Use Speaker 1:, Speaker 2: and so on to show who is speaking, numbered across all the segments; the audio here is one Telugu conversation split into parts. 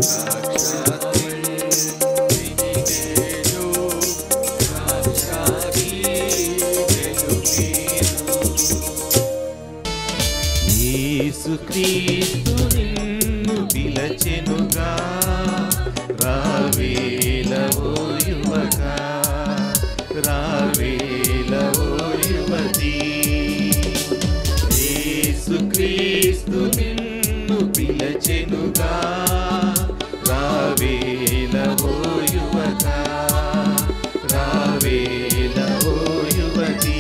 Speaker 1: యేసుక్రీస్తు నిన్ను పిలచెనుగా రావేల ఓ యువక రావేల ఓ యువతి యేసుక్రీస్తు నిన్ను పిలచెనుగా రావేల ఓ యువక రావేల ఓ యువతి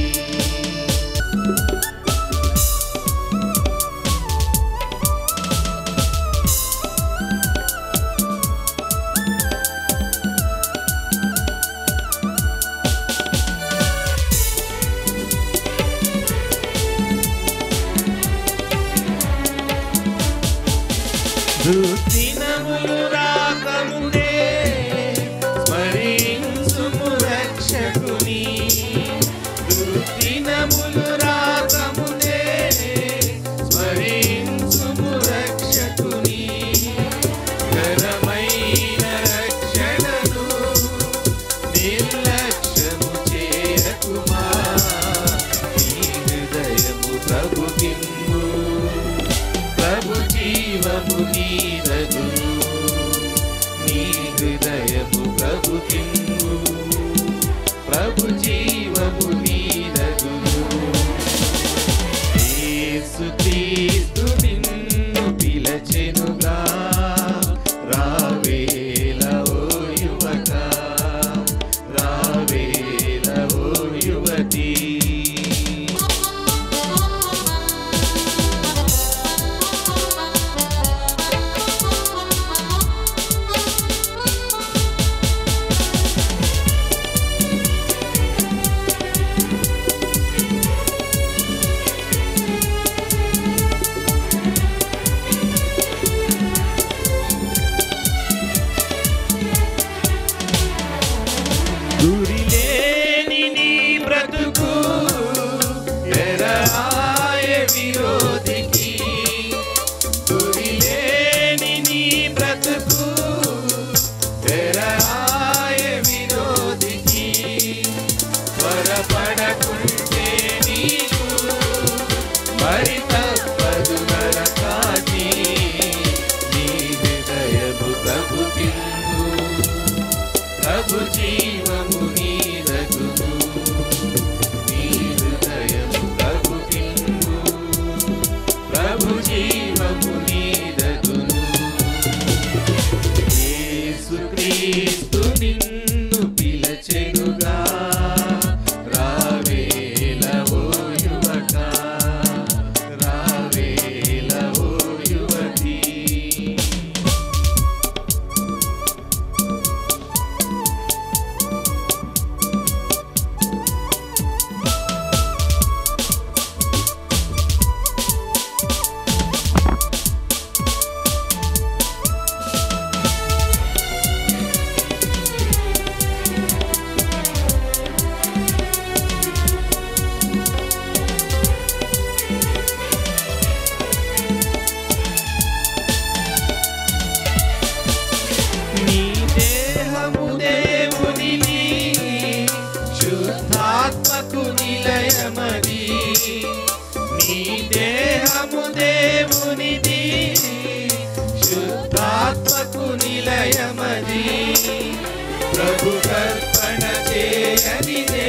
Speaker 1: దుర్దినములు రాకముందే స్మరించుము రక్షకుని దుర్దినములు రాకముందే స్మరించుము రక్షకుని ఘనమైన రక్షణను నిర్లక్ష్యము చేయకుమా నీ హృదయము ప్రభుకిమ్ము ప్రభు జీవము నీరదు నీ హృదయము ప్రభు కింగు ప్రభు జీవము నీరదు యేసు క్రీస్తు నిన్ను పిలచెనుగా రావేల ఓ యువక రావేల ఓ యువతి గురిలేని నీ బ్రతుకు ఎరాయ విరోధికి గురిలేని నీ బ్రతుకు ఎరాయ విరోధికి త్వరపడకుంటే నీకు మరి తప్పదు నరకాటి నీ హృదయము ప్రభుకిందు ప్రభు జీవము నీరగును నీ హృదయము ప్రభు కింగు ప్రభు జీవము నీరగును యేసుక్రీస్తు నిన్ను పిలచెనుగా రావేల ఓ యువక రావేల ఓ యువతి నీ దేహము దేవునిది శుద్ధాత్మకు నిలయమది నీ దేహము దేవునిది శుద్ధాత్మకు నిలయమది ప్రభు కర్పణ చేయనిదే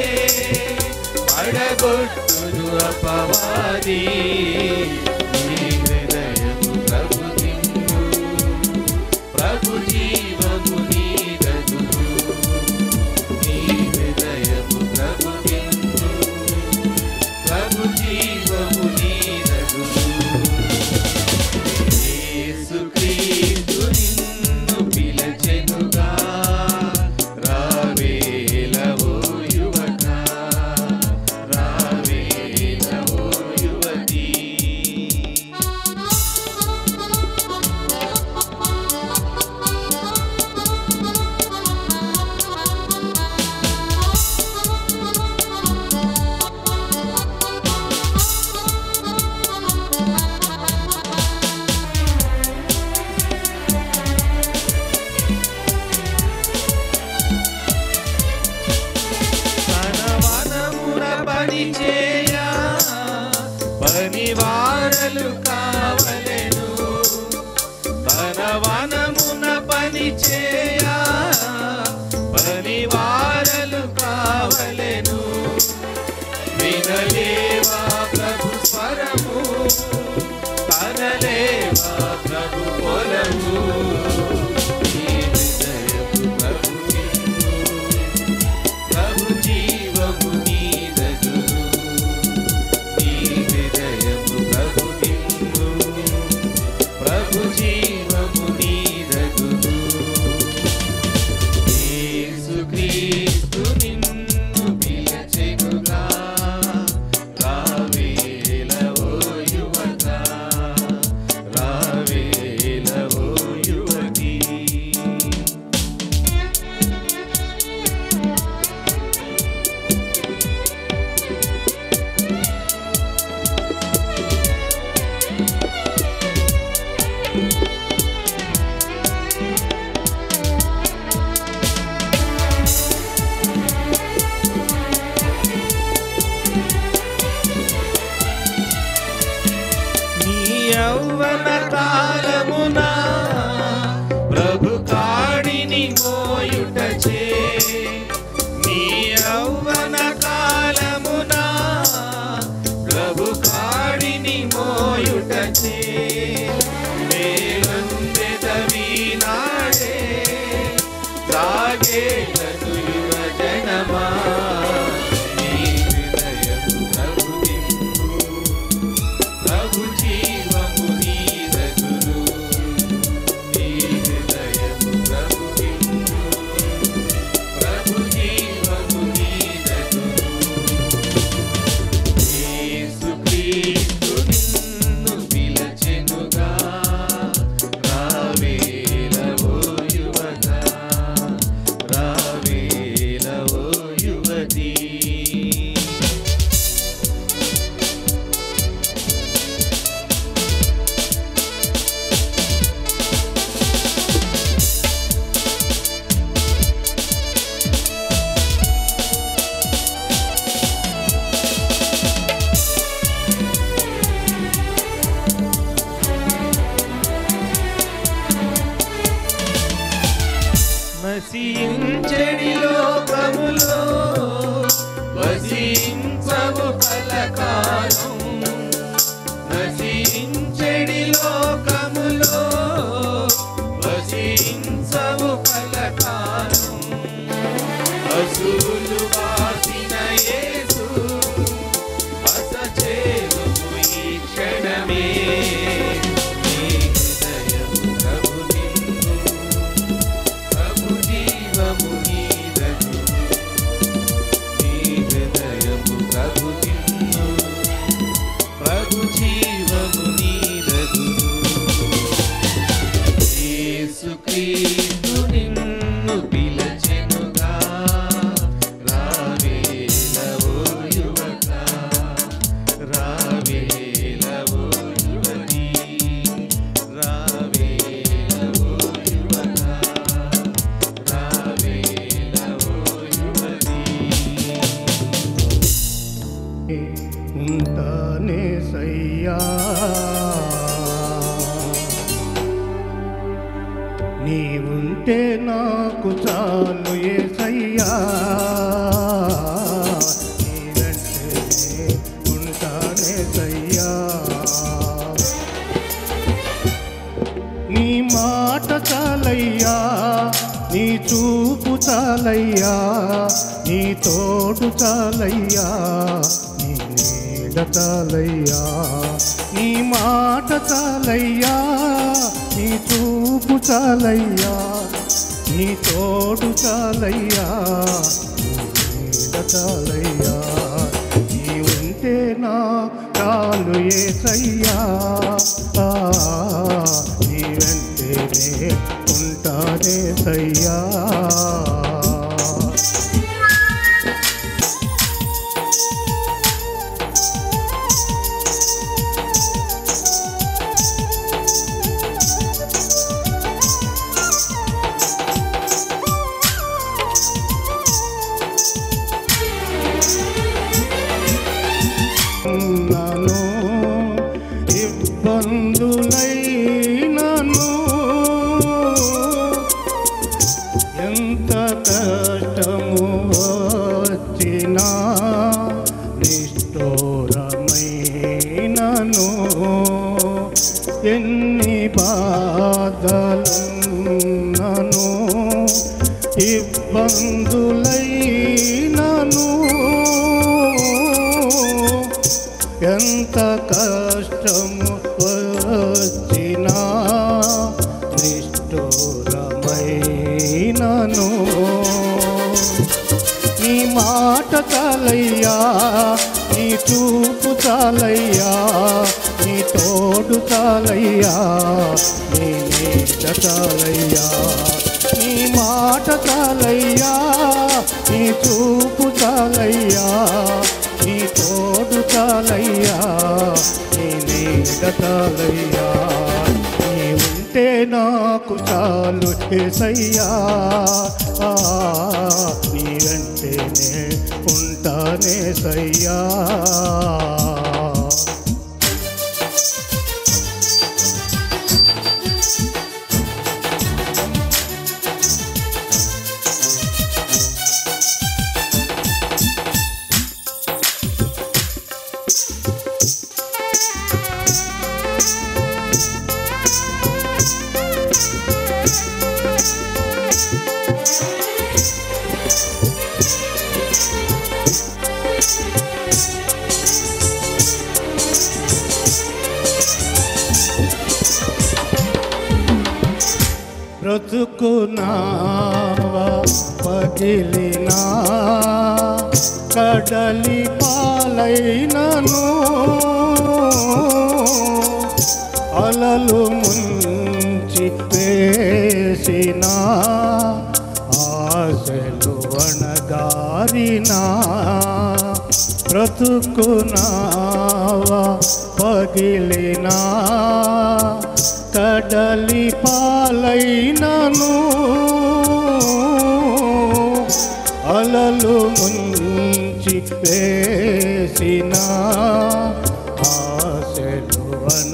Speaker 1: పడగొట్టును అపవాది నీ హృదయము ప్రభు దింపు ప్రభు జీవము నీరదు నీ హృదయము ప్రభు కిందు ప్రభు జీవము నీరదు యేసుక్రీస్తు నిన్ను పిలచెనుగా రావేల ఓ యువక రావేల ఓ యువతి వారలు కావలెను తన వనమున పని చేయ పని వారలు కావలెను వినలేవా ప్రభు స్వరము కనలేవా ప్రభు పొలము ఈ హృదయపు ప్రభు నిన్ను, ప్రభు జీవము నీదగును నీ హృదయము ప్రభు నిన్ను, ప్రభు జీవము నీదగును యేసుక్రీస్తు నిన్ను పిలచెనుగా రావేల ఓ యువత రావేల ఓ యువతి నీ యౌవన కాలమున ప్రభు కాడిని మోయుటచే నీ యౌవన కాలమున ప్రభు కాడిని మోయుటచే మేలందెదవి నాడే సాగేలను యువజనమా నీ హృదయము ప్రభు నింపు ప్రభు జీవము నీదగును నీ హృదయము ప్రభు నింపు ప్రభు జీవము నీదగును యేసుక్రీస్తు నిన్ను పిలచెనుగా రావేల ఓ యువత రావేల ఓ యువతి నశించడి లోకములో వసించవు కలకాలం నశించడి లోకములో వసించవు కలకాలం అసూలు వాసిన యేసు అసచేరుము ఈ క్షణమే నీ హృదయము ప్రభు నిన్ను ప్రభు జీవము నీదగు నీ హృదయము ప్రభు నిన్ను ప్రభు జీవము నీదగు యేసుక్రీస్తు నిన్ను పిలచెనుగా రావేల ఓ యువత రావేల ఓ యువతి రావేల ఓ యువత రావేల ఓ యువతి
Speaker 2: ఉంటానే సయ్యా నీవుంటే నాకు చాలు ఏ సయ్యా నీవంటే ఉంటానే సయ్యా నీ మాట చాలయ్యా నీ చూపు చాలయ్యా నీ తోడు చాలయ్యా నీ నీడ చాలయ్యా నీ మాట చాలయ్యా నీ చూపు చాలయ్యా నీ తోడు చాలయ్యా నీ నీడ చాలయ్యా నీ ఉంటే నా చాలు ఏసయ్యా ఆ, నీ వెంటనే ఉంటానే సయ్యా ఉన్నాను ఇబ్బందులైనను ఎంత కష్టము వచ్చినా నిష్ఠూరమైనను నీ మాట చాలయ్యా నీ చూపు చాలయ్యా నీ తోడు చాలయ్యా నీ నీడ చాలయ్యా నీ మాట చాలయ్యా నీ చూపు చాలయ్యా నీ తోడు చాలయ్యా నీ నీడ చాలయ్యా నీ ఉంటే నాకు చాలు ఏసయ్యా ఆ, నీ వెంటనే ఉంటానే సయ్యా బ్రతుకునావా పగిలినా కడలి పాలైనను అలలు ముంచి వేసిన ఆశలు అణగారినా బ్రతుకునావా పగిలినా కడలి పాలైనను అలలు ముంచి వేసిన ఆశలు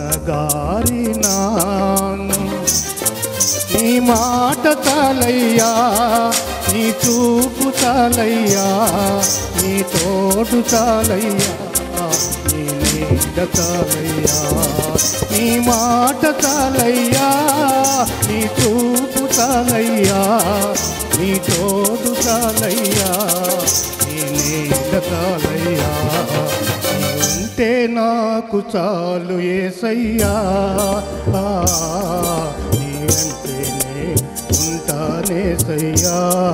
Speaker 2: అనగారినాను నీ మాట చాలయ్యా నీ చూపు చాలయ్యా నీ తోడు చాలయ్యా నీ నీడ చాలయ్యా నీ మాట చాలయ్యా నీ చూపు చాలయ్యా నీ తోడు చాలయ్యా నీ నీడ చాలయ్యా నీ ఉంటే నాకు చాలు ఏసయ్యా ఆ, నీ అంటేనే ఉంటానే సయ్యా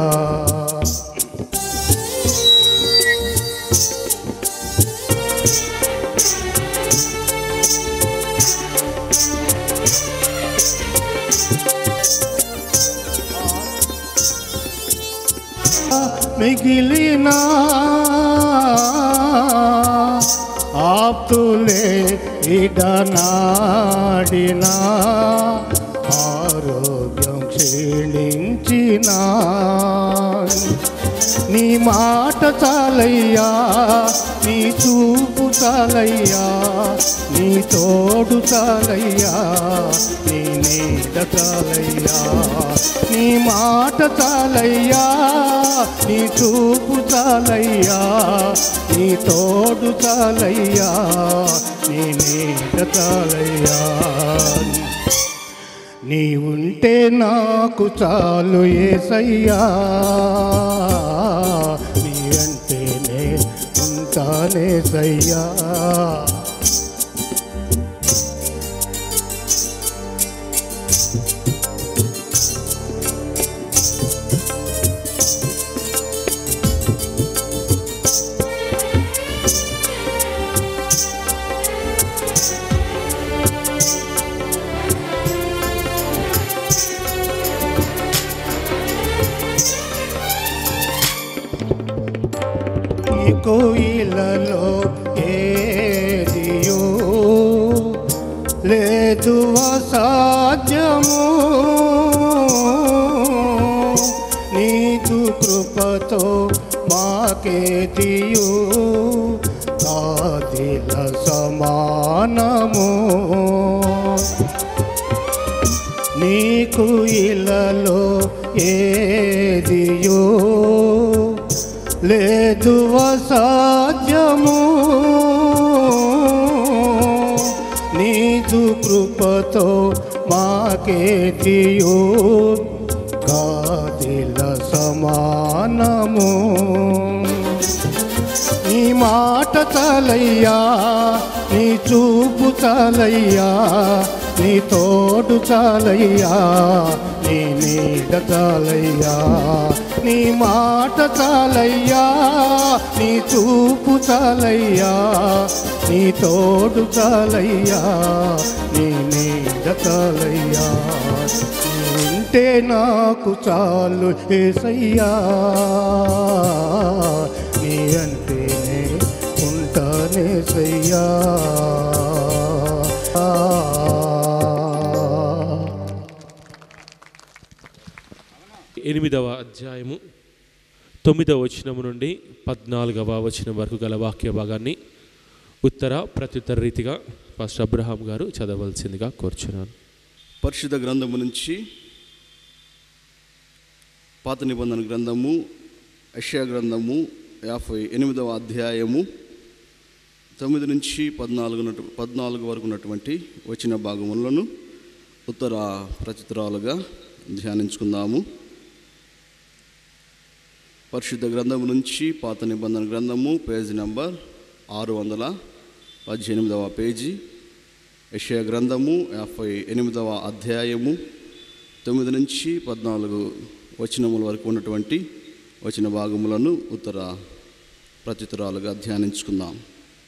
Speaker 2: మిగిలిన ఆప్తులే ఇడనాడిన ఆరోగ్యం క్షీణించిన నీ మాట చాలయ్యా నీ చూపు చాలయ్యా నీ తోడు చాలయ్యా నీ నీడ చాలయ్యా నీ మాట చాలయ్యా నీ చూపు చాలయ్యా నీ తోడు చాలయ్యా నీ నీడ చాలయ్యా నీ ఉంటే నాకు చాలు ఏసయ్యా నీ అంటేనే ఉంటానే సయ్యా ఈ కోయిలలో ఏదియో లేదు అసాధ్యము నీకు కృపతో మాకేదియు కాదిల సమానము నీకు ఇలలో ఏదియో లేదు అసాధ్యము నీదు కృపతో మాకేదియో కాదిల సమానము నీ మాట చాలయ్యా నీ చూపు చాలయ్యా నీ తోడు చాలయ్యా నీ నీడ చాలయ్యా నీ మాట చాలయ్యా నీ చూపు చాలయ్యా నీ తోడు చాలయ్యా నీ నీడ చాలయ్యా ఉంటే నాకు చాలు ఏసయ్యా నీ అంటేనే ఉంటానే సయ్యా
Speaker 3: ఎనిమిదవ అధ్యాయము తొమ్మిదవ వచనము నుండి పద్నాలుగవ వచనం వరకు గల వాక్య భాగాన్ని ఉత్తర ప్రత్యుత్తర రీతిగా ఫస్ట్ అబ్రహాం గారు చదవలసిందిగా కోరుచున్నాను
Speaker 4: పరిశుద్ధ గ్రంథము నుంచి పాత నిబంధన గ్రంథము యెషయా గ్రంథము యాభై ఎనిమిదవ అధ్యాయము తొమ్మిది నుంచి పద్నాలుగు ఉన్నటు- పద్నాలుగు వరకు ఉన్నటువంటి వచ్చిన భాగములను ఉత్తర ప్రచిత్రాలుగా ధ్యానించుకుందాము పరిశుద్ధ గ్రంథము నుంచి పాత నిబంధన గ్రంథము పేజీ నంబర్ ఆరు వందల పద్దెనిమిదవ పేజీ యెషయా గ్రంథము యాభై ఎనిమిదవ అధ్యాయము తొమ్మిది నుంచి పద్నాలుగు వచనముల వరకు ఉన్నటువంటి వచన భాగములను ఉత్తర ప్రత్యుత్తరాలుగా ధ్యానించుకుందాం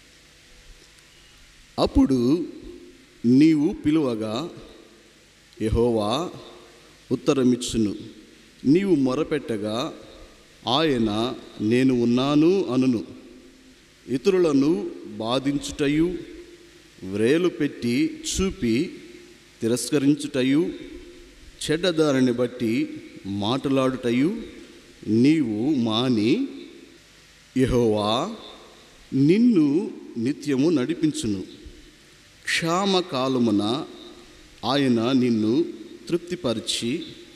Speaker 4: అప్పుడు నీవు పిలువగా యెహోవా ఉత్తరమిచ్చును నీవు మొరపెట్టగా ఆయన నేను ఉన్నాను అనును ఇతరులను బాధించుటయు వ్రేలు పెట్టి చూపి తిరస్కరించుటయు చెడ్డదారిని బట్టి మాట్లాడుటయు నీవు మాని యెహోవా నిన్ను నిత్యము నడిపించును క్షామకాలమున ఆయన నిన్ను తృప్తిపరిచి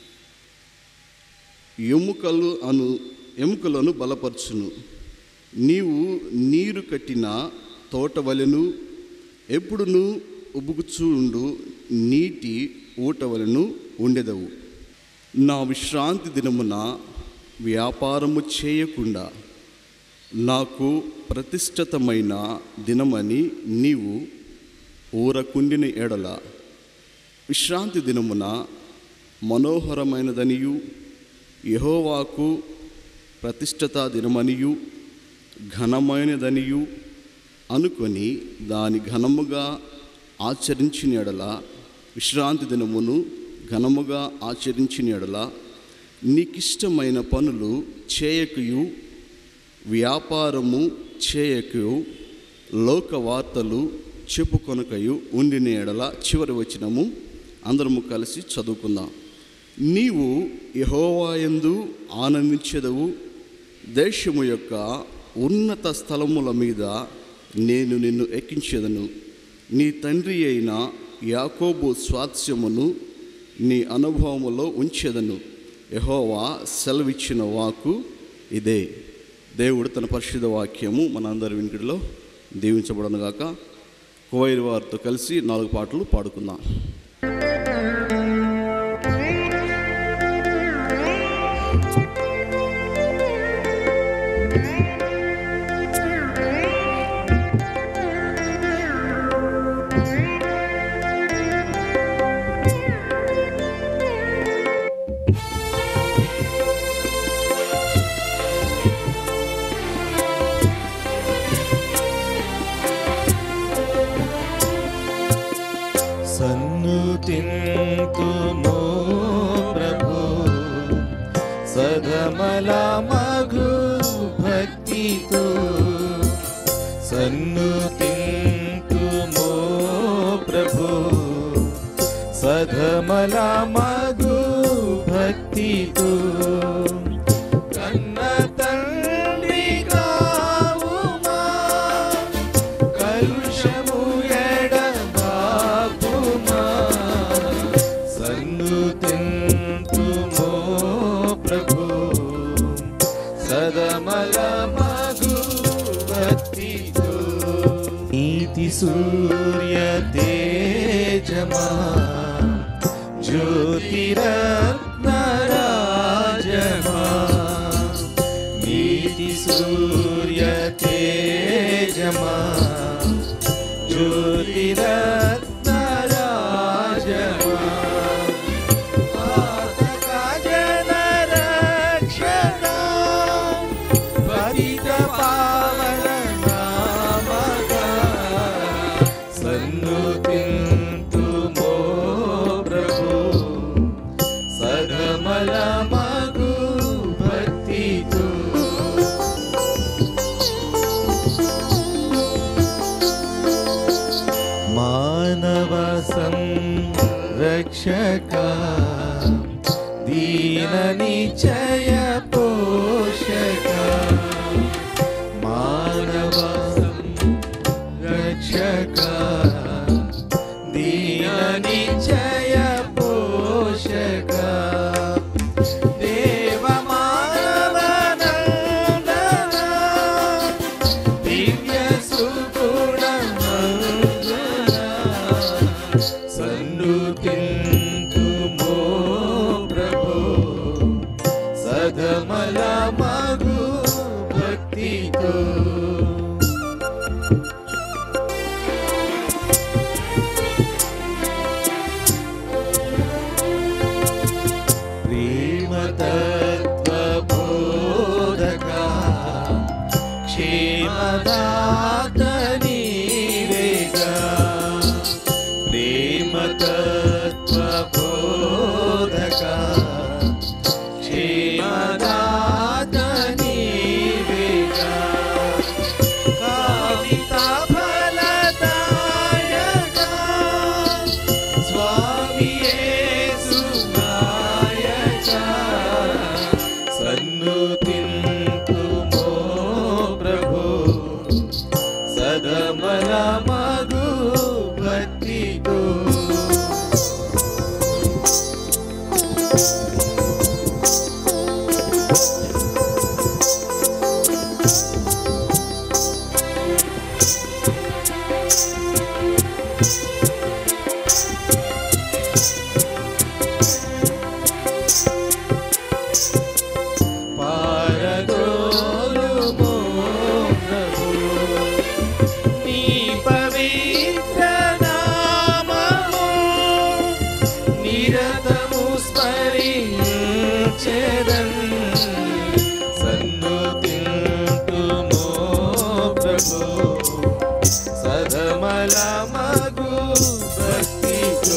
Speaker 4: ఎముకలు అను ఎముకలను బలపరచును నీవు నీరు కట్టిన తోట వలెను ఎప్పుడును ఉబుకుచూండు నీటి ఊట వలెను ఉండెదవు నా విశ్రాంతి దినమున వ్యాపారము చేయకుండా నాకు ప్రతిష్ఠితమైన దినమని నీవు ఊరకుండిన ఎడల విశ్రాంతి దినమున మనోహరమైనదనియు యెహోవాకు ప్రతిష్ఠత దినమనియు ఘనమైనదనియు అనుకొని దాని ఘనముగా ఆచరించిన ఎడల విశ్రాంతి దినమును ఘనముగా ఆచరించిన ఎడల నీకిష్టమైన పనులు చేయకయు వ్యాపారము చేయకయు లోక వార్తలు చెప్పుకొనకయు ఉండిన ఎడల చివరి వచనము అందరము కలిసి చదువుకుందాం నీవు యహోవాయందు ఆనందించెదవు దేశము యొక్క ఉన్నత స్థలముల మీద నేను నిన్ను ఎక్కించేదను నీ తండ్రి అయిన యాకోబు స్వాస్యమును నీ అనుభవములో ఉంచేదను యహోవా సెలవిచ్చిన వాకు ఇదే దేవుడు తన పరిశుద్ధ వాక్యము మనందరి వినికిడిలో దీవించబడను గాక కోయిరి వారితో కలిసి నాలుగు పాటలు పాడుకుందాం
Speaker 1: సన్నుతింతుమో ప్రభు సదమల మగు భక్తితో సన్నుతింతుమో ప్రభు సదమల మగు భక్తితో కన్న తండ్రి కావుమా కలుషము ఎడబాపుమా సన్నుతింతుమో ప్రభు సదమల మగు భక్తితో నీతి సూర్య తేజమా జ్యోతిరత్న రాజమా సదమల మగు భక్తితో మానవ సంరక్షక దీన నిచయ పోషక మానవ సంరక్షక దీన నిచయ పోషక దేవ మానవ నందన దివ్య సుగుణ సన్నుతింతుమో ప్రభు సదమల మగు భక్తితో ప్రేమతత్వ బోధక క్షేమదాత నీవేగా ప్రేమతత్వ బోధక క్షేమదాత నీవేగా కావిత ఫలదాయక స్వామి యేసు నాయక సన్నుతింతుమో ప్రభు సదమల మగు భక్తితో పారదోలుమో ప్రభు నీ పవిత్ర నామము నిరతము స్మరించెదన్ సన్నుతింతుమో ప్రభు సదమల మగు భక్తితో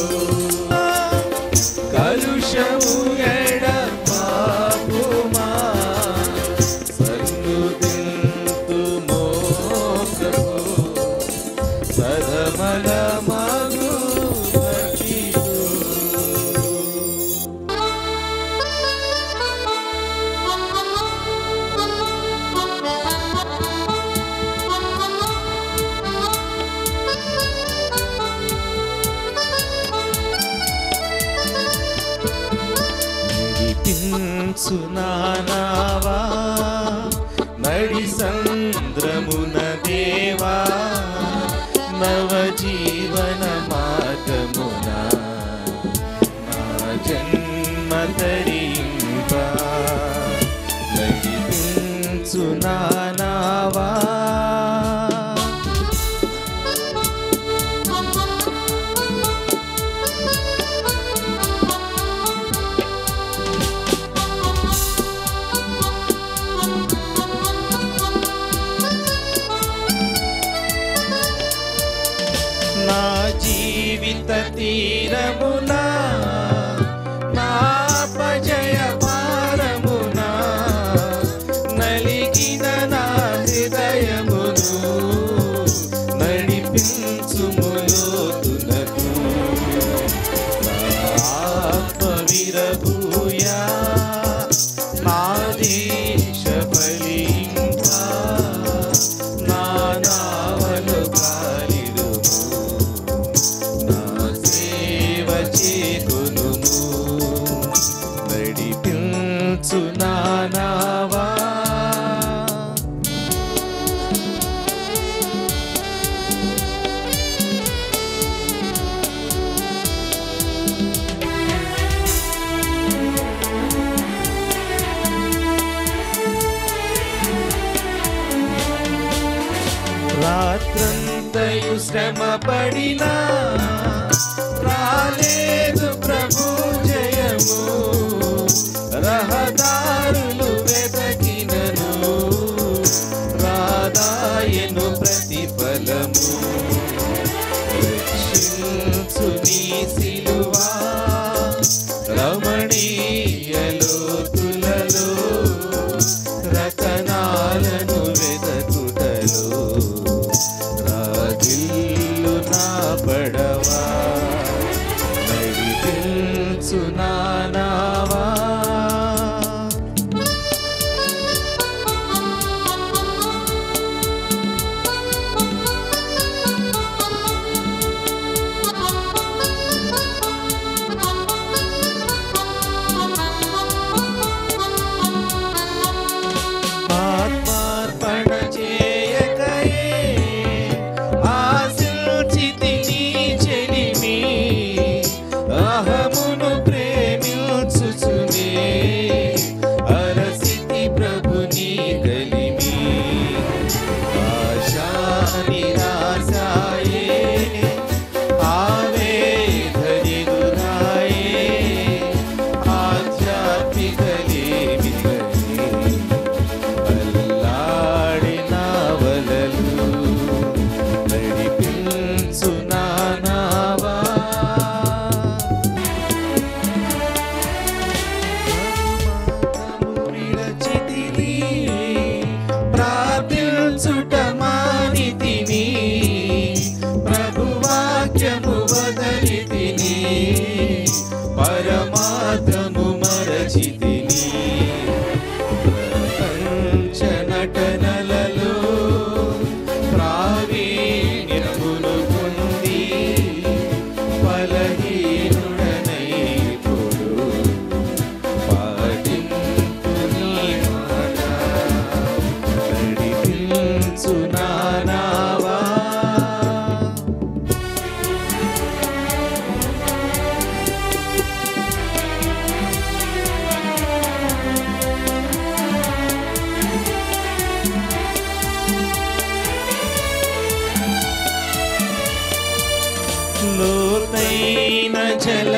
Speaker 1: కలుషము ఎడ పాపుమా సన్నుతింతుమో ప్రభు సదమల మగు భక్తితో నడిపించునానావా నడి సంద్రమున దేవా నవ జీవన మార్గమున నా జన్మ తరింప నడిపించునానావా నా జీవిత తీరమున నా పజయ భారమున నలిగిన నా హృదయమును నడిపించుములోతునకు నా ఆత్మ విరబూయా నా దేశ ఫలింపా నా నావలు కాలిడుము నా సేవ చేకునుము నడిపించు నానావా రాత్రంతయు శ్రమ పడినా రాలేదు ప్రభు జయము రహదారులు వెతకినను రాదాయను ప్రతిఫలము రక్షించు నీ సిలువా రమణీయ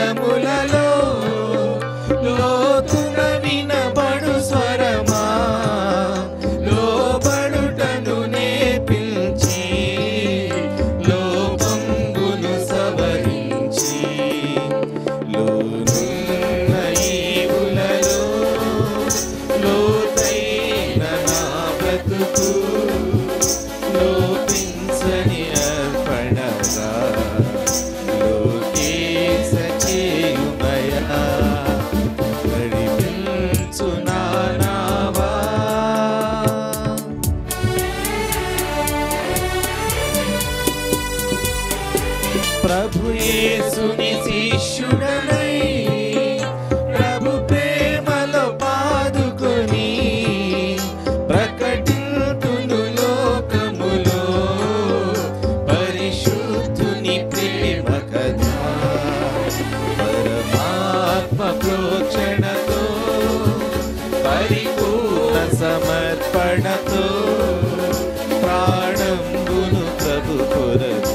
Speaker 1: స్వరములలో లోతున వినబడు స్వరమా లోబడుటను నేర్పించి లోపంబును సవరించి లోనున్న ఈవులలో లోతైన నా బ్రతుకు లోపించని అర్పణగా లోకేశ చేయుమయా నడిపించు నా నావా ప్రభు యేసుని శిష్యుడనై ప్రభు ప్రేమలో పాదుకొని ప్రకటింతును లోకములో పరిశుద్ధుని ప్రేమ కథ పరమాత్మ ప్రోక్షణతో పరిపూర్ణ సమర్పణతో ప్రాణంబును ప్రభు కొరకు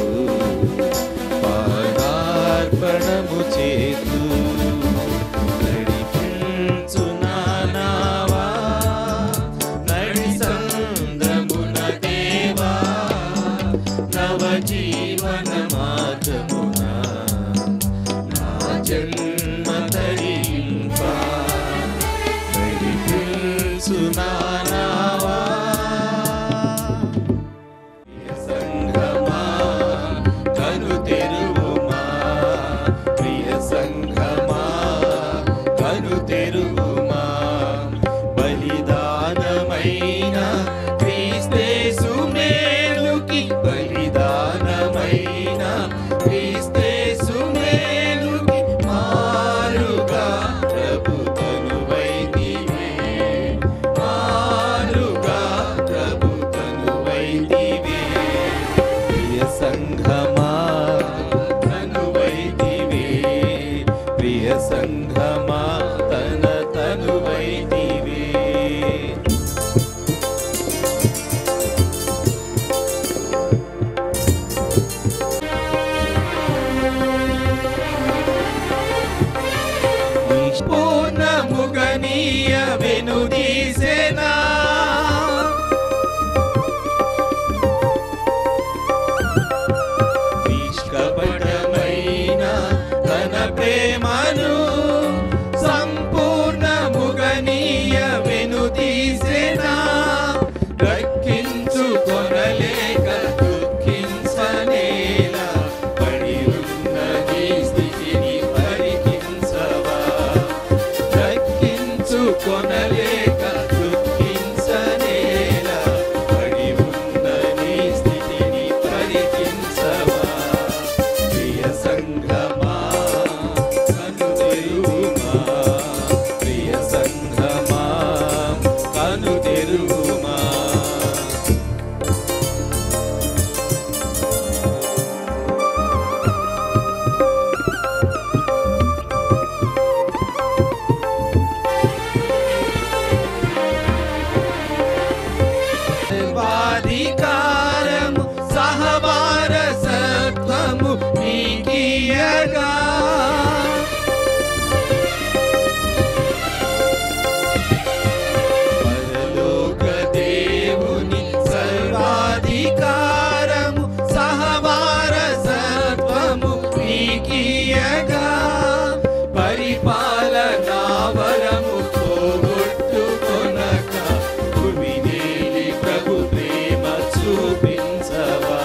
Speaker 1: పాదార్పణము చేతు నడిపించు నా నావా నడి సంద్రమున దేవా నవ జీవన మార్గమున నా జన్మ తరింప నడిపించు నా నావా సంఘమా కను తెరువుమా ప్రియ సంఘమా కను తెరువుమా బలిదానమైన క్రీస్తేసు మేలుకి బలిదానమైన క్రీస్తేసు మేలుకి మారుగా ప్రభు తనువైదివే మారుగా ప్రభు తనువైదివే ప్రియ సంఘమా తనువైదివే ప్రియ సంఘమా తన తనువైదివే పూర్ణముగనీయ వెనుదీసెనా నిష్కపటమైన తన ప్రేమను సంపూర్ణముగనీయ వెనుదీసెనా రక్షించుకొనలేక దుఃఖించనేలా పడి ఉన్న ఈ స్థితిని పరికించవా రక్షించుకొనలేక దుఃఖించనేలా పడి ఉన్న నీ స్థితిని పరికించవా ప్రియ సంఘమా కను తెరువుమా ప్రియ సంఘమా కను తెరువుమా సర్వాధికారము సహవారసత్వము నీకియగా పరలోక దేవుని సర్వాధికారము సహవారసత్వము నీకియగా పరిపాలనా వరము పోగొట్టుకొనక భూమినేలి ప్రభు ప్రేమ చూపించవా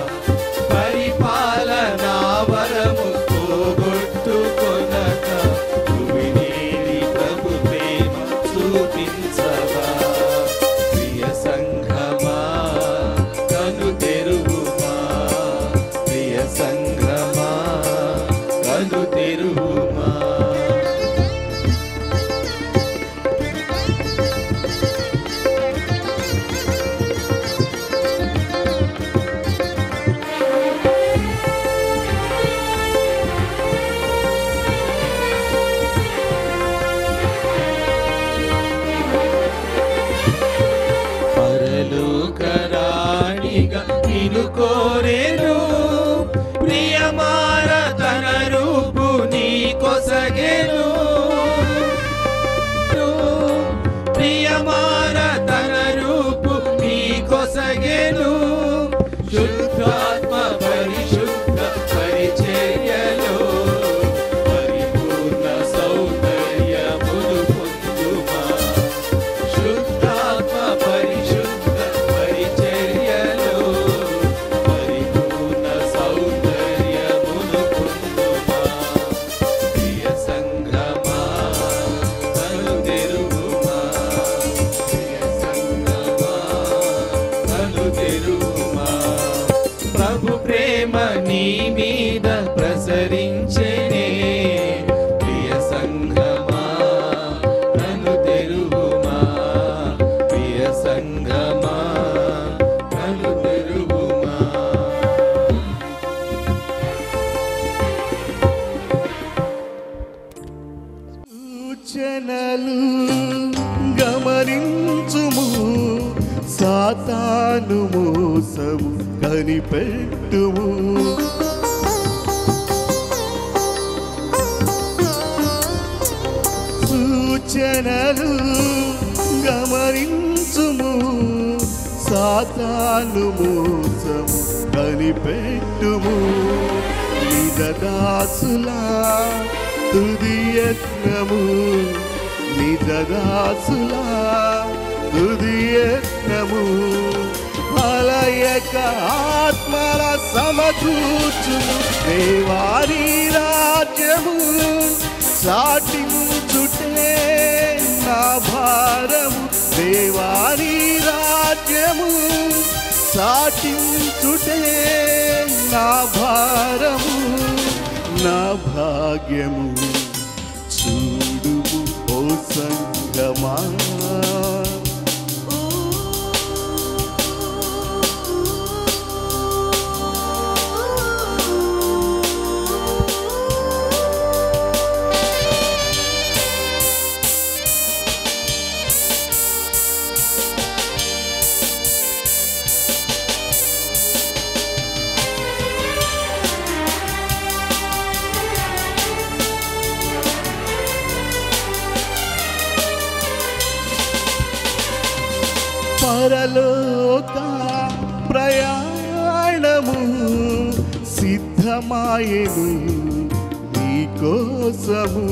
Speaker 1: పరిపాలనా వరము పోగొట్టుకొనక భూమినేలి ప్రభు ప్రేమ చూపించవా ప్రియ సంఘమా కను తెరువుమా ప్రియ సంఘమా కను తెరువుమా పరలోకరాణిగా నిన్ను కోరేను ప్రియమార తన రూపు నీ కొరకు
Speaker 5: సాతాను మోసము కనిపెట్టుము సూచనలు గమనించుము సాతాను మోసము కనిపెట్టుము నిజదాసులా తుది యత్నము నిజదాసులా తుది యత్నము అలయక ఆత్మల సమకూర్చుము దేవారి రాజ్యము సాటించుటే నా భారము దేవారి రాజ్యము సాటించుటే నా భారము నా భాగ్యము చూడుము ఓ సంగమా పరలోక ప్రయాణము సిద్ధమాయను నీకోసము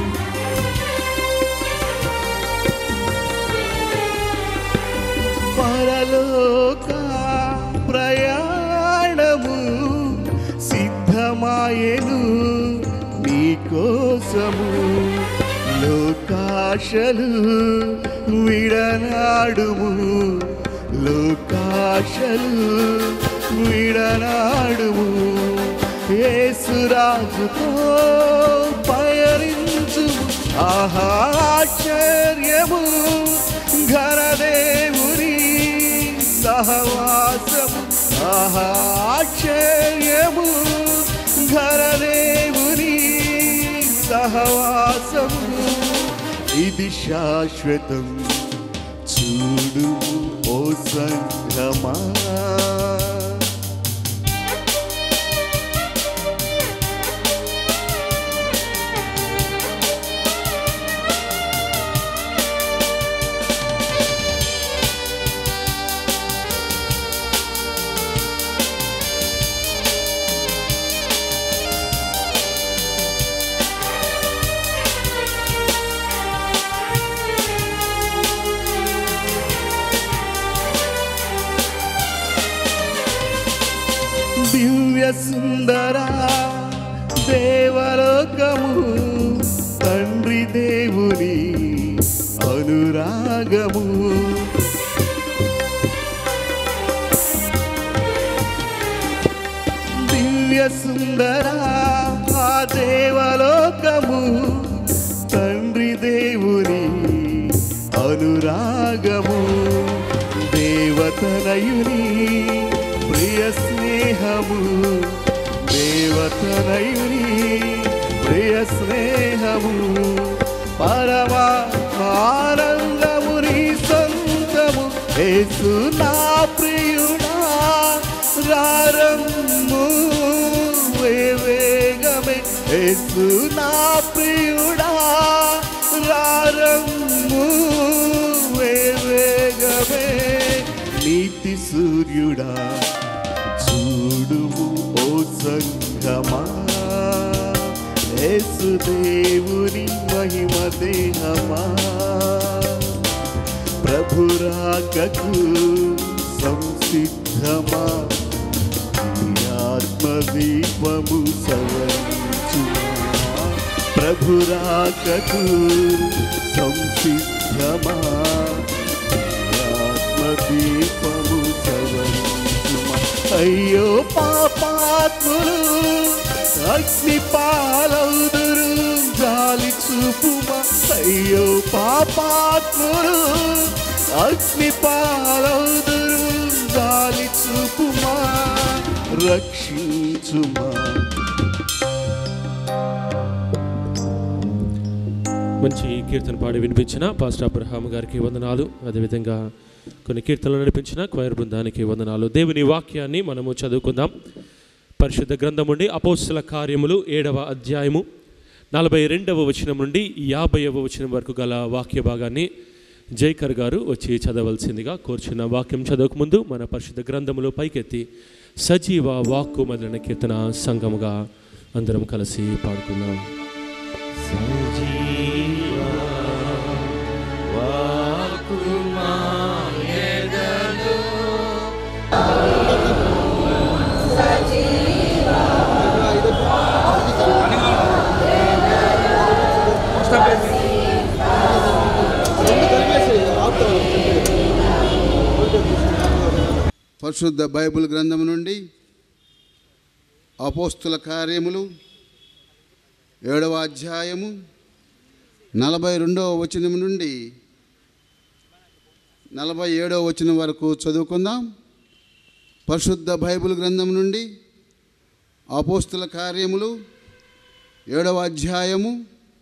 Speaker 5: పరలోక ప్రయాణము సిద్ధమాయను నీకోసము లోకాశలు విడనాడుము లోకాశలు విడనాడుము యేసురాజుతో పయరించు ఆహాశ్చర్యము ఘనదేవుని సహవాసము ఆహాశ్చర్యము ఘనదేవుని సహవాసము ఇది శాశ్వతం చూడు ఓ సంగమా దివ్య సుందర దేవలోకము తండ్రి దేవుని అనురాగము దివ్య సుందర ఆ దేవలోకము తండ్రి దేవుని అనురాగము దేవతనయుని ప్రియ స్నేహము దేవతనయుని ప్రియ స్నేహము పరమ ఆనందముని సొంతము యేసు నా ప్రియుడా రారమ్ము వేగమే యేసు నా ప్రియుడా రారమ్ము వేగమే నీతి సూర్యుడా చూడుము ఓ సంగమా యేసు దేవుని మహిమ దేహమా ప్రభురాకకు సంసిద్ధమా ఈ ఆత్మదీపము సవరించుమా ప్రభురాకకు సంసిద్ధమా ఆత్మదీపము సవరించుమా అయ్యో పాపాత్ములు అగ్ని పాలవుదురు గాలి చూపుమా అయ్యో పాపాత్ములు అగ్ని పాలవుదురు గాలి చూపుమా రక్షించుమా
Speaker 3: మంచి కీర్తన పాడి వినిపించిన పాస్టర్ అబ్రహాం గారికి వందనాలు అదేవిధంగా కొన్ని కీర్తనలు నడిపించిన క్వైర్ బృందానికి వందనాలు దేవుని వాక్యాన్ని మనము చదువుకుందాం పరిశుద్ధ గ్రంథం నుండి అపోస్తుల కార్యములు ఏడవ అధ్యాయము నలభై రెండవ వచనం నుండి యాభైవ వచనం వరకు గల వాక్య భాగాన్ని జైకర్ గారు వచ్చి చదవలసిందిగా కోరుచున్న వాక్యం చదవకముందు మన పరిశుద్ధ గ్రంథములో పైకెత్తి సజీవ వాక్కు మొదలైన కీర్తన సంఘముగా అందరం కలిసి పాడుకుందాం
Speaker 6: పరిశుద్ధ బైబిల్ గ్రంథం నుండి అపోస్తుల కార్యములు ఏడవ అధ్యాయము నలభై రెండవ వచనం నుండి నలభై ఏడవ వచనం వరకు చదువుకుందాం పరిశుద్ధ బైబిల్ గ్రంథం నుండి అపోస్తుల కార్యములు ఏడవ అధ్యాయము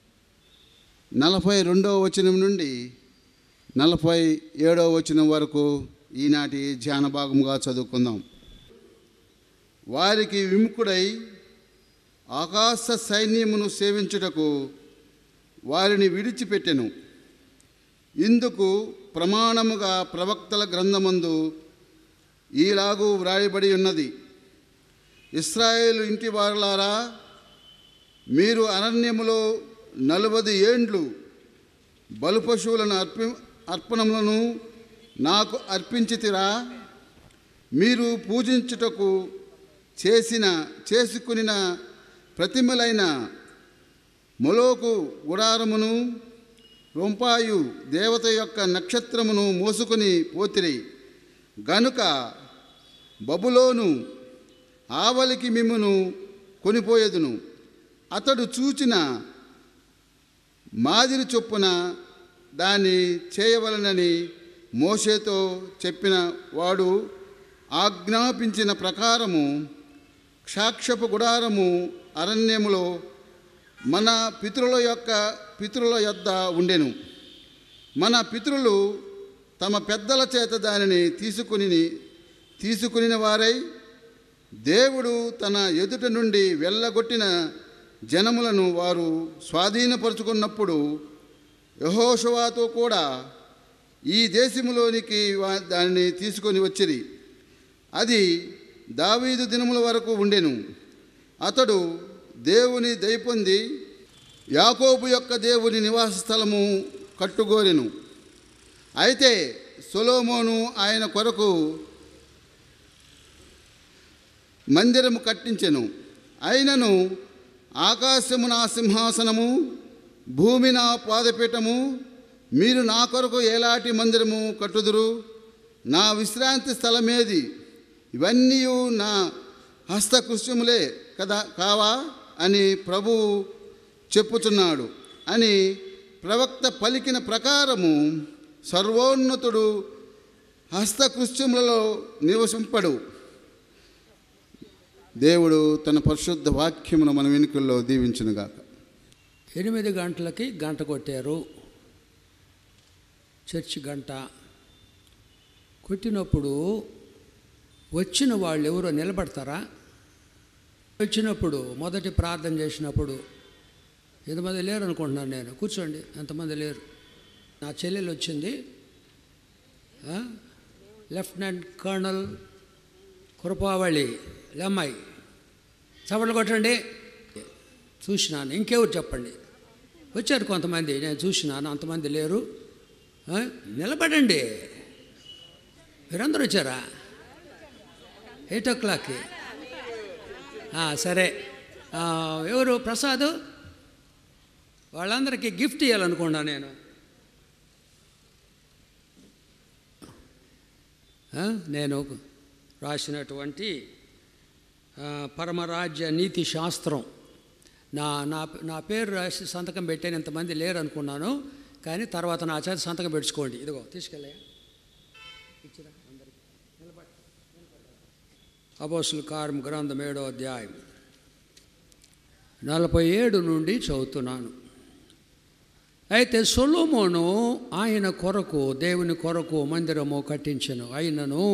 Speaker 6: నలభై రెండవ వచనం నుండి నలభై ఏడవ వచనం వరకు ఈనాటి ధ్యాన భాగంగా చదువుకుందాం వారికి విముఖుడై ఆకాశ సైన్యమును సేవించుటకు వారిని విడిచిపెట్టెను ఇందుకు ప్రమాణముగా ప్రవక్తల గ్రంథమందు ఈలాగు వ్రాయబడి ఉన్నది ఇస్రాయేలు ఇంటి వారులారా మీరు అరణ్యములో నలుబది ఏండ్లు బలుపశువులను అర్పి అర్పణములను నాకు అర్పించితిరా మీరు పూజించుటకు చేసిన చేసుకునిన ప్రతిమలైన మొలోకు గుడారమును రొంపాయు దేవత యొక్క నక్షత్రమును మోసుకొని పోతిరి గనుక బబులోను ఆవలికి మిమ్మును కొనిపోయేదును అతడు చూచిన మాదిరి చొప్పున దాన్ని చేయవలనని మోషేతో చెప్పిన వాడు ఆజ్ఞాపించిన ప్రకారము క్షాక్షపు గుడారము అరణ్యములో మన పితరుల యొక్క పితరుల యొద్ద ఉండెను మన పితరులు తమ పెద్దల చేత దానిని తీసుకుని తీసుకుని వారై దేవుడు తన ఎదుట నుండి వెళ్ళగొట్టిన జనములను వారు స్వాధీనపరుచుకున్నప్పుడు యహోషువాతో కూడా ఈ దేశములోనికి వా- దానిని తీసుకొని వచ్చిరి అది దావీదు దినముల వరకు ఉండెను అతడు దేవుని దయపొంది యాకోబు యొక్క దేవుని నివాస స్థలము కట్టుగోరెను అయితే సొలోమోను ఆయన కొరకు మందిరము కట్టించెను అయినను ఆకాశము నా సింహాసనము భూమి నా పాదపీఠము మీరు నా కొరకు ఎలాంటి మందిరము కట్టుదురు నా విశ్రాంతి స్థలమేది ఇవన్నీ నా హస్తకృష్యములే కదా కావా అని ప్రభువు చెప్పుచున్నాడు అని ప్రవక్త పలికిన ప్రకారము సర్వోన్నతుడు హస్తకృత్యములలో నివసింపడు దేవుడు తన పరిశుద్ధ వాక్యమును మన వెనుకల్లో దీవించునుగాక
Speaker 7: ఎనిమిది గంటలకి గంట కొట్టారు చర్చి గంట కొట్టినప్పుడు వచ్చిన వాళ్ళు ఎవరో నిలబడతారా వచ్చినప్పుడు మొదటి ప్రార్థన చేసినప్పుడు ఎంతమంది లేరు అనుకుంటున్నాను నేను కూర్చోండి ఎంతమంది లేరు నా చెల్లెలు వచ్చింది ఆ? లెఫ్టినెంట్ కర్నల్ కురపావళి లమ్మాయి చప్పట్లు కొట్టండి చూసినాను ఇంకెవరు చెప్పండి వచ్చారు కొంతమంది నేను చూసినాను అంతమంది లేరు ఆ? నిలబడండి మీరందరూ వచ్చారా ఎయిట్ ఓ క్లాక్కి ఆ, సరే ఆ, ఎవరు ప్రసాద్ వాళ్ళందరికీ గిఫ్ట్ ఇవ్వాలనుకున్నా నేను ఆ, నేను రాసినటువంటి ఆ, పరమరాజ్య నీతి శాస్త్రం నా నా నా పేరు రాసి సంతకం పెట్టాను ఇంతమంది లేరు అనుకున్నాను కానీ తర్వాత నా చేత సంతకం పెట్టుకోండి ఇదిగో తీసుకెళ్ళా అపోసుల కారం గ్రంథం ఏడో అధ్యాయం నలభై ఏడు నుండి చదువుతున్నాను అయితే సొలోమోను ఆయన కొరకు దేవుని కొరకు మందిరము కట్టించను అయినను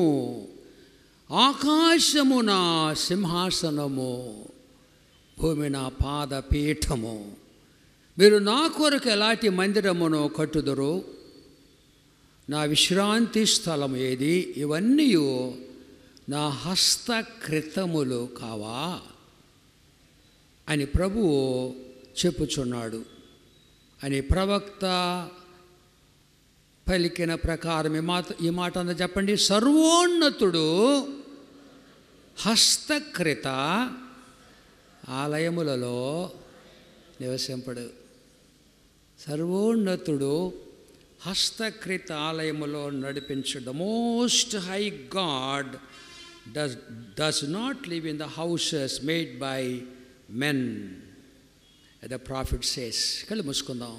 Speaker 7: ఆకాశము నా సింహాసనము భూమి నా పాదపీఠము మీరు నా కొరకు ఎలాంటి మందిరమును కట్టుదురు నా విశ్రాంతి స్థలం ఏది ఇవన్నీ నా హస్తకృతములు కావా అని ప్రభువు చెప్పుచున్నాడు అని ప్రవక్త పలికిన ప్రకారం ఈ మాట ఈ మాట అన్న చెప్పండి సర్వోన్నతుడు హస్తకృత ఆలయములలో నివసింపడు సర్వోన్నతుడు హస్తకృత ఆలయములో నడిపించడు most high God does does not live in the houses made by men the prophet says కళ్ళు మూసుకుందాం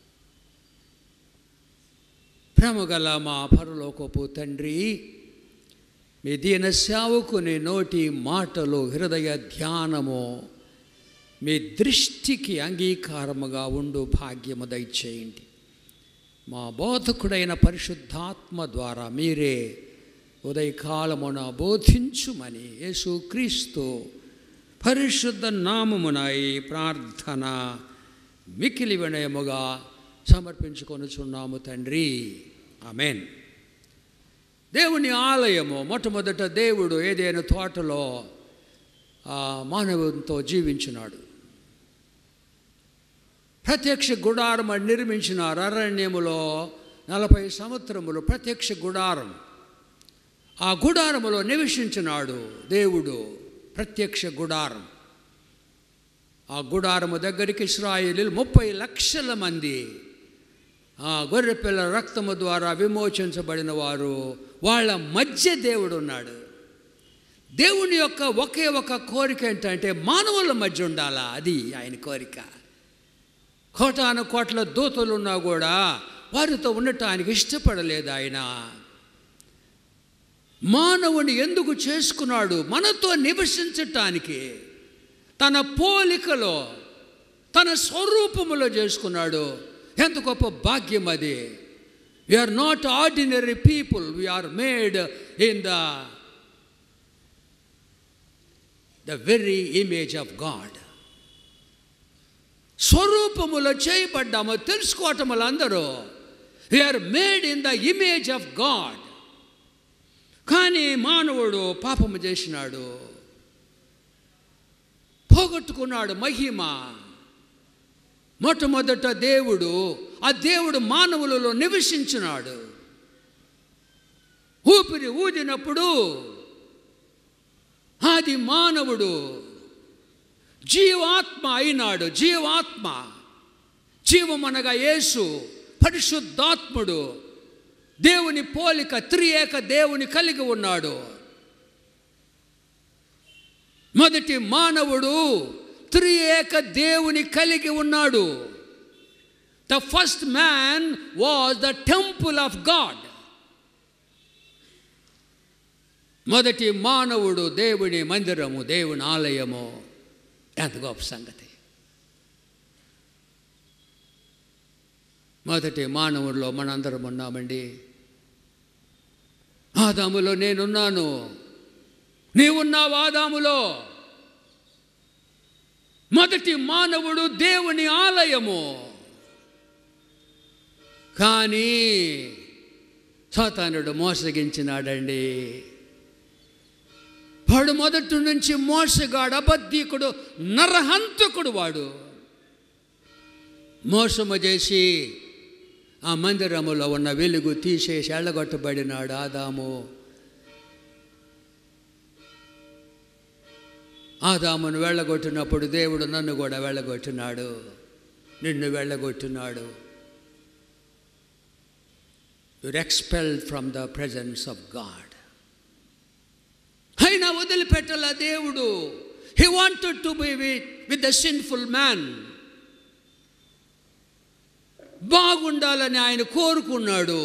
Speaker 7: ప్రేమగల మా పరలోకపు తండ్రి మీ దీన సేవకుని నోటి మాటలు హృదయ ధ్యానము మీ దృష్టికి అంగీకారముగా ఉండు భాగ్యము దయచేయండి మా బోధకుడైన పరిశుద్ధాత్మ ద్వారా మీరే ఉదయకాలమున బోధించుమని యేసుక్రీస్తు పరిశుద్ధ నామమున ఈ ప్రార్థన మికిలి వినయముగా సమర్పించుకొనుచున్నాము తండ్రి ఆమెన్ దేవుని ఆలయము మొట్టమొదట దేవుడు ఏదైనా తోటలో ఆ, మానవునితో జీవించినాడు ప్రత్యక్ష గుడారం అని నిర్మించినారు అరణ్యములో నలభై సంవత్సరములు ప్రత్యక్ష గుడారం ఆ గుడారములో నివసించినాడు దేవుడు ప్రత్యక్ష గుడారం ఆ గుడారము దగ్గరికి ఇస్రాయేలీలు ముప్పై లక్షల మంది ఆ గొర్రెపిల్ల రక్తము ద్వారా విమోచించబడిన వారు వాళ్ళ మధ్య దేవుడు ఉన్నాడు దేవుని యొక్క ఒకే ఒక కోరిక ఏంటంటే మానవుల మధ్య ఉండాలా అది ఆయన కోరిక కోటాను కోట్ల దూతలు ఉన్నా కూడా వారితో ఉండటానికి ఇష్టపడలేదు ఆయన మానవుని ఎందుకు చేసుకున్నాడు మనతో నివసించటానికి తన పోలికలో తన స్వరూపములో చేసుకున్నాడు ఎంత గొప్ప భాగ్యం అది we are not ordinary people we are made in the the very image of God స్వరూపములో చేయబడ్డామో తెలుసుకోవటం వల్ల అందరూ we are made in the image of God కానీ మానవుడు పాపము చేసినాడు పోగొట్టుకున్నాడు మహిమ మొట్టమొదట దేవుడు ఆ దేవుడు మానవులలో నివసించినాడు ఊపిరి ఊదినప్పుడు అది మానవుడు జీవాత్మ అయినాడు జీవాత్మ జీవమనగా యేసు పరిశుద్ధాత్ముడు దేవుని పోలిక త్రియేక దేవుని కలిగి ఉన్నాడు మొదటి మానవుడు త్రియేక దేవుని కలిగి ఉన్నాడు the first man was the temple of God మొదటి మానవుడు దేవుని మందిరము దేవుని ఆలయము ఎంత గొప్ప సంగతి మొదటి మానవుడిలో మనందరం ఉన్నామండి ఆదాములో నేనున్నాను నీవున్నావు ఆదాములో మొదటి మానవుడు దేవుని ఆలయము కానీ సాతానుడు మోసగించినాడండి వాడు మొదటి నుంచి మోసగాడు అబద్ధీకుడు నరహంతకుడు వాడు మోసము చేసి ఆ మందిరములో ఉన్న వెలుగు తీసేసి ఎళ్ళగొట్టబడినాడు ఆదాము ఆదామును వెళ్ళగొట్టినప్పుడు దేవుడు నన్ను కూడా వెళ్ళగొట్టినాడు నిన్ను వెళ్ళగొట్టినాడు you're expelled from the presence of God అయినా వదిలిపెట్టాల దేవుడు he wanted to be with with the sinful man బాగుండాలని ఆయన కోరుకున్నాడు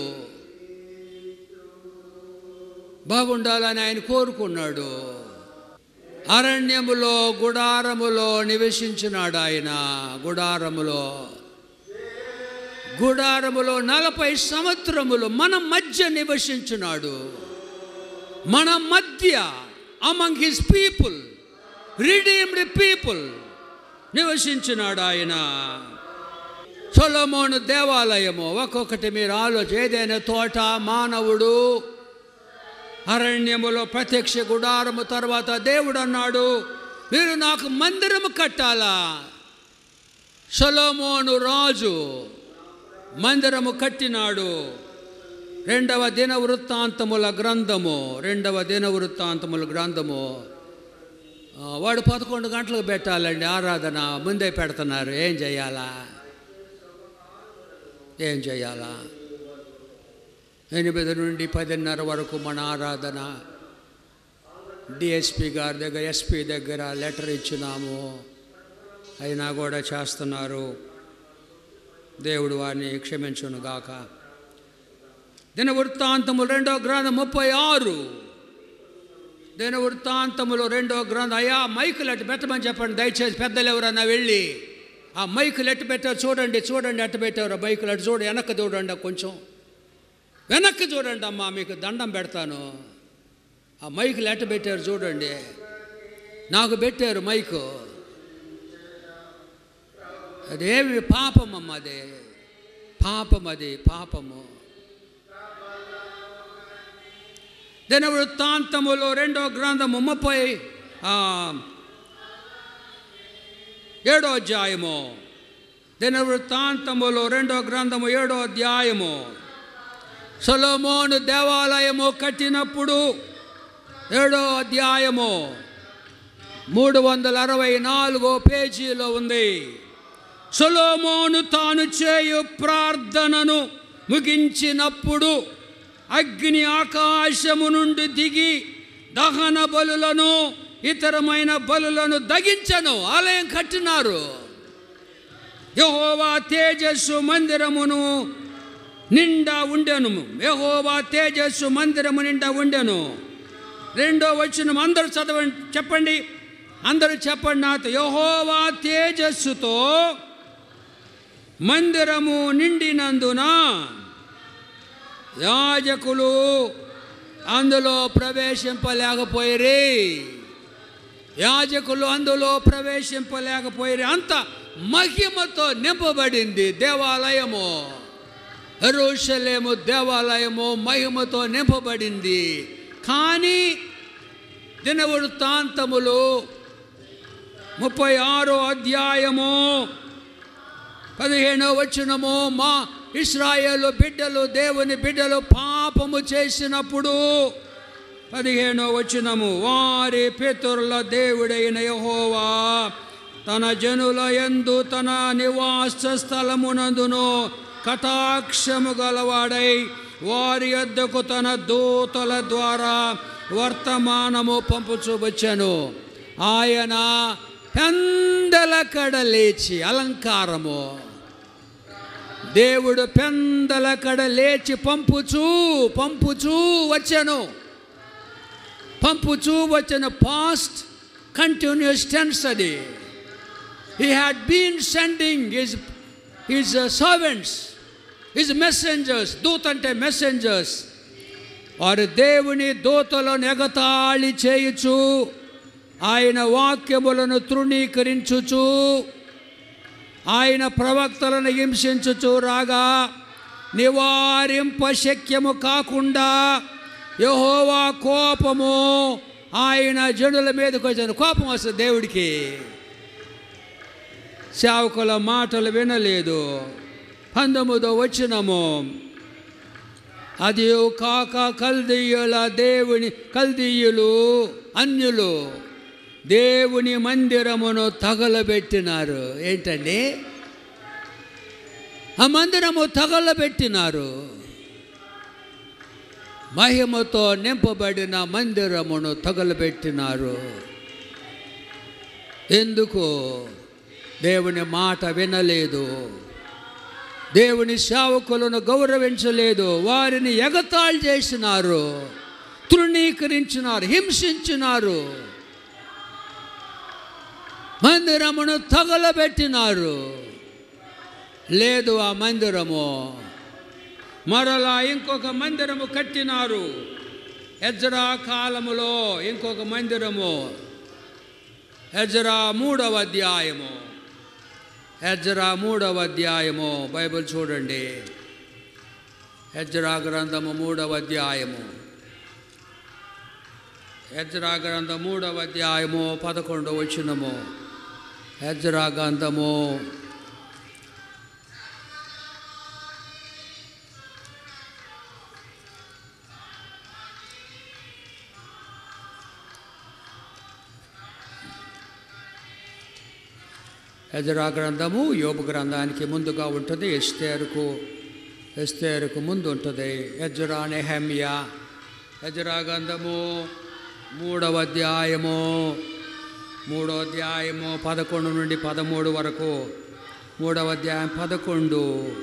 Speaker 7: బాగుండాలని ఆయన కోరుకున్నాడు అరణ్యములో గుడారములో నివసించినాడు ఆయన గుడారములో గుడారములో నలభై సంవత్సరములు మన మధ్య నివసించున్నాడు మన మధ్య among his people redeemed people నివసించినాడు ఆయన సొలమోను దేవాలయము ఒక్కొక్కటి మీరు ఆలోచన ఏదైనా తోట మానవుడు అరణ్యములో ప్రత్యక్ష గుడారము తర్వాత దేవుడు అన్నాడు మీరు నాకు మందిరము కట్టాలా సొలోమోను రాజు మందిరము కట్టినాడు రెండవ దిన వృత్తాంతముల గ్రంథము రెండవ దిన వృత్తాంతముల గ్రంథము ఆ, వాడు పదకొండు గంటలకు పెట్టాలండి ఆరాధన ముందే పెడుతున్నారు ఏం చేయాలా ఏం చేయాలా ఎనిమిది నుండి పదిన్నర వరకు మన ఆరాధన డిఎస్పి గారి దగ్గర ఎస్పి దగ్గర లెటర్ ఇచ్చినాము అయినా కూడా చేస్తున్నారు దేవుడు వారిని క్షమించును గాక దిన వృత్తాంతము రెండో గ్రంథం ముప్పై ఆరు దిన వృత్తాంతములో రెండో గ్రంథం అయ్యా మైకులు అట్టు పెట్టమని చెప్పండి దయచేసి పెద్దలు ఎవరన్నా వెళ్ళి ఆ మైకులు ఎట్టు పెట్టారు చూడండి చూడండి అట్టు పెట్టారు ఆ మైకులు అటు చూడు వెనక్కి చూడండి కొంచెం వెనక్కి చూడండి అమ్మా మీకు దండం పెడతాను ఆ మైకులు ఎట్టు పెట్టారు చూడండి నాకు పెట్టారు మైకు అదేమి పాపం అమ్మ అదే పాపం అది పాపము దిన వృత్తాంతములో రెండో గ్రంథము ముప్పై ఆ, ఏడో అధ్యాయము దిన వృత్తాంతములో రెండో గ్రంథము ఏడో అధ్యాయము సొలోమోను దేవాలయము కట్టినప్పుడు ఏడో అధ్యాయము మూడు వందల అరవై నాలుగో పేజీలో ఉంది సొలోమోను తాను చేయు ప్రార్థనను ముగించినప్పుడు అగ్ని ఆకాశము నుండి దిగి దహన బలులను ఇతరమైన బలులను దగించను ఆలయం కట్టినారు యహోవా తేజస్సు మందిరమును నిండా ఉండెను యహోవా తేజస్సు మందిరము నిండా ఉండెను రెండో వచ్చిన అందరూ చదవండి చెప్పండి అందరూ చెప్పండి నాతో యహోవా తేజస్సుతో మందిరము నిండినందున యాజకులు అందులో ప్రవేశింపలేకపోయిరి యాజకులు అందులో ప్రవేశింపలేకపోయిరి అంత మహిమతో నింపబడింది దేవాలయము ఎరుషలేము దేవాలయము మహిమతో నింపబడింది కానీ దినవృత్తాంతములు ముప్పై ఆరో అధ్యాయము పదిహేనో వచనము మా ఇస్రాయేలు బిడ్డలు దేవుని బిడ్డలు పాపము చేసినప్పుడు పదిహేనో వచనము వారి పితరుల దేవుడైన యహోవా తన జనుల యందు తన నివాస స్థలమునందును కటాక్షము గలవాడై వారి యొద్దకు తన దూతల ద్వారా వర్తమానము పంపుచూవచ్చాను ఆయన పెందల కడ లేచి అలంకారము దేవుడు పెందల కడ లేచి పంపుచూ పంపుచూ వచ్చాను పంపుచూ వచ్చిన పాస్ట్ కంటిన్యూస్ టెన్స్ అది he had been sending his his servants his messengers దూత అంటే మెసెంజర్స్ వారు దేవుని దూతలను ఎగతాళి చేయుచు ఆయన వాక్యములను తృణీకరించుచు ఆయన ప్రవక్తలను హింసించుచు రాగా నివారింప శక్యము కాకుండా యహోవా కోపము ఆయన జనుల మీదకి వచ్చాను కోపం వస్తుంది దేవుడికి సేవకుల మాటలు వినలేదు పంతొమ్మిదో వచ్చినము అది కాక కల్దీయుల దేవుని కల్దీయులు అన్యులు దేవుని మందిరమును తగలబెట్టినారు ఏంటండి ఆ మందిరము తగలబెట్టినారు మహిమతో నింపబడిన మందిరమును తగలబెట్టినారు ఎందుకు దేవుని మాట వినలేదు దేవుని సేవకులను గౌరవించలేదు వారిని ఎగతాళి చేసినారు తృణీకరించినారు హింసించినారు మందిరమును తగలబెట్టినారు లేదు ఆ మందిరము మరలా ఇంకొక మందిరము కట్టినారు ఎజ్రా కాలములో ఇంకొక మందిరము ఎజ్రా మూడవ అధ్యాయము ఎజ్రా మూడవ అధ్యాయము బైబిల్ చూడండి ఎజ్రా గ్రంథము మూడవ అధ్యాయము ఎజ్రా గ్రంథం మూడవ అధ్యాయము పదకొండు వచ్చినము ఎజ్రా గ్రంథము ఎజరా గ్రంథము యోబు గ్రంథానికి ముందుగా ఉంటుంది ఎస్తేరుకు ఎస్తేరుకు ముందు ఉంటుంది ఎజరా నెహమ్యా ఎజరా గ్రంథము మూడవ అధ్యాయము మూడవ అధ్యాయము పదకొండు నుండి పదమూడు వరకు మూడవ అధ్యాయం పదకొండు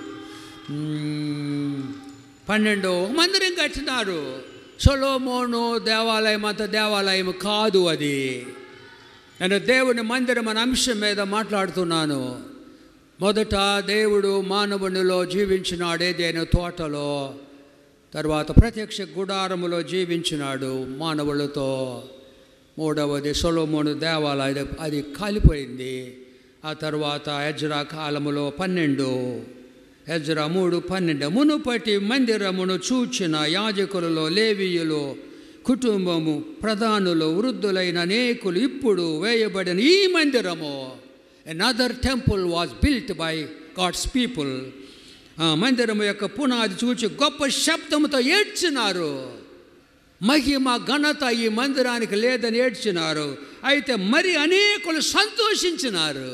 Speaker 7: మ్మ్, పన్నెండు ఒక మందిరం కట్టినారు సొలోమోను దేవాలయం అంత దేవాలయం కాదు అది నేను దేవుని మందిరం అనే అంశం మీద మాట్లాడుతున్నాను మొదట దేవుడు మానవునిలో జీవించినాడు ఏదైనా తోటలో తర్వాత ప్రత్యక్ష గుడారములో జీవించినాడు మానవులతో మూడవది సొలోమోను దేవాలయం అది కాలిపోయింది ఆ తర్వాత ఎజ్రా కాలములో పన్నెండు ఎజ్రా మూడు పన్నెండు మునుపటి మందిరమును చూచిన యాజకులలో లేవీయులు కుటుంబము ప్రధానులు వృద్ధులైన అనేకులు ఇప్పుడు వేయబడిన ఈ మందిరము another temple was built by God's people మందిరము యొక్క పునాది చూచి గొప్ప శబ్దముతో ఏడ్చినారు మహిమ ఘనత ఈ మందిరానికి లేదని ఏడ్చినారు అయితే మరి అనేకులు సంతోషించినారు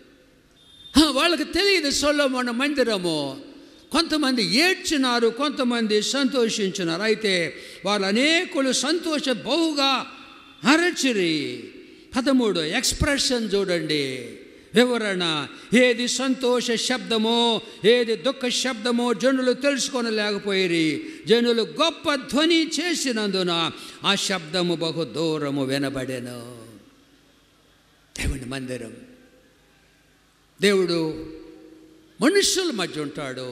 Speaker 7: హ, వాళ్ళకి తెలియదు సొల్లమన్న మందిరము కొంతమంది ఏడ్చినారు కొంతమంది సంతోషించినారు అయితే వాళ్ళు అనేకులు సంతోష బహుగా అరచిరి పదమూడు ఎక్స్ప్రెషన్ చూడండి వివరణ ఏది సంతోష శబ్దమో ఏది దుఃఖ శబ్దమో జనులు తెలుసుకొనలేకపోయిరి జనులు గొప్ప ధ్వని చేసినందున ఆ శబ్దము బహు దూరము వినబడెను దేవుని మందిరం దేవుడు మనుషుల మధ్య ఉంటాడు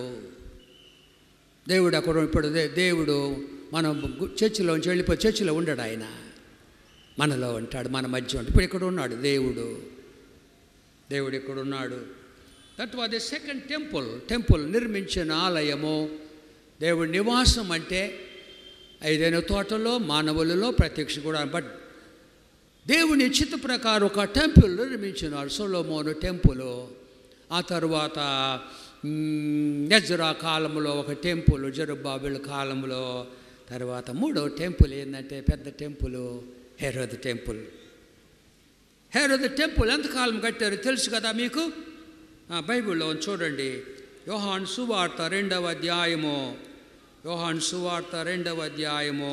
Speaker 7: దేవుడు అక్కడ ఇప్పుడు దే- దేవుడు మనం గు- చర్చిలోంచి వెళ్ళిపోయి చర్చిలో ఉండడు ఆయన మనలో ఉంటాడు మన మధ్య ఉంటాడు ఇప్పుడు ఇక్కడ ఉన్నాడు దేవుడు దేవుడు ఇక్కడ ఉన్నాడు that was the second temple temple నిర్మించిన ఆలయము దేవుడి నివాసం అంటే ఐదైన తోటలో మానవులలో ప్రత్యక్ష కూడా బట్ దేవుని చిత్త ప్రకారం ఒక టెంపుల్ నిర్మించినాడు సొలోమోను టెంపుల్ ఆ తర్వాత ఎజ్రా కాలంలో ఒక టెంపుల్ జరుబాబుల కాలంలో తర్వాత మూడో టెంపుల్ ఏంటంటే పెద్ద temple Herod temple Herod temple ఎంతకాలం కట్టారు తెలుసు కదా మీకు ఆ, బైబిల్లో చూడండి యోహాన్ సువార్త రెండవ అధ్యాయము యోహాన్ సువార్త రెండవ అధ్యాయము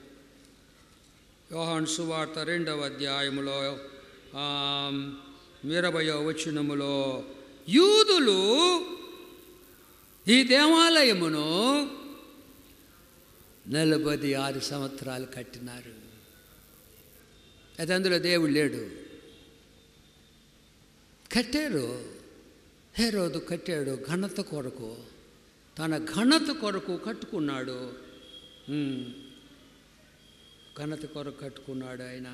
Speaker 7: యోహాన్ సువార్త రెండవ అధ్యాయములో ఆ, ఇరవయో వచనములో యూదులు ఈ దేవాలయమును నలభై ఆరు సంవత్సరాలు కట్టినారు అది అందులో దేవుడు లేడు కట్టారు హేరోదు కట్టాడు ఘనత కొరకు తన ఘనత కొరకు కట్టుకున్నాడు ఉమ్. ఘనత కొరకు కట్టుకున్నాడు ఆయన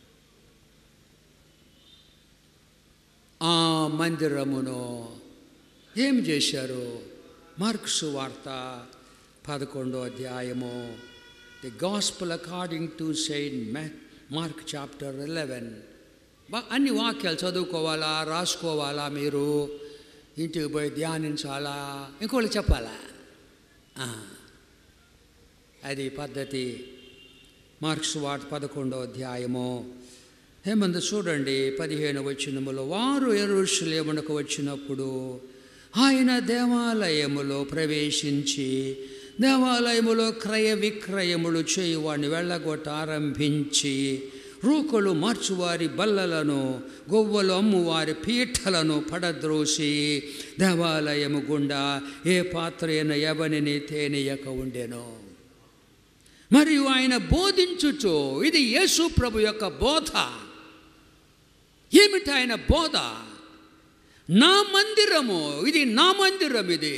Speaker 7: ఆ మందిరమును ఏం చేశారు మార్క్సు వార్త పదకొండో అధ్యాయము the gospel according to saint Mark chapter eleven అన్ని వాక్యాలు చదువుకోవాలా రాసుకోవాలా మీరు ఇంటికి పోయి ధ్యానించాలా ఇంకోళ్ళు చెప్పాలా ఆ. అది పద్ధతి మార్క్స్ వార్త పదకొండో అధ్యాయము హేమందు చూడండి పదిహేను వచ్చినములో వారు ఎరుషులేమునకు వచ్చినప్పుడు ఆయన దేవాలయములో ప్రవేశించి దేవాలయములో క్రయ విక్రయములు చేయువాడిని వెళ్ళగొట్ట ఆరంభించి రూకలు మార్చువారి బల్లలను గొవ్వలు అమ్మువారి పీఠలను పడద్రోసి దేవాలయము గుండా ఏ పాత్ర అయిన ఎవనిని తేనీయక ఉండెను మరియు ఆయన బోధించుచు ఇది యేసు ప్రభు యొక్క బోధ ఏమిటి ఆయన బోధ నా మందిరము ఇది నా మందిరం ఇది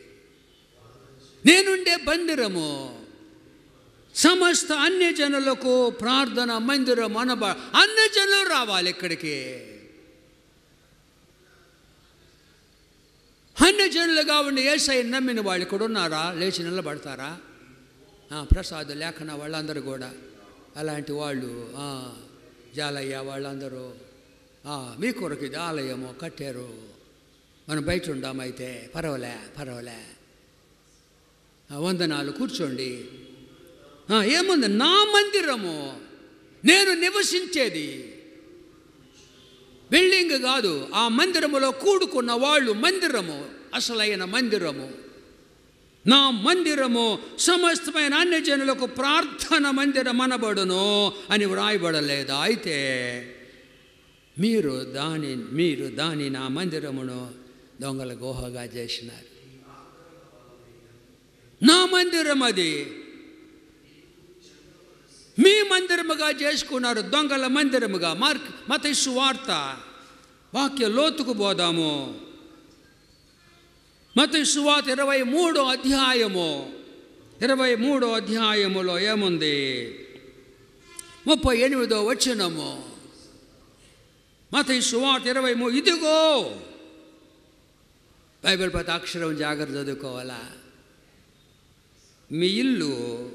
Speaker 7: నేనుండే మందిరము సమస్త అన్యజనులకు ప్రార్థన మందిరం అనబ అన్యజనులు రావాలి ఇక్కడికి అన్యజనులుగా ఉండి ఏసై నమ్మిన వాళ్ళు ఇక్కడ ఉన్నారా లేచి నిలబడతారా ఆ, ప్రసాద్ లేఖన వాళ్ళందరూ కూడా అలాంటి వాళ్ళు ఆ, జాలయ్య వాళ్ళందరూ ఆ, మీ కొరకు ఇది ఆలయము కట్టారు మనం బయట ఉండామైతే పర్వాలే పర్వాలే ఆ, వందనాలు కూర్చోండి ఆ, ఏముంది నా మందిరము నేను నివసించేది బిల్డింగ్ కాదు ఆ మందిరములో కూడుకున్న వాళ్ళు మందిరము అసలైన మందిరము నా మందిరము సమస్తమైన అన్ని జనులకు ప్రార్థన మందిరం అనబడును అని వ్రాయబడలేదా అయితే మీరు దాని మీరు దాని నా మందిరమును దొంగల గుహగా చేసినారు నా మందిరం అది మీ మందిరముగా చేసుకున్నారు దొంగల మందిరముగా మార్క్ మత వార్త వాక్య లోతుకు పోదాము మత సువాత ఇరవై మూడో అధ్యాయము ఇరవై మూడో అధ్యాయములో ఏముంది ముప్పై ఎనిమిదో వచ్చినము మత సువాత ఇరవై మూడు ఇదిగో బైబిల్ ప్రతి అక్షరం జాగ్రత్త చదువుకోవాలా మీ ఇల్లు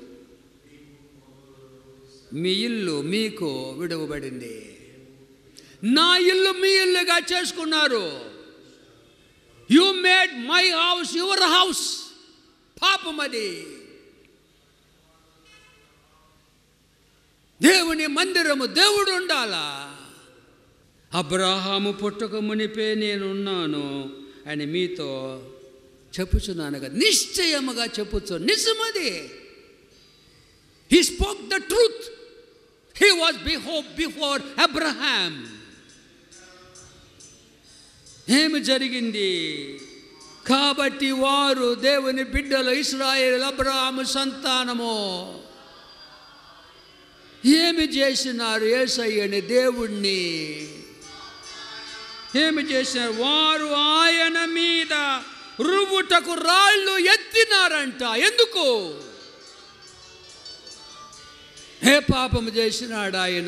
Speaker 7: మీ ఇల్లు మీకు విడువబడింది నా ఇల్లు మీ ఇల్లుగా చేసుకున్నారు you made my house your house పాపం అది దేవుని మందిరము దేవుడు ఉండాలా అబ్రహాము పుట్టక మునిపే నేనున్నాను అని మీతో చెప్పుచున్నాను కదా నిశ్చయముగా చెప్పుచు నిజమది he spoke the truth he was బిహోప్ బిఫోర్ అబ్రహాం ఏమి జరిగింది కాబట్టి వారు దేవుని బిడ్డలు ఇస్రాయేల్ అబ్రహాము సంతానము ఏమి చేసినారు ఏసయ్యని దేవుణ్ణి ఏమి చేసినారు వారు ఆయన మీద రువుటకు రాళ్ళు ఎత్తినారంట ఎందుకు ఏ పాపము చేసినాడు ఆయన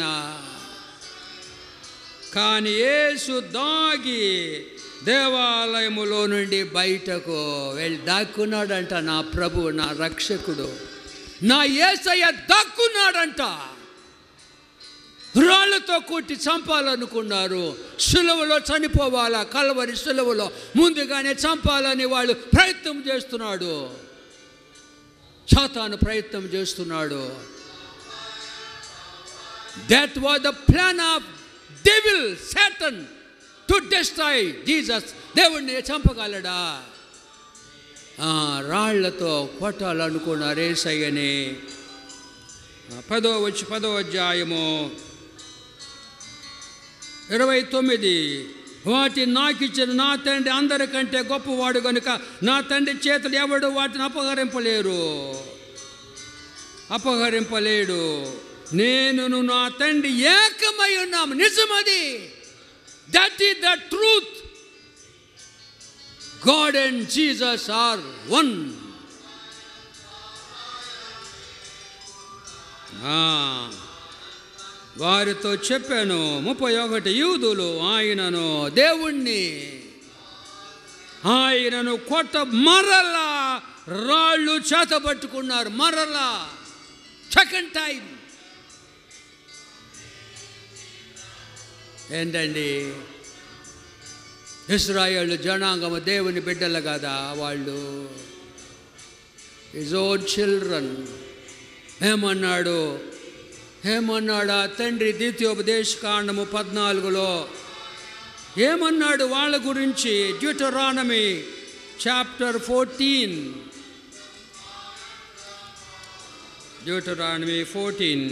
Speaker 7: కానీ యేసు దాగి దేవాలయములో నుండి బయటకు వెళ్ళి దాక్కున్నాడంట నా ప్రభు నా రక్షకుడు నా ఏసయ్య దాక్కున్నాడంట రాళ్లతో కొట్టి చంపాలనుకున్నారు సులువలో చనిపోవాలా కలవరి సులువలో ముందుగానే చంపాలని వాళ్ళు ప్రయత్నం చేస్తున్నాడు సాతాను ప్రయత్నం చేస్తున్నాడు that was the plan of devil Satan to destroy Jesus దేవుణ్ణి చంపగలడా ఆ, రాళ్లతో కొట్టాలనుకున్నారు ఏసయ్యని ఆ, పదో వచ్చి పదో అధ్యాయము ఇరవై తొమ్మిది వాటి నాకిచ్చిన నా తండ్రి అందరికంటే గొప్పవాడు కనుక నా తండ్రి చేతులు ఎవడు వాటిని అపహరింపలేరు అపహరింపలేడు నేను నా తండ్రి ఏకమై ఉన్నాము నిజమది that is the truth God and Jesus are one వారితో చెప్పాను ముప్పై ఒకటి యూదులు ఆయనను దేవుణ్ణి ఆయనను కొట్ట మరలా రాళ్ళు చేతబట్టుకున్నారు మరలా సెకండ్ టైం ఏంటండి ఇస్రాయేల్ జనాంగము దేవుని బిడ్డలు కదా వాళ్ళు ఇజ్ ఓన్ చిల్డ్రన్ ఏమన్నాడు ఏమన్నాడు ఆ తండ్రి ద్వితీయోపదేశ కాండము పద్నాలుగులో ఏమన్నాడు వాళ్ళ గురించి Deuteronomy chapter fourteen Deuteronomy fourteen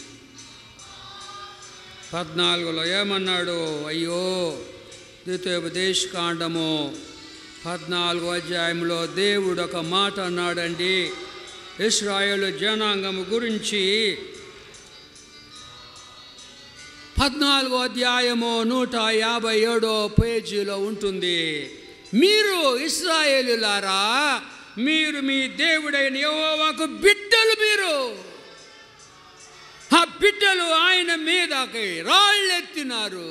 Speaker 7: పద్నాలుగులో ఏమన్నాడు అయ్యో ద్వితీయోపదేశ కాండము పద్నాలుగో అధ్యాయంలో దేవుడు ఒక మాట అన్నాడండి ఇస్రాయేల్ జనాంగము గురించి పద్నాలుగో అధ్యాయము నూట యాభై ఏడో పేజీలో ఉంటుంది మీరు ఇస్రాయేలులారా మీరు మీ దేవుడైన యెహోవాకు బిడ్డలు మీరు ఆ బిడ్డలు ఆయన మీదకి రాళ్ళెత్తినారు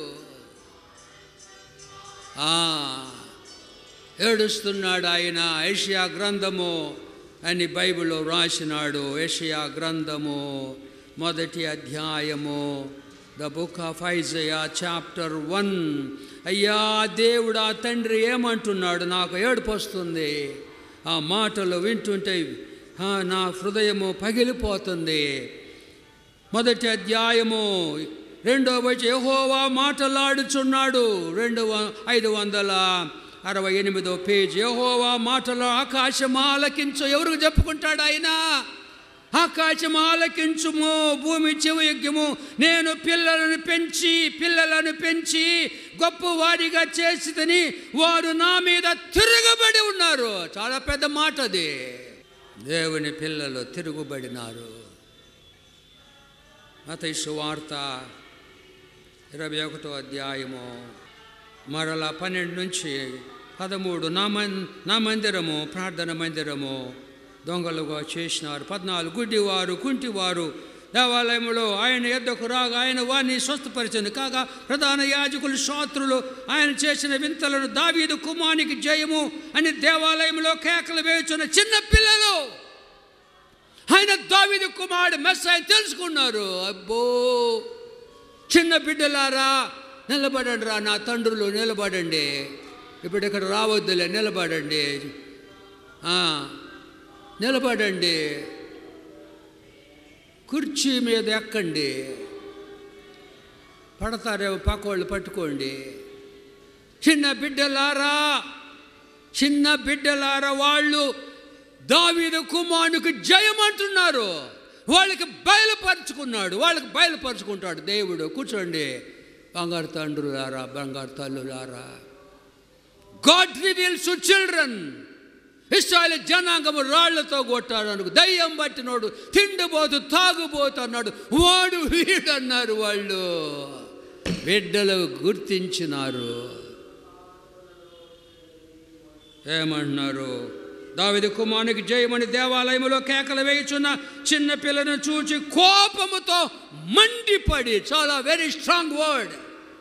Speaker 7: ఆ, ఏడుస్తున్నాడు ఆయన ఏషియా గ్రంథము అని బైబిల్లో రాసినాడు ఏషియా గ్రంథము మొదటి అధ్యాయము the book of Isaiah chapter one అయ్యా దేవుడా తండ్రి ఏమంటున్నాడు నాకు ఏడుపు వస్తుంది ఆ మాటలు వింటుంటే ఆ, నా హృదయము పగిలిపోతుంది మొదటి అధ్యాయము రెండో వచ్చి యెహోవా మాటలాడుచున్నాడు రెండు వ- ఐదు వందల అరవై ఎనిమిదో పేజ్ యెహోవా మాటలు ఆకాశం ఆలకించు ఎవరికి చెప్పుకుంటాడు ఆయన ఆకాశం ఆలకించుము భూమి చెవియజ్ఞము నేను పిల్లలను పెంచి పిల్లలను పెంచి గొప్పవారిగా చేసిదని వారు నా మీద తిరగబడి ఉన్నారు చాలా పెద్ద మాట అది దేవుని పిల్లలు తిరుగుబడినారు మతయి సువార్త ఇరవై ఒకటో అధ్యాయము మరల పన్నెండు నుంచి పదమూడు నా మన్ నా మందిరము ప్రార్థన మందిరము దొంగలుగా చేసినారు పద్నాలుగు గుడ్డివారు కుంటివారు దేవాలయంలో ఆయన ఎద్దకు రాగా ఆయన వారిని స్వస్థపరిచింది కాగా ప్రధాన యాజకులు శాస్త్రులు ఆయన చేసిన వింతలను దావీదు కుమానికి జయము అని దేవాలయంలో కేకలు వేయుచున్న చిన్న పిల్లలు ఆయన దావిది కుమారుడు మెస్ ఆయన తెలుసుకున్నారు అబ్బో చిన్న బిడ్డలారా నిలబడండి రా నా తండ్రులు నిలబడండి ఇప్పుడు ఇక్కడ రావద్దులే నిలబడండి ఆ, నిలబడండి కుర్చీ మీద ఎక్కండి పడతారేమో పక్కోళ్ళు పట్టుకోండి చిన్న బిడ్డలారా చిన్న బిడ్డలారా వాళ్ళు దావీదు కుమారునికి జయమంటున్నారు వాళ్ళకి బయలుపరుచుకున్నాడు వాళ్ళకి బయలుపరుచుకుంటాడు దేవుడు కూర్చోండి బంగారు తండ్రులారా బంగారు తల్లులారా God reveals to children Israel జనాంగము రాళ్లతో కొట్టాడు అనుకు దయ్యం పట్టినోడు తిండిపోతూ తాగుబోతు అన్నాడు వాడు వీడన్నారు వాళ్ళు బిడ్డలు గుర్తించినారు ఏమంటున్నారు దావిది కుమారునికి జయమని దేవాలయంలో కేకలు వేయుచున్న చిన్న పిల్లను చూచి కోపముతో మండిపడి చాలా వెరీ స్ట్రాంగ్ వర్డ్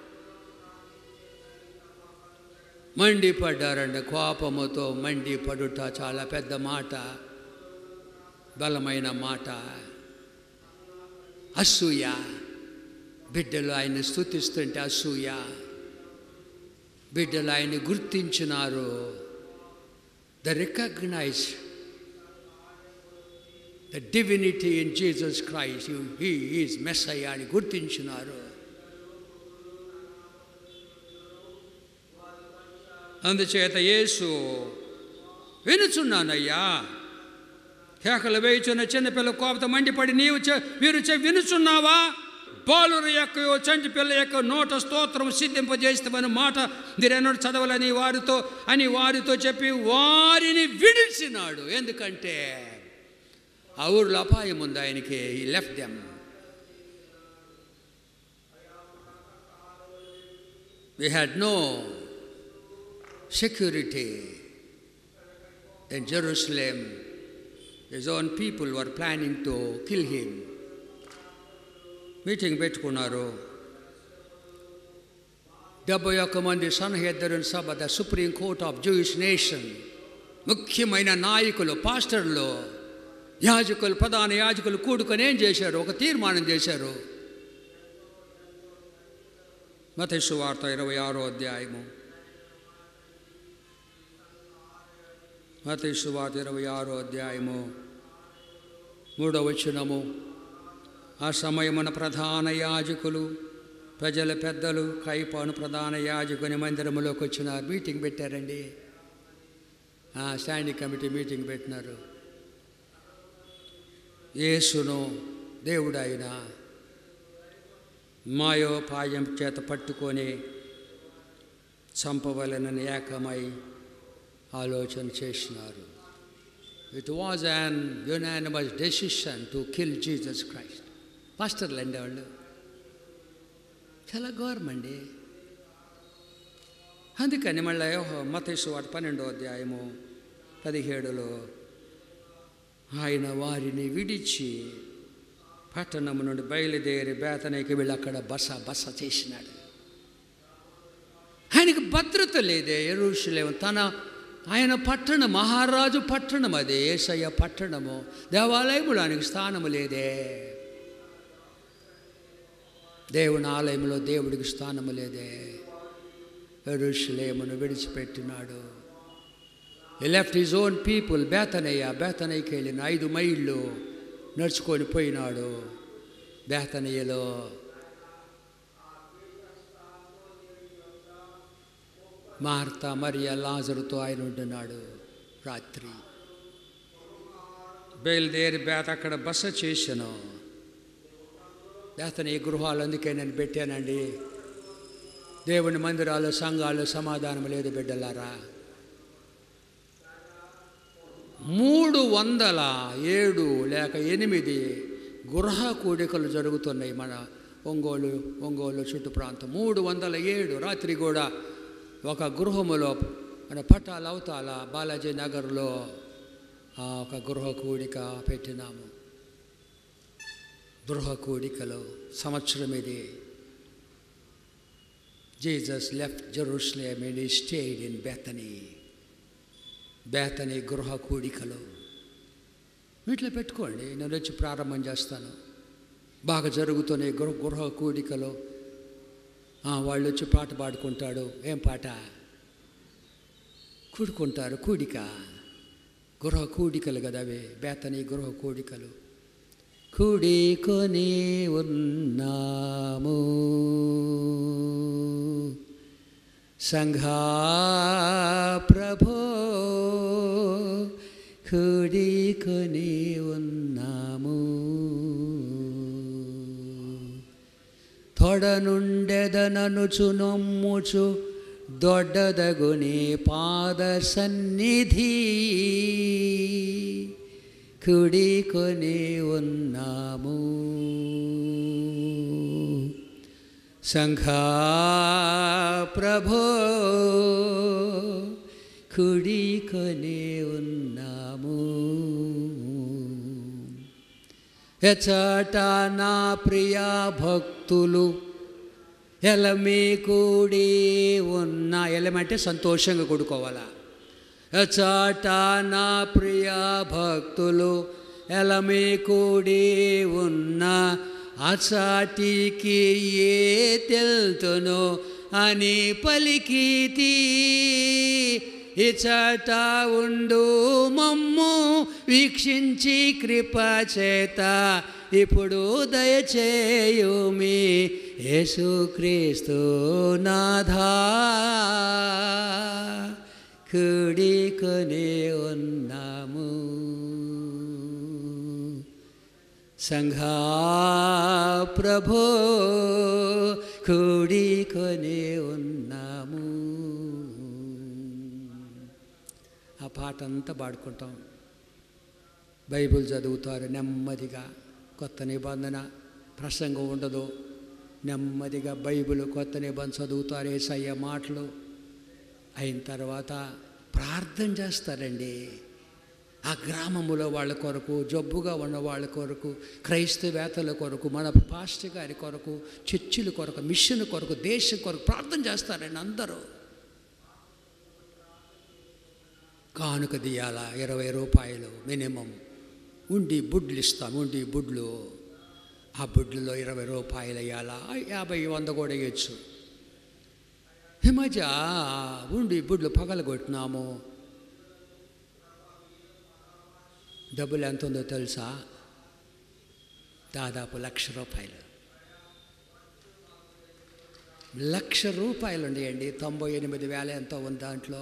Speaker 7: మండిపడ్డారండి కోపముతో మండిపడుట చాలా పెద్ద మాట బలమైన మాట అసూయ బిడ్డలు ఆయన్ని స్థుతిస్తుంటే అసూయ బిడ్డలు ఆయన్ని గుర్తించినారు the recognise the divinity in Jesus Christ he is Messiah అని గుర్తించినారు అందుచేత యేసు వినుచున్నానయ్యా కేకలు వేయుచున్న చిన్నపిల్ల కోపత మండిపడి నీవు చె మీరు చె వినుచున్నావా బాలుర యొక్క చంటి పిల్ల యొక్క నోట స్తోత్రం సిద్ధింపజేస్తామని మాట మీరెన్నడూ చదవాలని వారితో అని వారితో చెప్పి వారిని విడిచినాడు ఎందుకంటే ఆ ఊరిలో అపాయం ఉంది ఆయనకి he left them We had no security in Jerusalem. His own people were planning to kill him. Meeting పెట్టుకున్నారు డెబ్బై ఒక్క మంది సన్హెద్దరుని సభ the supreme court of Jewish nation ముఖ్యమైన నాయకులు పాస్టర్లు యాజకులు ప్రధాన యాజకులు కూడుకొని ఏం చేశారు ఒక తీర్మానం చేశారు మతేసు వార్త ఇరవై ఆరో అధ్యాయము మతేసు వార్త ఇరవై ఆరో అధ్యాయము మూడవ వచనము ఆ సమయమున ప్రధాన యాజకులు ప్రజల పెద్దలు కైపాను ప్రధాన యాజకుని మందిరములోకి వచ్చినారు మీటింగ్ పెట్టారండి ఆ, స్టాండింగ్ కమిటీ మీటింగ్ పెట్టినారు యేసును దేవుడు ఆయన మాయోపాయం చేత పట్టుకొని చంపవలనని ఏకమై ఆలోచన చేసినారు it was an unanimous decision to kill Jesus Christ పాస్టర్లు అండి వాళ్ళు చాలా ఘోరం అండి అందుకని మళ్ళీ మతేసు వాటి పన్నెండో అధ్యాయము పదిహేడులో ఆయన వారిని విడిచి పట్టణం నుండి బయలుదేరి బేతనకి వెళ్ళి అక్కడ బస బస చేసినాడు ఆయనకి భద్రత లేదే ఎరుషులేము తన ఆయన పట్టణం మహారాజు పట్టణం అదే ఏసయ్య పట్టణము దేవాలయములు ఆయనకి స్థానము లేదే దేవుని ఆలయంలో దేవుడికి స్థానము లేదే ఎరుషులేమును విడిచిపెట్టినాడు he left his own people బేతనయ్య బేతనయ్యకి వెళ్ళిన ఐదు మైళ్ళు నడుచుకొని పోయినాడు బేతనయ్యలో మార్త మరియ లాజరుతో ఆయన ఉంటున్నాడు రాత్రి బయలుదేరి బేత అక్కడ బస చేశాను బేతని ఈ గృహాలు అందుకే నేను పెట్టానండి దేవుని మందిరాలు సంఘాలు సమాధానం లేదు బిడ్డలారా మూడు వందల ఏడు లేక ఎనిమిది గృహ కూడికలు జరుగుతున్నాయి మన ఒంగోలు ఒంగోలు చుట్టు ప్రాంతం మూడు వందల ఏడు రాత్రి కూడా ఒక గృహములో మన పట్టాల అవతాల బాలాజీ నగర్లో ఆ ఒక గృహ కూడిక పెట్టినాము గృహ కూడికలో సంవత్సరం ఇది Jesus left Jerusalem and he stayed in Bethany Bethany గృహ కూడికలు వీటిలో పెట్టుకోండి నేను వచ్చి ప్రారంభం చేస్తాను బాగా జరుగుతున్నాయి గృహ గృహ కూడికలు ఆ, వాళ్ళు వచ్చి పాట పాడుకుంటాడు ఏం పాట కూడుకుంటారు కూడిక గృహ కూడికలు కదా అవి బేతని గృహ కూడికలు కూడికొని ఉన్నాము సంఘా ప్రభో కూడికొని ఉన్నాము తొడనుండెదననుచు నొమ్ముచు దొడ్డదగుని పాద సన్నిధి కుడికొని ఉన్నాము సంఘా ప్రభో కుడికొని ఉన్నాము ఎచట నా ప్రియా భక్తులు ఎలమి కూడి ఉన్న ఎలమంటే సంతోషంగా కూడుకోవాలా ఎచట నా ప్రియా భక్తులు ఎలమి కూడి ఉన్న అచాటికి ఏ తెలుతును అని పలికితి ఇచట ఉండు మమ్ము వీక్షించి కృప చేత ఇప్పుడు దయచేయుమి యేసుక్రీస్తు నాథా కుడికొని ఉన్నాము సంఘా ప్రభో కూడికొని ఉన్నాము ఆ పాట అంతా పాడుకుంటాం బైబిల్ చదువుతారు నెమ్మదిగా కొత్త నిబంధన ప్రసంగం ఉండదు నెమ్మదిగా బైబిల్ కొత్త నిబంధన చదువుతారు ఏసయ్య మాటలు అయిన తర్వాత ప్రార్థన చేస్తారండి ఆ గ్రామములో వాళ్ళ కొరకు జబ్బుగా ఉన్న వాళ్ళ కొరకు క్రైస్తవేతల కొరకు మన పాస్టర్ గారి కొరకు చర్చిల కొరకు మిషన్ కొరకు దేశం కొరకు ప్రార్థన చేస్తారండి అందరూ కానుక దియాల ఇరవై రూపాయలు మినిమం ఉండి బుడ్లు ఇస్తాం ఉండి బుడ్లు ఆ బుడ్లలో ఇరవై రూపాయలు వేయాలా యాభై వంద కూడా వేయచ్చు ఈ మధ్య ఉండి బుడ్లు పగలగొట్టినాము డబ్బులు ఎంత ఉందో తెలుసా దాదాపు లక్ష రూపాయలు లక్ష రూపాయలు ఉండేయండి తొంభై ఎనిమిది వేల ఎంతో ఉంది దాంట్లో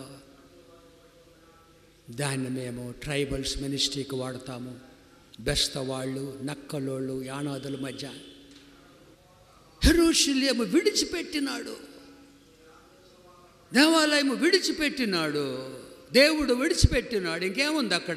Speaker 7: దాన్ని మేము ట్రైబల్స్ మినిస్ట్రీకి వాడతాము బెస్తవాళ్ళు నక్కలోళ్ళు యానాదుల మధ్య హెరోషిల్యము విడిచిపెట్టినాడు దేవాలయము విడిచిపెట్టినాడు దేవుడు విడిచిపెట్టినాడు ఇంకేముంది అక్కడ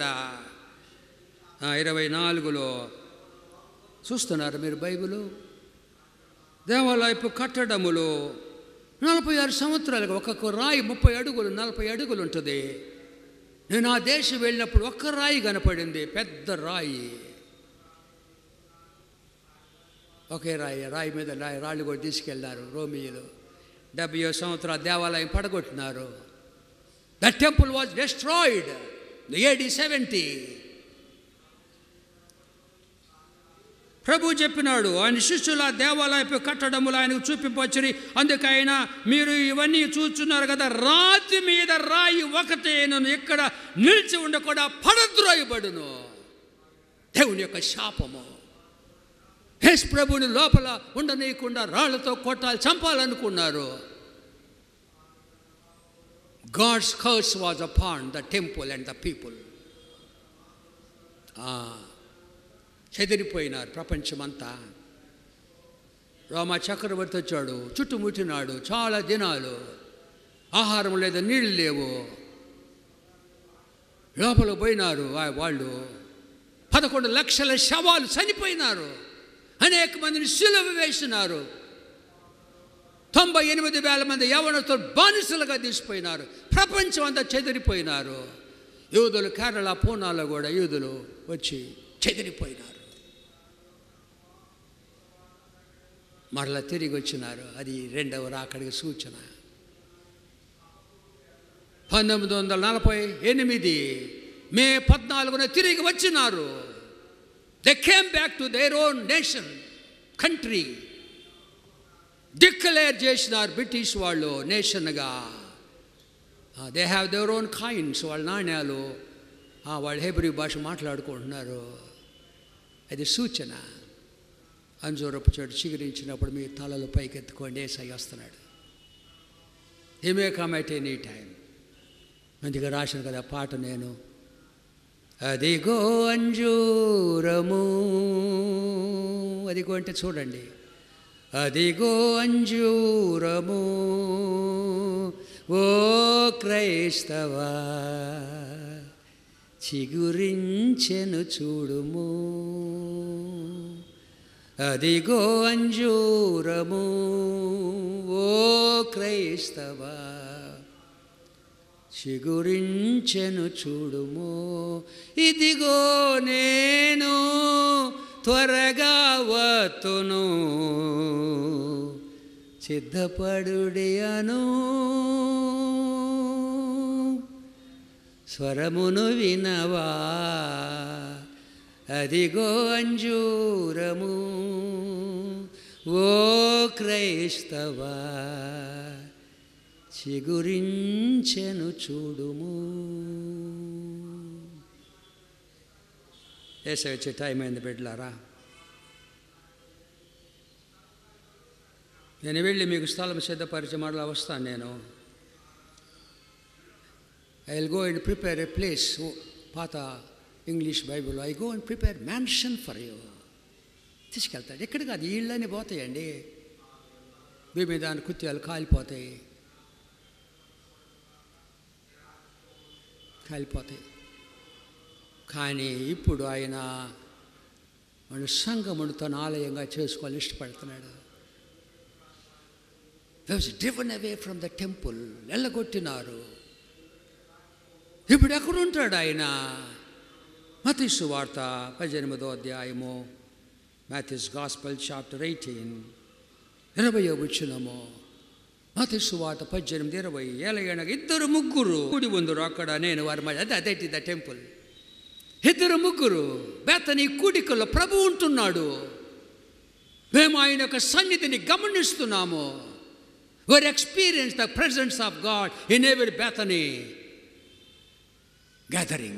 Speaker 7: ఆ, ఇరవై నాలుగులో చూస్తున్నారు మీరు బైబిలు దేవాలయపు కట్టడములో నలభై ఆరు సంవత్సరాలుగా ఒక్కొక్క రాయి ముప్పై అడుగులు నలభై అడుగులు ఉంటుంది నేను ఆ దేశం వెళ్ళినప్పుడు ఒక్క రాయి కనపడింది పెద్ద రాయి ఒకే రాయి రాయి మీద రాయి రాళ్ళు కూడా తీసుకెళ్ళినారు రోమియోలు డెబ్బై సంవత్సరాల దేవాలయం పడగొట్టినారు the temple was destroyed AD seventy ప్రభు చెప్పినాడు ఆయన శిష్యుల దేవాలయపు కట్టడములు ఆయనకు చూపింపచ్చరి అందుకైన మీరు ఇవన్నీ చూస్తున్నారు కదా రాతి మీద రాయి ఒకటేను ఇక్కడ నిలిచి ఉండకుండా పడద్రోయబడును దేవుని యొక్క శాపము హేస్ ప్రభుని లోపల ఉండనీయకుండా రాళ్లతో కొట్టాలి చంపాలనుకున్నారు God's curse was upon the temple and the people చెదిరిపోయినారు ప్రపంచమంతా రోమా చక్రవర్తి వచ్చాడు చుట్టుముట్టినాడు చాలా దినాలు ఆహారం లేదు నీళ్ళు లేవు లోపల పోయినారు వా- వాళ్ళు పదకొండు లక్షల శవాలు చనిపోయినారు అనేక మందిని సిలువ వేసినారు తొంభై ఎనిమిది వేల మంది యవనతో బానిసలుగా తీసిపోయినారు ప్రపంచం అంతా చెదిరిపోయినారు యూదులు కేరళ పూనాలో కూడా యూదులు వచ్చి చెదిరిపోయినారు మరలా తిరిగి వచ్చినారు అది రెండవ రాకడికి సూచన పంతొమ్మిది వందల నలభై ఎనిమిది మే పద్నాలుగున తిరిగి వచ్చినారు they came back to their own nation country declare చేసినారు బ్రిటిష్ వాళ్ళు నేషన్గా they have their own coins వాళ్ళ నాణ్యాలు ఆ, వాళ్ళు హెబ్రి భాష మాట్లాడుకుంటున్నారు అది సూచన అంజూరపు చెడు చిగురించినప్పుడు మీ తలలు పైకెత్తుకోండి ఏసై వస్తున్నాడు he may come at any time మంచిగా రాసిన కదా పాట నేను అదిగో అంజూరము అదిగో అంటే చూడండి అదిగో అంజూరము ఓ క్రైస్తవా చిగురించెను చూడుము అదిగో అంజూరము ఓ క్రైస్తవా చిగురించెను చూడుము ఇదిగో నేను త్వరగా వత్తును సిద్ధపడుడి అను స్వరమును వినవా అదిగో అంజూరము ఓ క్రైస్తవా చిగురించెను చూడుము వేసే వచ్చే టైం అయింది బిడ్డలారా నేను వెళ్ళి మీకు స్థలం సిద్ధపరిచే మరలా వస్తాను నేను I will go and prepare a place పాత English Bible I go and prepare mansion for you తీసుకెళ్తాడు ఎక్కడ కాదు ఇళ్ళని పోతాయండి మీ మీద కుత్యాలు కాలిపోతాయి కాలిపోతాయి కానీ ఇప్పుడు ఆయన మన సంఘమును తన ఆలయంగా చేసుకోవాలని ఇష్టపడుతున్నాడు was driven away from the temple వెళ్ళగొట్టినారు ఇప్పుడు ఎక్కడుంటాడు ఆయన మతీసు వార్త పద్దెనిమిదో అధ్యాయము మ్యాథిస్ గాస్పల్ చాప్టర్ ఎయిటీన్ ఇరవయో వచ్చినము మతీసు వార్త పద్దెనిమిది ఇరవై ఏలయనగా ఇద్దరు ముగ్గురు కూడి ఉందరు అక్కడ నేను వారి మధ్య అదే అదే ద టెంపుల్ ఇద్దరు ముగ్గురు బేతని కూడికల్లో ప్రభు ఉంటున్నాడు మేము ఆయన యొక్క సన్నిధిని గమనిస్తున్నాము we experience the presence of God in every Bethany gathering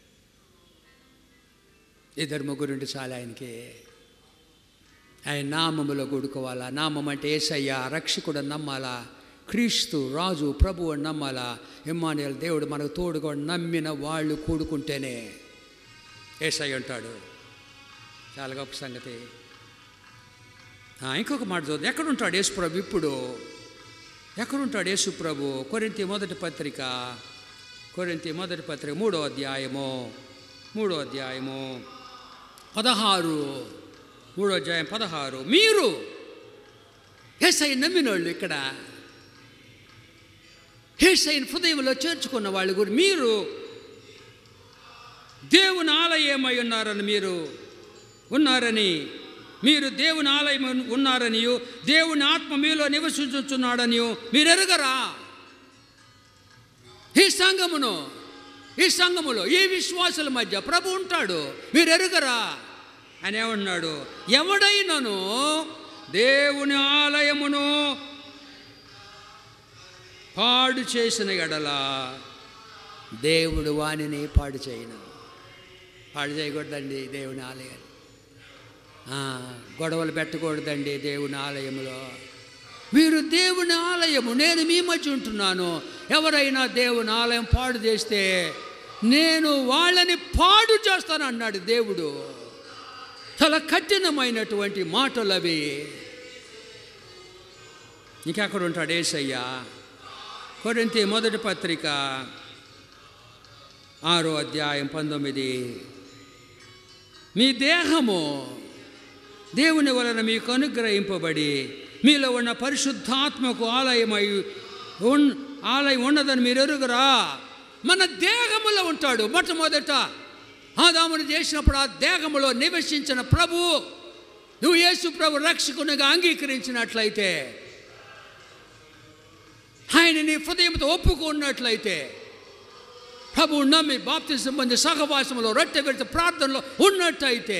Speaker 7: ఇద్దరు ముగ్గురుండి చాలా ఆయనకి ఆయన నామములో కూడుకోవాలా నామం అంటే ఏసయ్య రక్షకుడు నమ్మాలా క్రీస్తు రాజు ప్రభు అని నమ్మాలా ఇమ్మానుయల్ దేవుడు మనకు తోడుగా నమ్మిన వాళ్ళు కూడుకుంటేనే ఏసయ్య ఉంటాడు చాలా గొప్ప సంగతి ఆ, ఇంకొక మాట చూద్దాం ఎక్కడుంటాడు యేసు ప్రభు ఇప్పుడు ఎక్కడుంటాడు యేసు ప్రభు కొరింతి మొదటి పత్రిక కొరింతి మొదటి పత్రిక మూడో అధ్యాయము మూడో అధ్యాయము పదహారు మూడో అధ్యాయం పదహారు మీరు ఏసై నమ్మినోళ్ళు ఇక్కడ ఏసైని హృదయంలో చేర్చుకున్న వాళ్ళు కూడా మీరు దేవుని ఆలయమై ఉన్నారని మీరు ఉన్నారని మీరు దేవుని ఆలయం ఉన్నారనియు దేవుని ఆత్మ మీలో నివసించుచున్నాడనియు మీరు ఎరగరా ఈ సంఘమును ఈ సంఘములో ఈ విశ్వాసుల మధ్య ప్రభు ఉంటాడు మీరు ఎరుగరా అని ఏమన్నాడు ఎవడైనను దేవుని ఆలయమును పాడు చేసిన ఎడల దేవుడు వాణిని పాడు చేయను పాడు చేయకూడదండి దేవుని ఆలయాన్ని ఆ, గొడవలు పెట్టకూడదండి దేవుని ఆలయంలో మీరు దేవుని ఆలయము నేను మీ మధ్య ఉంటున్నాను ఎవరైనా దేవుని ఆలయం పాడు చేస్తే నేను వాళ్ళని పాడు చేస్తాను అన్నాడు దేవుడు చాలా కఠినమైనటువంటి మాటలు అవి ఇంకెక్కడ ఉంటాడు ఏసయ్యా కొరింతి మొదటి పత్రిక ఆరో అధ్యాయం పంతొమ్మిది మీ దేహము దేవుని వలన మీకు అనుగ్రహింపబడి మీలో ఉన్న పరిశుద్ధాత్మకు ఆలయమై ఉన్ ఆలయం ఉన్నదని మీరు ఎరుగురా మన దేహములో ఉంటాడు మొట్టమొదట ఆదామును చేసినప్పుడు ఆ దేహములో నివసించిన ప్రభు నువ్వు యేసు ప్రభు రక్షకునిగా అంగీకరించినట్లయితే ఆయన నీ హృదయంతో ఒప్పుకున్నట్లయితే ప్రభు నమ్మి బాప్తి సంబంధి సహవాసంలో రొట్టె పెడితే ప్రార్థనలో ఉన్నట్టయితే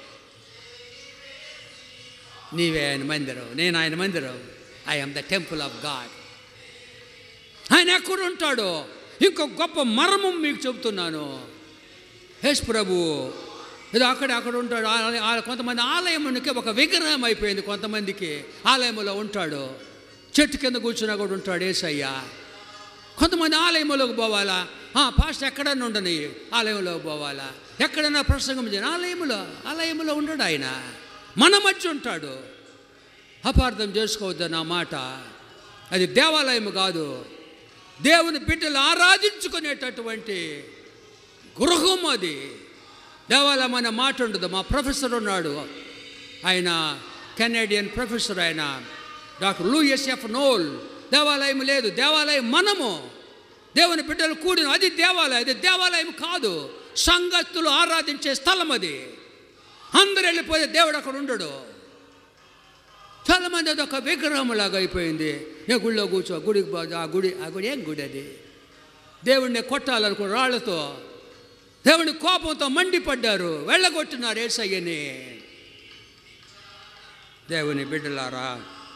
Speaker 7: నీవే ఆయన మందిరం నేను ఆయన మందిరం I am the temple of God ఆయన ఎక్కడ ఉంటాడో ఇంకో గొప్ప మర్మం మీకు చెబుతున్నాను హేష్ ప్రభు ఏదో అక్కడ అక్కడ ఉంటాడు ఆ- ఆ- కొంతమంది ఆలయమునికి ఒక విగ్రహం అయిపోయింది కొంతమందికి ఆలయంలో ఉంటాడు చెట్టు కింద కూర్చున్నా కూడా ఉంటాడు ఏసయ్య కొంతమంది ఆలయంలోకి పోవాలా ఆ, పాస్టర్ ఎక్కడన్నా ఉండని ఆలయంలోకి పోవాలా ఎక్కడైనా ప్రసంగం చేయని ఆలయంలో ఆలయంలో ఉండడు ఆయన మన మధ్య ఉంటాడు అపార్థం చేసుకోవద్దు నా మాట అది దేవాలయం కాదు దేవుని బిడ్డలు ఆరాధించుకునేటటువంటి గృహం అది దేవాలయం అనే మాట ఉండదు మా ప్రొఫెసర్ ఉన్నాడు ఆయన కెనేడియన్ ప్రొఫెసర్ ఆయన డాక్టర్ లూఎస్ఎఫ్ నోల్ దేవాలయం లేదు దేవాలయం మనము దేవుని బిడ్డలు కూడిన అది దేవాలయం అది దేవాలయం కాదు సంగతులు ఆరాధించే స్థలం అది అందరు వెళ్ళిపోతే దేవుడు అక్కడ ఉండడు చాలామంది అది ఒక విగ్రహం లాగా అయిపోయింది నేను గుడిలో కూర్చో గుడికి పో ఆ గుడి ఆ గుడి ఏం గుడి అది దేవుడిని కొట్టాలనుకో రాళ్లతో దేవుని కోపంతో మండిపడ్డారు వెళ్ళగొట్టినారు ఏసయ్యని దేవుని బిడ్డలారా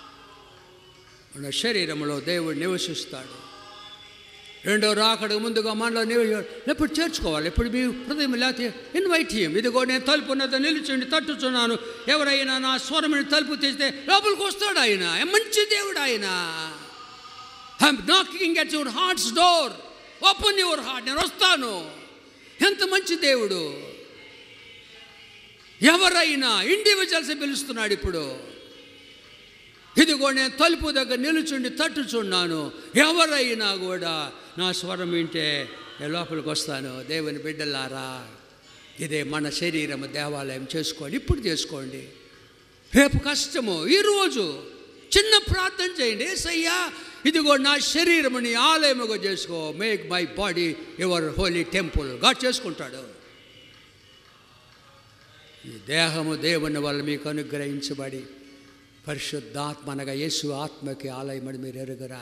Speaker 7: మన శరీరంలో దేవుడు నివసిస్తాడు రెండో రాకడకు ముందుగా మనలో నివసి ఎప్పుడు చేర్చుకోవాలి ఎప్పుడు మీ హృదయం లేకపోతే ఇన్వైట్ చేయం ఇదిగో నేను తలుపు ఉన్నది నిలుచుండి తట్టుచున్నాను ఎవరైనా నా స్వరముని తలుపు తెస్తే లోపలికి వస్తాడు ఆయన మంచి దేవుడు ఆయన I'm knocking at your heart's door open your heart నేను వస్తాను ఎంత మంచి దేవుడు ఎవరైనా ఇండివిజువల్స్ పిలుస్తున్నాడు ఇప్పుడు ఇదిగో నేను తలుపు దగ్గర నిలుచుండి తట్టుచున్నాను ఎవరైనా కూడా నా స్వరం వింటే నేను లోపలికి వస్తాను దేవుని బిడ్డలారా ఇదే మన శరీరం దేవాలయం చేసుకోండి ఇప్పుడు చేసుకోండి రేపు కష్టము ఈరోజు చిన్న ప్రార్థన చేయండి ఏసయ్యా ఇదిగో నా శరీరముని ఆలయముగా చేసుకో make my body your holy temple God చేసుకుంటాడు ఈ దేహము దేవుని వల్ల మీకు అనుగ్రహించబడి పరిశుద్ధాత్మ అనగా యేసు ఆత్మకి ఆలయమని మీరు ఎరుగరా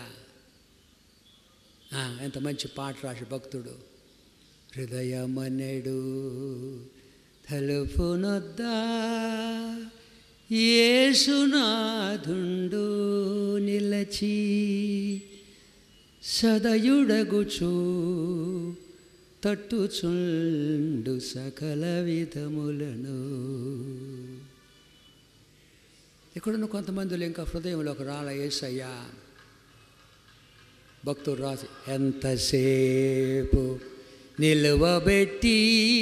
Speaker 7: ఆ, ఎంత మంచి పాట రాసి భక్తుడు హృదయమనెడు తలుపునొద్దా యేసునాథుండు నిలచి సదయుడగుచు తట్టుచుండు సకల విధములను ఇక్కడున్న కొంతమందిలో ఇంకా హృదయంలోకి రాల ఏసయ్యా భక్తుడు రాసి ఎంతసేపు నిలువబెట్టి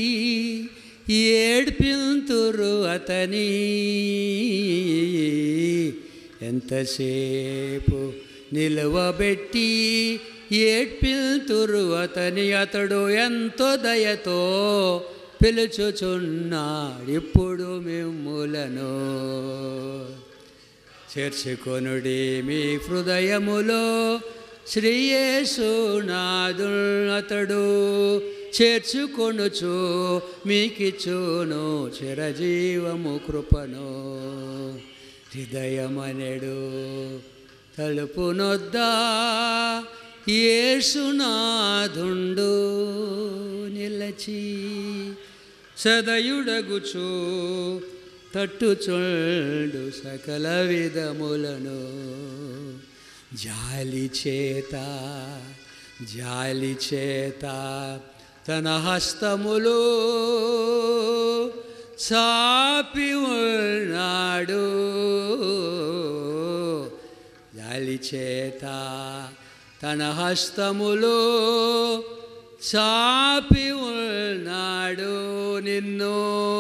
Speaker 7: ఏడ్పింతురు అతని ఎంతసేపు నిలువబెట్టి ఏడ్పింతురు అతని అతడు ఎంతో దయతో పిలుచుచున్నాడు ఇప్పుడు మిమ్ములను చేర్చుకొనుడి మీ హృదయములో శ్రీయేసునాథుడు చేర్చుకొనుచు మీకిచ్చును చిరజీవము కృపను హృదయమనెడు తలుపునొద్దా యేసునాథుండు నిలచి సదయుడగుచు తట్టుచుండు సకల విధములను జాలి చేత జాలి చేత తన హస్తములు చాపి ఉన్నాడు జాలి చేత తన హస్తములో చాపి ఉన్నాడు నిన్ను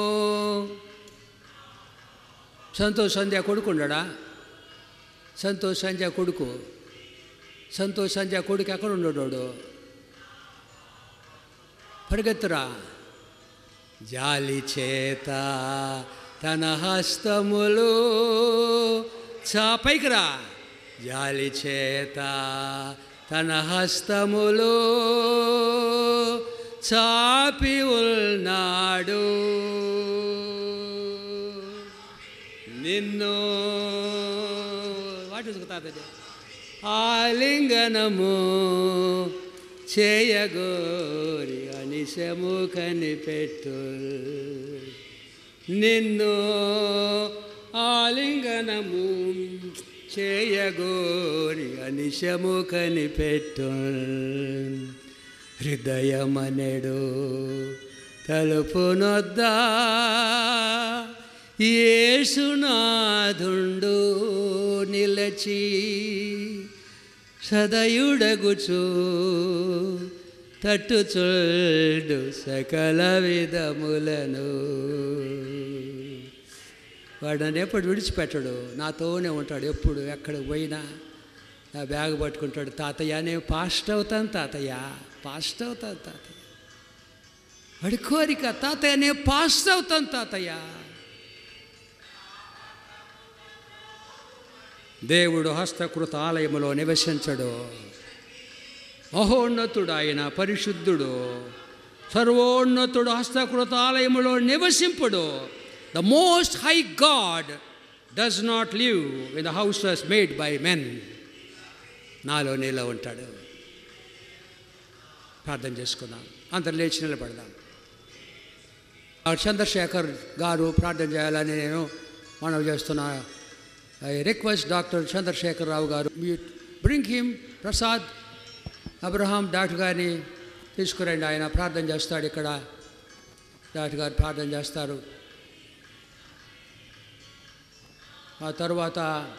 Speaker 7: సంతోష్ సంధ్య కొడుకుండా సంతోష్ సంధ్య కొడుకు సంతోష్ సంధ్య కొడుకు ఎక్కడ ఉండడు పరిగెత్తురా జాలి చేత తన హస్తములు చా పైకి రా జాలి చేత తన హస్తములు చాపి ఉన్నాడు నిన్ను వాటి తాతది ఆలింగనము చేయగోరి అనిశము కనిపెట్టు నిన్ను ఆలింగనము చేయగోరి అనిశము కనిపెట్టు హృదయమనెడు తలుపునొద్దా యేసునాథుండు నిలచి సదయుడగుచు తట్టుచుడు సకల విధములను వాడు నన్ను ఎప్పుడు విడిచిపెట్టడు నాతోనే ఉంటాడు ఎప్పుడు ఎక్కడికి పోయినా నా బ్యాగ్ పట్టుకుంటాడు తాతయ్య నేను పాస్ట్ అవుతాను తాతయ్య పాస్ట్ అవుతాను తాతయ్య వాడి కోరిక తాతయ్య నేను పాస్ట్ అవుతాను తాతయ్య దేవుడు హస్తకృత ఆలయములో నివసించడు మహోన్నతుడు ఆయన పరిశుద్ధుడు సర్వోన్నతుడు హస్తకృత ఆలయములో నివసింపుడు the most high God does not live in the houses made by men నాలో నీలో ఉంటాడు ప్రార్థన చేసుకుందాం అందరు లేచి నిలబడదాం ఆ చంద్రశేఖర్ గారు ప్రార్థన చేయాలని నేను మనవి చేస్తున్నా I request doctor Chandrasekhar Rao garu మీ bring him Prasad Abraham doctor గారిని తీసుకురండి ఆయన ప్రార్థన చేస్తాడు ఇక్కడ డాక్టర్ గారు ప్రార్థన చేస్తారు ఆ తర్వాత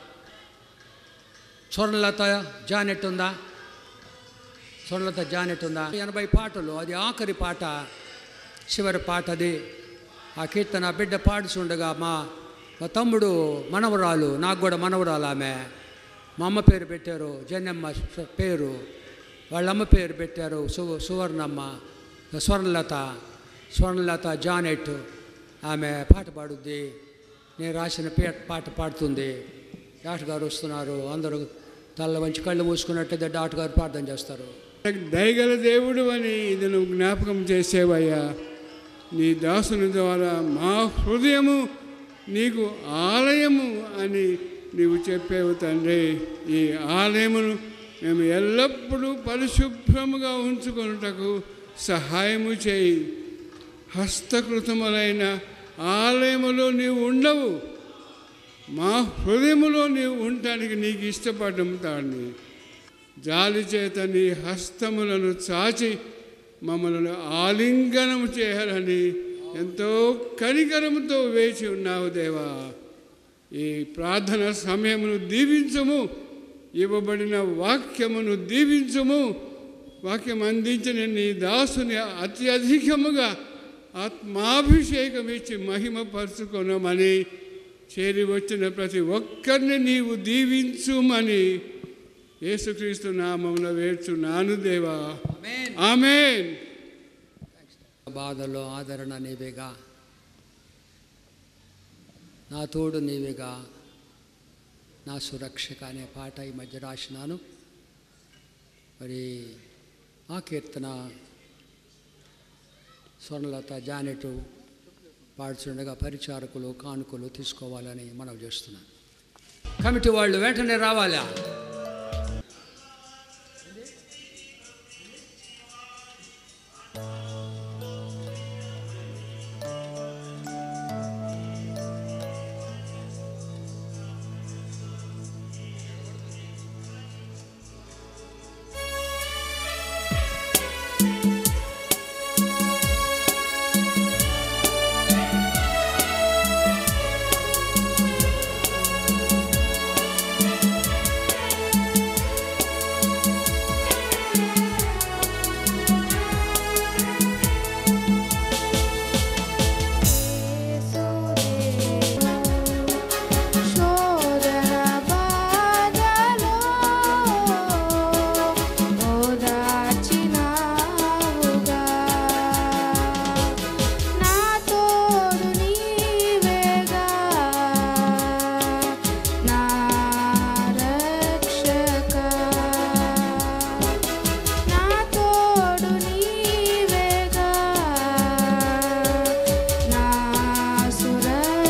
Speaker 7: స్వర్ణలత జానెట్ ఉందా స్వర్ణలత జానెట్ ఉందా ఎనభై పాటలు అది ఆఖరి పాట చివరి పాట అది ఆ కీర్తన బిడ్డ పాడుచుండగా మా మా తమ్ముడు మనవరాలు నాకు కూడా మనవరాలు ఆమె మా అమ్మ పేరు పెట్టారు జనమ్మ స- పేరు వాళ్ళ అమ్మ పేరు పెట్టారు సు సువర్ణమ్మ స్వర్ణలత స్వర్ణలత జానెట్ ఆమె పాట పాడుద్ది నేను రాసిన పే పాట పాడుతుంది డాక్టర్ గారు వస్తున్నారు అందరూ తల్ల వంచి కళ్ళు మూసుకున్నట్టయితే డాక్టర్ గారు ప్రార్థన చేస్తారు
Speaker 8: దయగల దేవుడు అని ఇది నువ్వు జ్ఞాపకం చేసేవయ్యా నీ దాసుని ద్వారా మా హృదయము నీకు ఆలయము అని నీవు చెప్పేవు తండ్రి ఈ ఆలయమును మేము ఎల్లప్పుడూ పరిశుభ్రముగా ఉంచుకొనుటకు సహాయము చేయి హస్తకృతములైన ఆలయములో నీవు ఉండవు మా హృదయములో నీవు ఉండటానికి నీకు ఇష్టపడడం తాడిని జాలి చేత నీ హస్తములను చాచి మమ్మల్ని ఆలింగనం చేయాలని ఎంతో కనికరముతో వేచి ఉన్నావు దేవా ఈ ప్రార్థన సమయమును దీవించము ఇవ్వబడిన వాక్యమును దీవించము వాక్యం అందించిన నీ దాసుని అత్యధికముగా ఆత్మాభిషేకం ఇచ్చి మహిమపరుచుకొనమని చేరి వచ్చిన ప్రతి ఒక్కరిని నీవు దీవించుమని యేసుక్రీస్తు నామమున వేర్చున్నాను దేవా ఆమేన్
Speaker 7: బాధలో ఆదరణ నీవేగా నా తోడు నీవేగా నా సురక్షక అనే పాట ఈ మధ్య రాసినాను మరి ఆ కీర్తన స్వర్ణలత జానెట్ పాడుతుండగా పరిచారకులు కానుకలు తీసుకోవాలని మనం చేస్తున్నాం కమిటీ వాళ్ళు వెంటనే రావాలా
Speaker 9: నా సురక్షక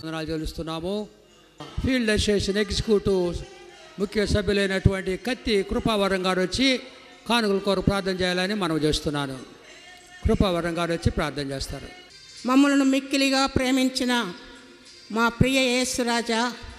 Speaker 7: వందనాలు చెల్లిస్తున్నాము ఫీల్డ్ అసోసియేషన్ ఎగ్జిక్యూటివ్ ముఖ్య సభ్యులైనటువంటి కత్తి కృపావరం గారు వచ్చి కానుకల కొరకు ప్రార్థన చేయాలని మనం చేస్తున్నాను కృపావరం గారు వచ్చి ప్రార్థన చేస్తారు
Speaker 9: మమ్మల్ని మిక్కిలిగా ప్రేమించిన మా ప్రియ యేసురాజా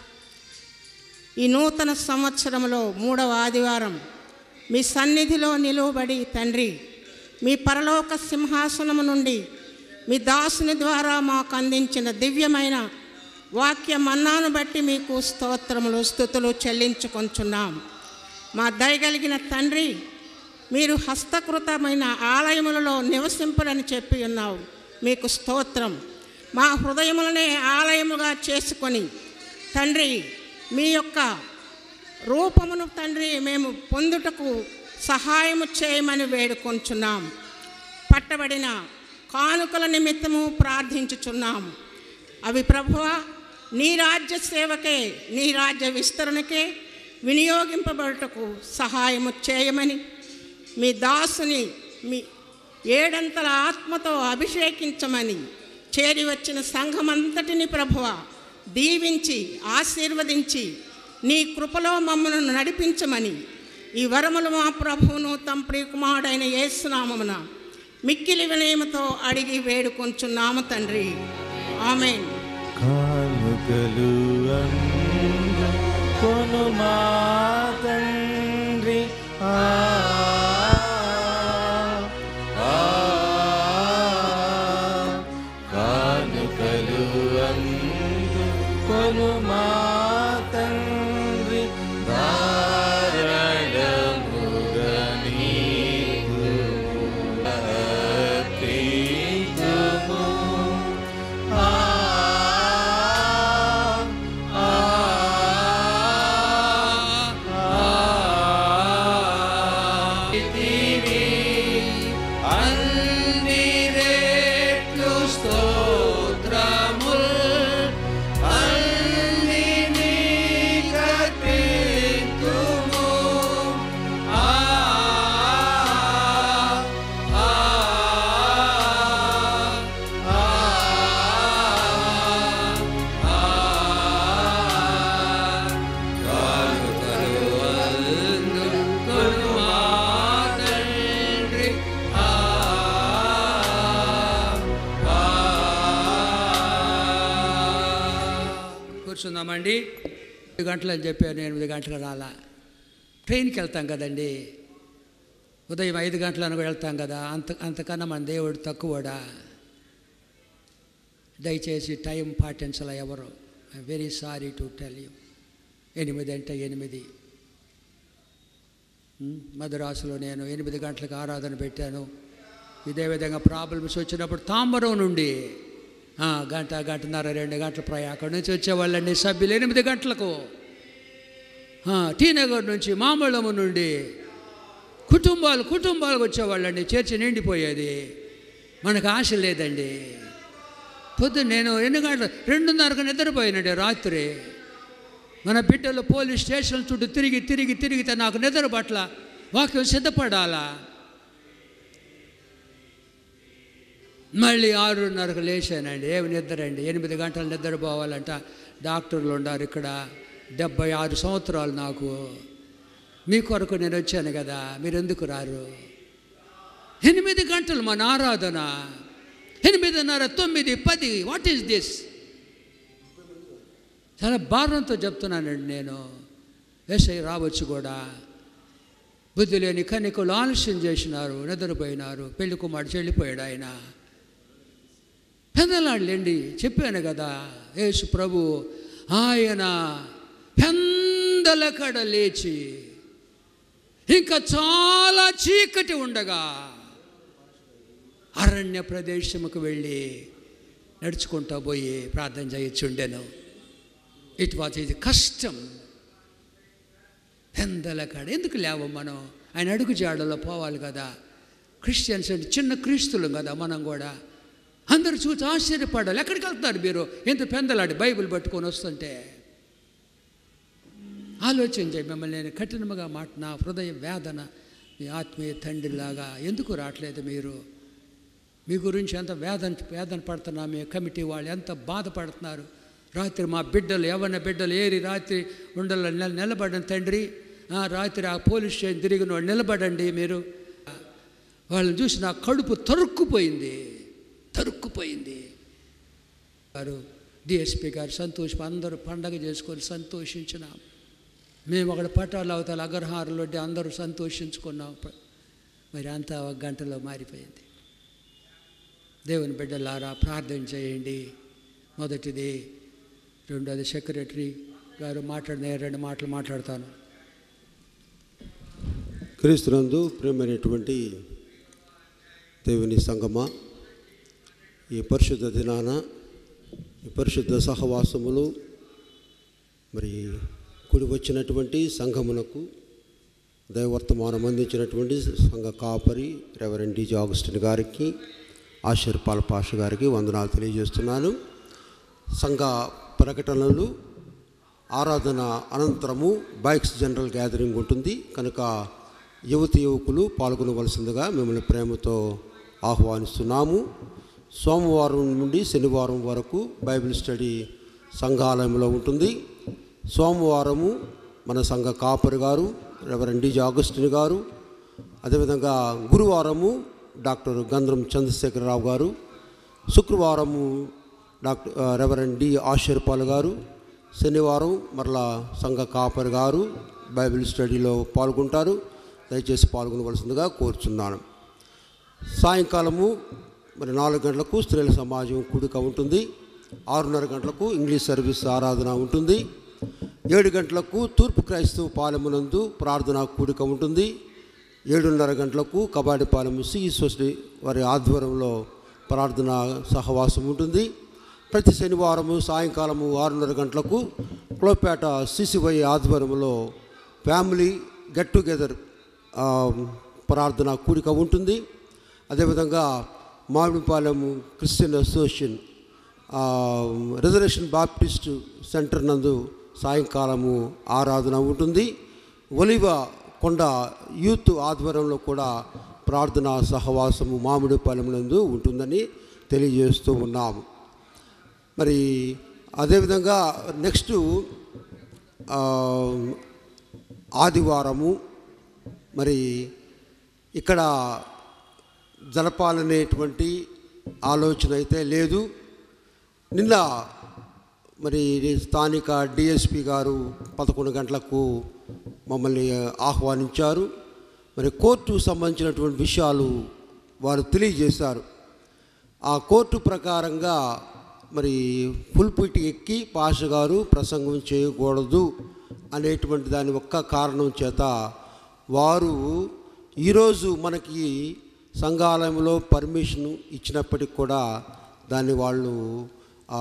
Speaker 9: ఈ నూతన సంవత్సరంలో మూడవ ఆదివారం మీ సన్నిధిలో నిలువబడి తండ్రి మీ పరలోక సింహాసనము నుండి మీ దాసుని ద్వారా మాకు అందించిన దివ్యమైన వాక్య మన్నాను బట్టి మీకు స్తోత్రములు స్థుతులు చెల్లించుకొంచున్నాం మా దయగలిగిన తండ్రి మీరు హస్తకృతమైన ఆలయములలో నివసింపులని చెప్పి ఉన్నావు మీకు స్తోత్రం మా హృదయములనే ఆలయముగా చేసుకొని తండ్రి మీ యొక్క రూపమును తండ్రి మేము పొందుటకు సహాయము చేయమని వేడుకొంచున్నాం పట్టబడిన కానుకల నిమిత్తము ప్రార్థించుచున్నాము అవి ప్రభువ నీ రాజ్య సేవకే నీ రాజ్య విస్తరణకే వినియోగింపబడుటకు సహాయము చేయమని మీ దాసుని మీ ఏడంతల ఆత్మతో అభిషేకించమని చేరి వచ్చిన సంఘమంతటిని ప్రభువ దీవించి ఆశీర్వదించి నీ కృపలో మమ్మల్ని నడిపించమని ఈ వరములు మా ప్రభువును తమ ప్రియకుమారుడైన యేసునామమున మిక్కిలి వినయముతో అడిగి వేడుకొంచున్నాము తండ్రి ఆమెన్
Speaker 1: కానుకలు అందు కొను మా తండ్రి ఆ ఆ, కానుకలు అందు కొను మా తండ్రి ధారణముగా నీకు అర్పింతుము. ఆ ఆ అన్ని రేట్లు స్తోత్రముల్ అన్ని నీకర్పితుము. ఆ ఆ ఆ
Speaker 7: కూర్చుందామండి ఎనిమిది గంటలు అని చెప్పాను ఎనిమిది గంటలకు రాలా ట్రైన్కి వెళ్తాం కదండి ఉదయం ఐదు గంటలను వెళ్తాం కదా అంత అంతకన్నా మన దేవుడు తక్కువడా దయచేసి టైం పాటించాల ఎవరు I very sorry to tell you ఎనిమిది అంటే ఎనిమిది ఉమ్, మద్రాసులో నేను ఎనిమిది గంటలకు ఆరాధన పెట్టాను ఇదే విధంగా ప్రాబ్లమ్స్ వచ్చినప్పుడు తాంబరం నుండి ఆ, గంట గంటన్నర రెండు గంటల ప్రయా అక్కడి నుంచి వచ్చేవాళ్ళండి సభ్యులు ఎనిమిది గంటలకు ఆ, టీ నగర్ నుంచి మామూలము నుండి కుటుంబాలు కుటుంబాలకు వచ్చేవాళ్ళండి చర్చి నిండిపోయేది మనకు ఆశ లేదండి పొద్దున్న నేను ఎన్ని గంటలు రెండున్నరకు నిద్రపోయినండి రాత్రి మన బిడ్డలు పోలీస్ స్టేషన్ చుట్టూ తిరిగి తిరిగి తిరిగితే నాకు నిద్ర పట్ల వాక్యం సిద్ధపడాలా మళ్ళీ ఆరున్నరకు లేచానండి ఏమి నిద్ర అండి ఎనిమిది గంటలు నిద్రపోవాలంట డాక్టర్లు ఉన్నారు ఇక్కడ డెబ్బై ఆరు సంవత్సరాలు నాకు మీ కొరకు నేను వచ్చాను కదా మీరు ఎందుకు రారు ఎనిమిది గంటలు మన ఆరాధన ఎనిమిదిన్నర తొమ్మిది పది వాట్ ఈస్ దిస్ చాలా భారంతో చెప్తున్నానండి నేను ఎస్ఐ రావచ్చు కూడా బుద్ధి లేని కన్నికలు ఆలస్యం చేసినారు నిద్రపోయినారు పెళ్లి కుమారుడు చెల్లిపోయాడు ఆయన పెందలాడులేండి చెప్పాను కదా యేసు ప్రభు ఆయన పెందల కడ లేచి ఇంకా చాలా చీకటి ఉండగా అరణ్య ప్రదేశముకు వెళ్ళి నడుచుకుంటూ పోయి ప్రార్థన చేయొచ్చుండెను ఇట్ వాజ్ ఇది కష్టం పెందల కాడ ఎందుకు లేవు మనం ఆయన అడుగు జాడలో పోవాలి కదా క్రిస్టియన్స్ అంటే చిన్న క్రీస్తులు కదా మనం కూడా అందరూ చూసి ఆశ్చర్యపడాలి ఎక్కడికి వెళ్తున్నారు మీరు ఎంత పెందలాడి బైబిల్ పట్టుకొని వస్తుంటే ఆలోచన చేయి మిమ్మల్ని నేను కఠినముగా మాట నా హృదయ వేదన మీ ఆత్మీయ తండ్రిలాగా ఎందుకు రావట్లేదు మీరు మీ గురించి ఎంత వేదన వేదన పడుతున్నా మీ కమిటీ వాళ్ళు ఎంత బాధపడుతున్నారు రాత్రి మా బిడ్డలు ఎవరిన బిడ్డలు ఏరి రాత్రి ఉండల నెల నిలబడండి తండ్రి ఆ, రాత్రి ఆ పోలీస్ స్టేషన్ తిరిగిన వాడు నిలబడండి మీరు వాళ్ళని చూసి నా కడుపు తరుక్కుపోయింది తరుక్కుపోయింది గారు డిఎస్పి గారు సంతోషం అందరూ పండగ చేసుకొని సంతోషించినాం మేము అక్కడ పట్టాలు అవతల అగ్రహారంలో అందరూ సంతోషించుకున్నాం మరి అంతా ఒక గంటలో మారిపోయింది దేవుని బిడ్డలారా ప్రార్థన చేయండి మొదటిది రెండోది సెక్రటరీ గారు మాట్లాడిన రెండు మాటలు మాట్లాడతాను
Speaker 10: క్రీస్తునందు ప్రేమైనటువంటి దేవుని సంగమా ఈ పరిశుద్ధ దినాన ఈ పరిశుద్ధ సహవాసములు మరి కూడి వచ్చినటువంటి సంఘమునకు దైవర్తమానం అందించినటువంటి సంఘ కాపరి రెవరెండ్ డీజే ఆగస్టిన్ గారికి ఆశీర్పాల పాష గారికి వందనాలు తెలియజేస్తున్నాను సంఘ ప్రకటనలు ఆరాధన అనంతరము బైక్స్ జనరల్ గ్యాదరింగ్ ఉంటుంది కనుక యువతి యువకులు పాల్గొనవలసిందిగా మిమ్మల్ని ప్రేమతో ఆహ్వానిస్తున్నాము సోమవారం నుండి శనివారం వరకు బైబిల్ స్టడీ సంఘాలయంలో ఉంటుంది సోమవారము మన సంఘ కాపరి గారు రెవరెండ్ డీజే ఆగస్టిన్ గారు అదేవిధంగా గురువారము డాక్టర్ గంధ్రం చంద్రశేఖరరావు గారు శుక్రవారము డాక్టర్ ఆ, రెవరెండ్ డి ఆశీర్పాల్ గారు శనివారం మరలా సంఘ కాపరి గారు బైబిల్ స్టడీలో పాల్గొంటారు దయచేసి పాల్గొనవలసిందిగా కోరుచున్నాను సాయంకాలము మరి నాలుగు గంటలకు స్త్రీల సమాజం కూడిక ఉంటుంది ఆరున్నర గంటలకు ఇంగ్లీష్ సర్వీస్ ఆరాధన ఉంటుంది ఏడు గంటలకు తూర్పు క్రైస్తవ పాలెమునందు ప్రార్థన కూడిక ఉంటుంది ఏడున్నర గంటలకు కబాడిపాలెం సిఈ సొసైటీ వారి ఆధ్వర్యంలో ప్రార్థన సహవాసం ఉంటుంది ప్రతి శనివారము సాయంకాలము ఆరున్నర గంటలకు క్లోపేట సిసివై ఆధ్వర్యంలో ఫ్యామిలీ గెట్ టుగెదర్ ఆ, ప్రార్థన కూడిక ఉంటుంది అదేవిధంగా Mamidipalem Christian Association uh, reservation Baptist centre నందు సాయంకాలము ఆరాధన ఉంటుంది ఒలివ కొండ యూత్ ఆధ్వర్యంలో కూడా ప్రార్థనా సహవాసము మామిడిపాలెం నందు ఉంటుందని తెలియజేస్తూ ఉన్నాము మరి అదేవిధంగా నెక్స్ట్ ఆ, ఆదివారము మరి ఇక్కడ జరపాలనేటువంటి ఆలోచన అయితే లేదు నిన్న మరి స్థానిక డిఎస్పి గారు పదకొండు గంటలకు మమ్మల్ని ఆహ్వానించారు మరి కోర్టు సంబంధించినటువంటి విషయాలు వారు తెలియజేశారు ఆ కోర్టు ప్రకారంగా మరి పుల్పిటి ఎక్కి పాష గారు ప్రసంగం చేయకూడదు అనేటువంటి దాని ఒక్క కారణం చేత వారు ఈరోజు మనకి సంఘాలయంలో పర్మిషన్ ఇచ్చినప్పటికి కూడా దాన్ని వాళ్ళు ఆ,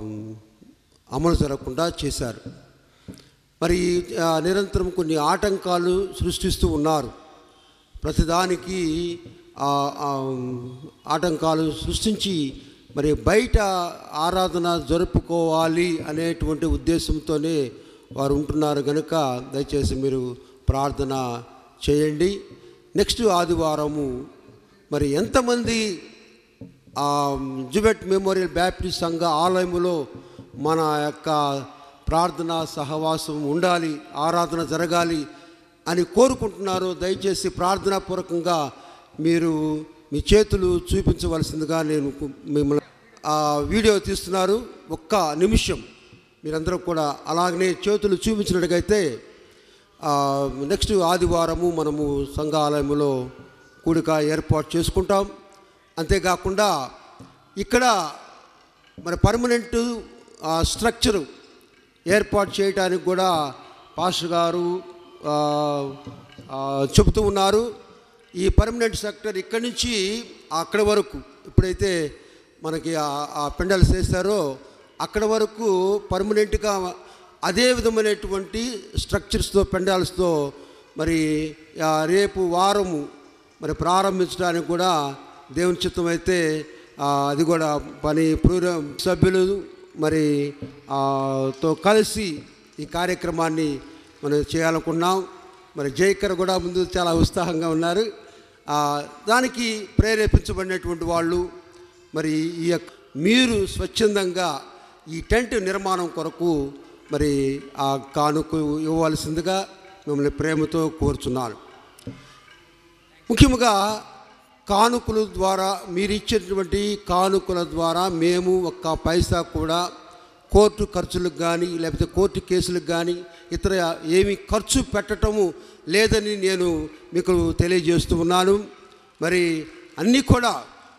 Speaker 10: అమలు జరగకుండా చేశారు మరి ఆ, నిరంతరం కొన్ని ఆటంకాలు సృష్టిస్తూ ఉన్నారు ప్రతిదానికి ఆ, ఆ, ఆటంకాలు సృష్టించి మరి బయట ఆరాధన జరుపుకోవాలి అనేటువంటి ఉద్దేశంతోనే వారు ఉంటున్నారు కనుక దయచేసి మీరు ప్రార్థన చేయండి నెక్స్ట్ ఆదివారము మరి ఎంతమంది ఆ, జుబెట్ మెమోరియల్ బ్యాప్టిస్ట్ సంఘ ఆలయములో మన యొక్క ప్రార్థన సహవాసం ఉండాలి ఆరాధన జరగాలి అని కోరుకుంటున్నారు దయచేసి ప్రార్థనాపూర్వకంగా మీరు మీ చేతులు చూపించవలసిందిగా నేను కు- మిమ్మల్ని ఆ వీడియో తీస్తున్నారు ఒక్క నిమిషం మీరందరూ కూడా అలాగనే చేతులు చూపించినట్టుగైతే ఆ, నెక్స్ట్ ఆదివారము మనము సంఘాలయంలో కూడిక ఏర్పాటు చేసుకుంటాం అంతేకాకుండా ఇక్కడ మన పర్మనెంట్ స్ట్రక్చరు ఏర్పాటు చేయడానికి కూడా పాస్టర్ గారు ఆ, ఆ, చెబుతూ ఉన్నారు ఈ పర్మనెంట్ సెక్టర్ ఇక్కడి నుంచి అక్కడి వరకు ఇప్పుడైతే మనకి ఆ- ఆ పెండల్స్ వేస్తారో అక్కడ వరకు పర్మనెంట్గా అదే విధమైనటువంటి స్ట్రక్చర్స్తో పెండాల్స్తో మరి ఆ, రేపు వారము మరి ప్రారంభించడానికి కూడా దేవుని చిత్తం అయితే ఆ, అది కూడా పని ప్రోగ్రా సభ్యులు మరి ఆ, తో కలిసి ఈ కార్యక్రమాన్ని మనం చేయాలనుకున్నాం మరి జైకర్ కూడా ముందు చాలా ఉత్సాహంగా ఉన్నారు ఆ, దానికి ప్రేరేపించబడినటువంటి వాళ్ళు మరి ఈ యొక్క మీరు స్వచ్ఛందంగా ఈ టెంట్ నిర్మాణం కొరకు మరి ఆ కానుక ఇవ్వవలసిందిగా మిమ్మల్ని ప్రేమతో కోరుచున్నాను ముఖ్యంగా కానుకల ద్వారా మీరు ఇచ్చేటువంటి కానుకల ద్వారా మేము ఒక్క పైసా కూడా కోర్టు ఖర్చులకు కానీ లేకపోతే కోర్టు కేసులకు కానీ ఇతర ఏమి ఖర్చు పెట్టటము లేదని నేను మీకు తెలియజేస్తూ ఉన్నాను మరి అన్నీ కూడా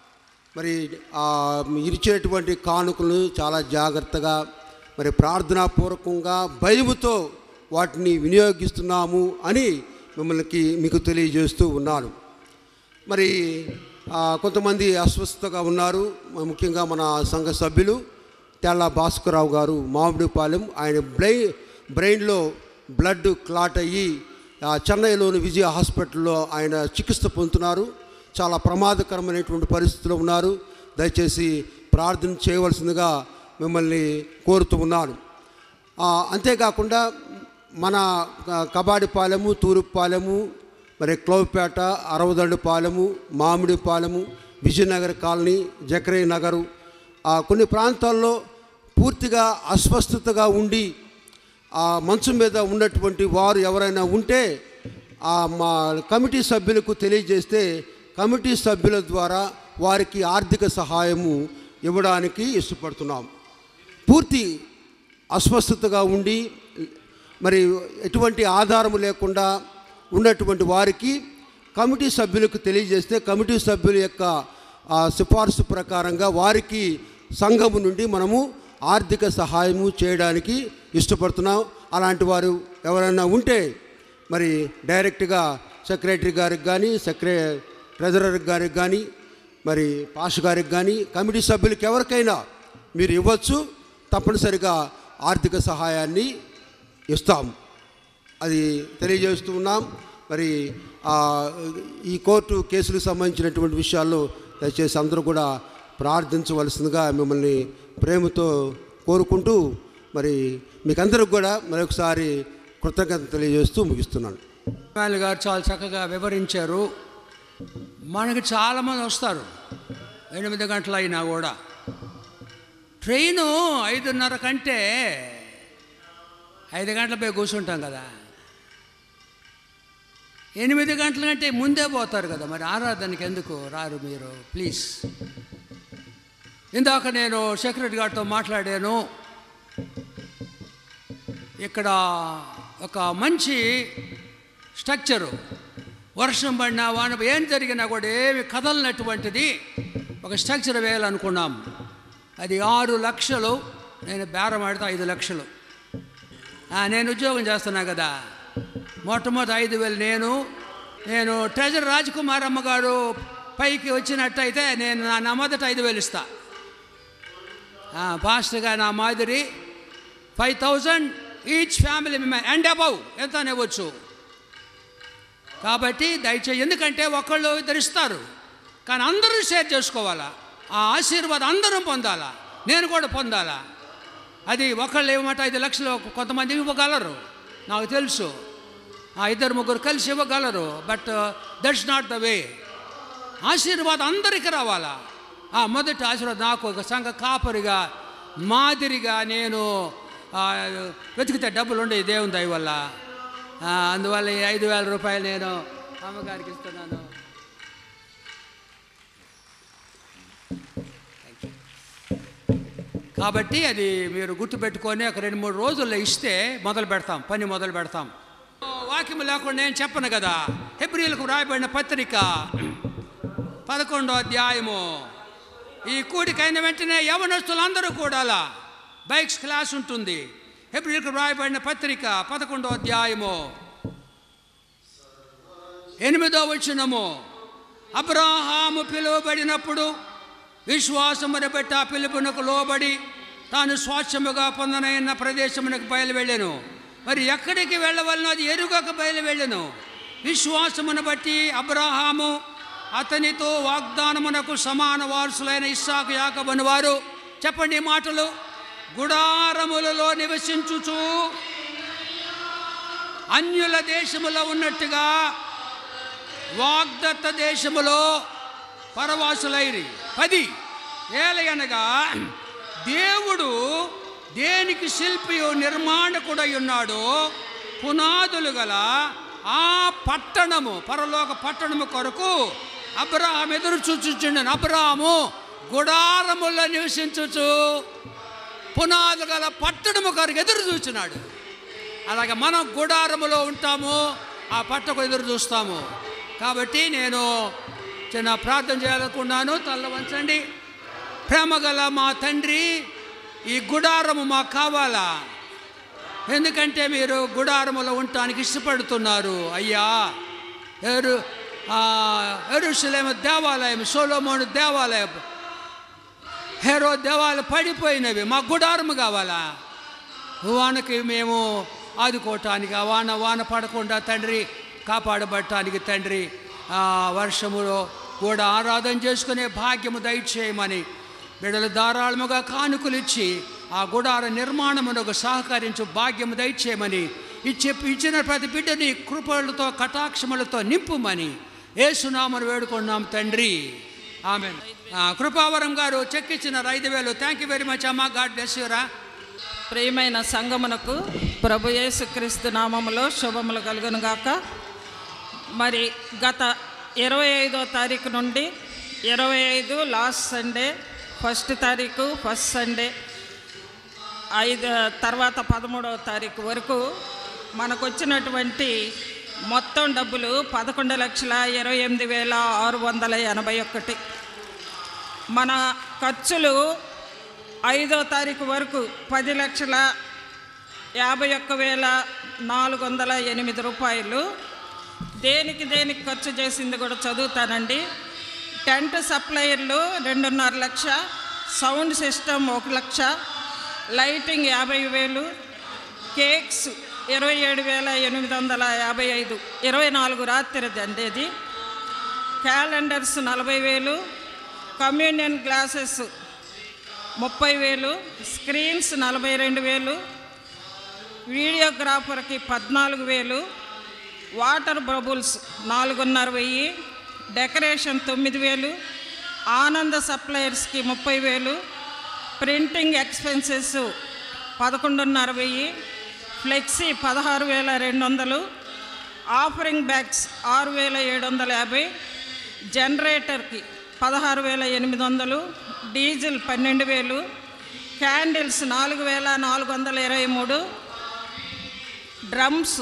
Speaker 10: మరి ఆ మీరు ఇచ్చేటువంటి కానుకలను చాలా జాగ్రత్తగా మరి ప్రార్థనాపూర్వకంగా భయముతో వాటిని వినియోగిస్తున్నాము అని మిమ్మల్ని మీకు తెలియజేస్తూ ఉన్నాను మరి ఆ, కొంతమంది అస్వస్థతగా ఉన్నారు మ- ముఖ్యంగా మన సంఘ సభ్యులు తెల్ల భాస్కరరావు గారు మామిడిపాలెం ఆయన బ్రై బ్రెయిన్లో బ్లడ్ క్లాట్ అయ్యి ఆ, చెన్నైలోని విజయ హాస్పిటల్లో ఆయన చికిత్స పొందుతున్నారు చాలా ప్రమాదకరమైనటువంటి పరిస్థితిలో ఉన్నారు దయచేసి ప్రార్థన చేయవలసిందిగా మిమ్మల్ని కోరుతూ ఉన్నాను ఆ, అంతేకాకుండా మన క- కబాడిపాలెము తూరుపాలెము మరి క్లౌపేట అరవదండు పాలెము మామిడి పాలెము విజయనగర్ కాలనీ జకరే నగరు ఆ కొన్ని ప్రాంతాల్లో పూర్తిగా అస్వస్థతగా ఉండి ఆ మంచం మీద ఉన్నటువంటి వారు ఎవరైనా ఉంటే ఆ మా కమిటీ సభ్యులకు తెలియజేస్తే కమిటీ సభ్యుల ద్వారా వారికి ఆర్థిక సహాయము ఇవ్వడానికి ఇష్టపడుతున్నాం పూర్తి అస్వస్థతగా ఉండి మరి ఎటువంటి ఆధారం లేకుండా ఉన్నటువంటి వారికి కమిటీ సభ్యులకు తెలియజేస్తే కమిటీ సభ్యుల యొక్క ఆ, సిఫార్సు ప్రకారంగా వారికి సంఘము నుండి మనము ఆర్థిక సహాయము చేయడానికి ఇష్టపడుతున్నాం అలాంటి వారు ఎవరైనా ఉంటే మరి డైరెక్ట్గా సెక్రటరీ గారికి కానీ సెక్రే ట్రెజరర్ గారికి కానీ మరి పాష గారికి కానీ కమిటీ సభ్యులకి ఎవరికైనా మీరు ఇవ్వచ్చు తప్పనిసరిగా ఆర్థిక సహాయాన్ని ఇస్తాం అది తెలియజేస్తూ ఉన్నాం మరి ఆ, ఈ కోర్టు కేసులకు సంబంధించినటువంటి విషయాల్లో దయచేసి అందరూ కూడా ప్రార్థించవలసిందిగా మిమ్మల్ని ప్రేమతో కోరుకుంటూ మరి మీకందరికి కూడా మరొకసారి కృతజ్ఞత తెలియజేస్తూ ముగిస్తున్నాను
Speaker 7: ఇస్మాయిల్ గారు చాలా చక్కగా వివరించారు మనకి చాలామంది వస్తారు ఎనిమిది గంటలు అయినా కూడా ట్రైను ఐదున్నర కంటే ఐదు గంటల పోయి కూర్చుంటాం కదా ఎనిమిది గంటల కంటే ముందే పోతారు కదా మరి ఆరాధనకి ఎందుకు రారు మీరు ప్లీజ్ ఇందాక నేను సెక్రటరీ గారితో మాట్లాడాను ఇక్కడ ఒక మంచి స్ట్రక్చరు వర్షం పడినా వాన ఏం జరిగినా కూడా ఏమి కదలనటువంటిది ఒక స్ట్రక్చర్ వేయాలనుకున్నాం అది ఆరు లక్షలు నేను బేరం ఆడితే ఐదు లక్షలు ఆ, నేను ఉద్యోగం చేస్తున్నా కదా మొట్టమొదటి ఐదు వేలు నేను నేను ట్రెజర్ రాజకుమార్ అమ్మగారు పైకి వచ్చినట్టయితే నేను నా నా మొదట ఐదు వేలు ఇస్తా ఆ, పాస్టర్గా నా మాదిరి five thousand each family and above ఎంత ఇవ్వచ్చు కాబట్టి దయచేసి ఎందుకంటే ఒకళ్ళు ఇద్దరు ఇస్తారు కానీ అందరూ షేర్ చేసుకోవాలా ఆ ఆశీర్వాదం అందరూ పొందాలా నేను కూడా పొందాలా అది ఒకళ్ళు ఇవ్వమంటే ఐదు లక్షలు కొంతమంది ఇవ్వగలరు నాకు తెలుసు ఆ ఇద్దరు ముగ్గురు కలిసి ఇవ్వగలరు but that's not the way ఆశీర్వాదం అందరికీ రావాలా ఆ మొదటి ఆశీర్వాదం నాకు ఒక సంఘ కాపరిగా మాదిరిగా నేను ఆ, వెతికితే డబ్బులు ఉండే దేవుని దయ వల్ల ఆ, అందువల్ల ఈ ఐదు వేల రూపాయలు నేను అమ్మగారికి ఇస్తున్నాను కాబట్టి అది మీరు గుర్తుపెట్టుకొని ఒక రెండు మూడు రోజుల్లో ఇస్తే మొదలు పెడతాం పని మొదలు పెడతాం వాక్యం లేకుండా నేను చెప్పను కదా హెబ్రిలకు రాయబడిన పత్రిక పదకొండో అధ్యాయము ఈ కూడికైన వెంటనే యవనస్తులందరూ కూడాలా బైక్స్ క్లాస్ ఉంటుంది హెబ్రిలకు రాయబడిన పత్రిక పదకొండో అధ్యాయము ఎనిమిదో వచనము అబ్రాహాము పిలువబడినప్పుడు విశ్వాసమును బట్టి ఆ పిలుపునకు లోబడి తాను స్వాచ్ఛముగా పొందనైన ప్రదేశమునకు బయలు వెళ్ళాను మరి ఎక్కడికి వెళ్ళవలనో అది ఎరుగక బయలు వెళ్ళాను విశ్వాసమును బట్టి అబ్రాహాము అతనితో వాగ్దానమునకు సమాన వారసులైన ఇస్సాకు యాకబని వారు చెప్పండి ఈ మాటలు గుడారములలో నివసించుచు అన్యుల దేశములో ఉన్నట్టుగా వాగ్దత్త దేశములో పరవాసులైరి పది ఏలయనగా దేవుడు దేనికి శిల్పియు నిర్మాణకుడై ఉన్నాడో పునాదులు గల ఆ పట్టణము పరలోక పట్టణము కొరకు అబ్రహాం ఎదురు చూచుచుండను అబ్రహాము గుడారములో నివసించుచు పునాదులు గల పట్టణము కొరకు ఎదురు చూచున్నాడు అలాగే మనం గుడారములో ఉంటాము ఆ పట్టకు ఎదురు చూస్తాము కాబట్టి నేను చిన్న ప్రార్థన చేయాలనుకున్నాను తల్ల వంచండి ప్రేమగల మా తండ్రి ఈ గుడారము మాకు కావాలా ఎందుకంటే మీరు గుడారములో ఉండటానికి ఇష్టపడుతున్నారు అయ్యా ఎరు ఎరుసలేమ దేవాలయం సోలోమోను దేవాలయం హెరో దేవాలయం పడిపోయినవి మా గుడారము కావాలా వానకి మేము ఆదుకోవటానికి ఆ వాన వాన పడకుండా తండ్రి కాపాడబడటానికి తండ్రి ఆ వర్షములో కూడా ఆరాధన చేసుకునే భాగ్యము దయచేయమని బిడలు ధారాళముగా కానుకలు ఇచ్చి ఆ గుడార నిర్మాణమునకు సహకరించు భాగ్యము దయచేయమని ఇచ్చి ఇచ్చిన ప్రతి బిడ్డని కృపలతో కటాక్షములతో నింపుమని ఏసునామను వేడుకున్నాం తండ్రి ఆమె కృపావరం గారు చెక్ ఇచ్చిన ఐదు వేలు థ్యాంక్ యూ వెరీ మచ్ అమ్మా గాడ్ బ్లెస్ యూరా
Speaker 11: ప్రియమైన సంగమునకు ప్రభు యేసుక్రీస్తు నామములో శుభములు కలుగును గాక మరి గత ఇరవై ఐదో తారీఖు నుండి ఇరవై ఐదు లాస్ట్ సండే ఫస్ట్ తారీఖు ఫస్ట్ సండే ఐదు తర్వాత పదమూడవ తారీఖు వరకు మనకు వచ్చినటువంటి మొత్తం డబ్బులు పదకొండు లక్షల ఇరవై ఎనిమిది వేల ఆరు వందల ఎనభై ఒకటి మన ఖర్చులు ఐదో తారీఖు వరకు పది లక్షల యాభై ఒక్క వేల నాలుగు వందల ఎనిమిది రూపాయలు దేనికి దేనికి ఖర్చు చేసింది కూడా చదువుతానండి టెంట్ సప్లయర్లు రెండున్నర లక్ష సౌండ్ సిస్టమ్ ఒక లక్ష లైటింగ్ యాభై వేలు కేక్స్ ఇరవై ఏడు వేల ఎనిమిది వందల యాభై ఐదు ఇరవై నాలుగు రాత్రిది అండి ఇది క్యాలెండర్స్ నలభై వేలు కమ్యూనియన్ గ్లాసెస్ ముప్పై వేలు స్క్రీన్స్ నలభై రెండు వేలు వీడియోగ్రాఫర్కి పద్నాలుగు వేలు వాటర్ బబుల్స్ నాలుగున్నర వెయ్యి డెకరేషన్ తొమ్మిది వేలు ఆనంద సప్లయర్స్కి ముప్పై వేలు ప్రింటింగ్ ఎక్స్పెన్సెస్ పదకొండున్నర వెయ్యి ఫ్లెక్సీ పదహారు వేల రెండు వందలు ఆఫరింగ్ బ్యాగ్స్ ఆరు వేల ఏడు వందల యాభై జనరేటర్కి పదహారు వేల ఎనిమిది వందలు డీజిల్ పన్నెండు వేలు క్యాండిల్స్ నాలుగు వేల నాలుగు వందల ఇరవై మూడు డ్రమ్స్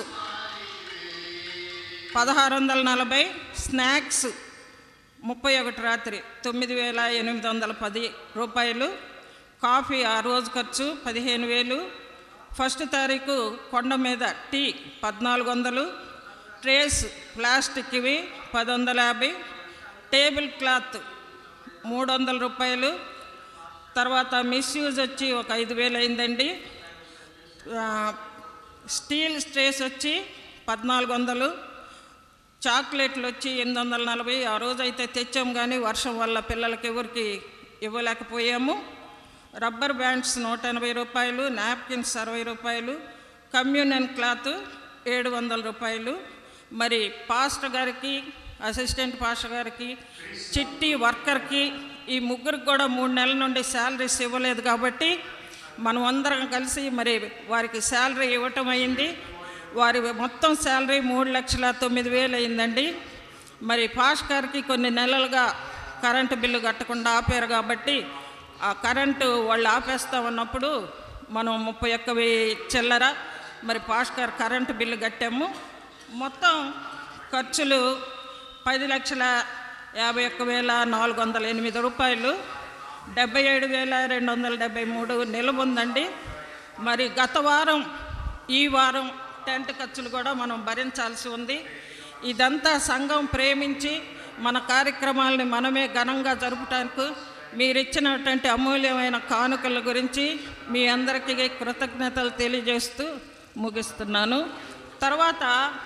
Speaker 11: పదహారు వందల నలభై స్నాక్స్ ముప్పై ఒకటి రాత్రి తొమ్మిది వేల ఎనిమిది వందల పది రూపాయలు కాఫీ ఆ రోజు ఖర్చు పదిహేను వేలు ఫస్ట్ తారీఖు కొండ మీద టీ పద్నాలుగు వందలు ట్రేస్ ప్లాస్టిక్వి పది వందల యాభై టేబుల్ క్లాత్ మూడు వందల రూపాయలు తర్వాత మిస్యూజ్ వచ్చి ఒక ఐదు వేలు అయిందండి ఆ, స్టీల్ స్ట్రేస్ వచ్చి పద్నాలుగు వందలు చాక్లెట్లు వచ్చి ఎనిమిది వందల నలభై ఆ రోజు అయితే తెచ్చాం కానీ వర్షం వల్ల పిల్లలకి ఎవరికి ఇవ్వలేకపోయాము రబ్బర్ బ్యాండ్స్ నూట ఎనభై రూపాయలు నాప్కిన్స్ అరవై రూపాయలు కమ్యూనియన్ క్లాత్ ఏడు వందల రూపాయలు మరి పాస్టర్ గారికి అసిస్టెంట్ పాస్టర్ గారికి చిట్టి వర్కర్కి ఈ ముగ్గురికి కూడా మూడు నెలల నుండి శాలరీస్ ఇవ్వలేదు కాబట్టి మనం అందరం కలిసి మరి వారికి శాలరీ ఇవ్వటం అయింది వారి మొత్తం శాలరీ మూడు లక్షల తొమ్మిది వేలు అయిందండి మరి పాస్ గారికి కొన్ని నెలలుగా కరెంటు బిల్లు కట్టకుండా ఆపారు కాబట్టి ఆ కరెంటు వాళ్ళు ఆపేస్తామన్నప్పుడు మనం ముప్పై ఒక్క వెయ్యి చిల్లర మరి పాస్ గారు కరెంటు బిల్లు కట్టాము మొత్తం ఖర్చులు పది లక్షల యాభై ఒక్క వేల నాలుగు వందల ఎనిమిది రూపాయలు డెబ్బై ఏడు వేల రెండు వందల డెబ్బై మూడు నిలబొందండి మరి గత వారం ఈ వారం టెంట్ ఖర్చులు కూడా మనం భరించాల్సి ఉంది ఇదంతా సంఘం ప్రేమించి మన కార్యక్రమాలని మనమే ఘనంగా జరుపుటానికి మీరు ఇచ్చినటువంటి అమూల్యమైన కానుకల గురించి మీ అందరికీ కృతజ్ఞతలు తెలియజేస్తూ ముగిస్తున్నాను తర్వాత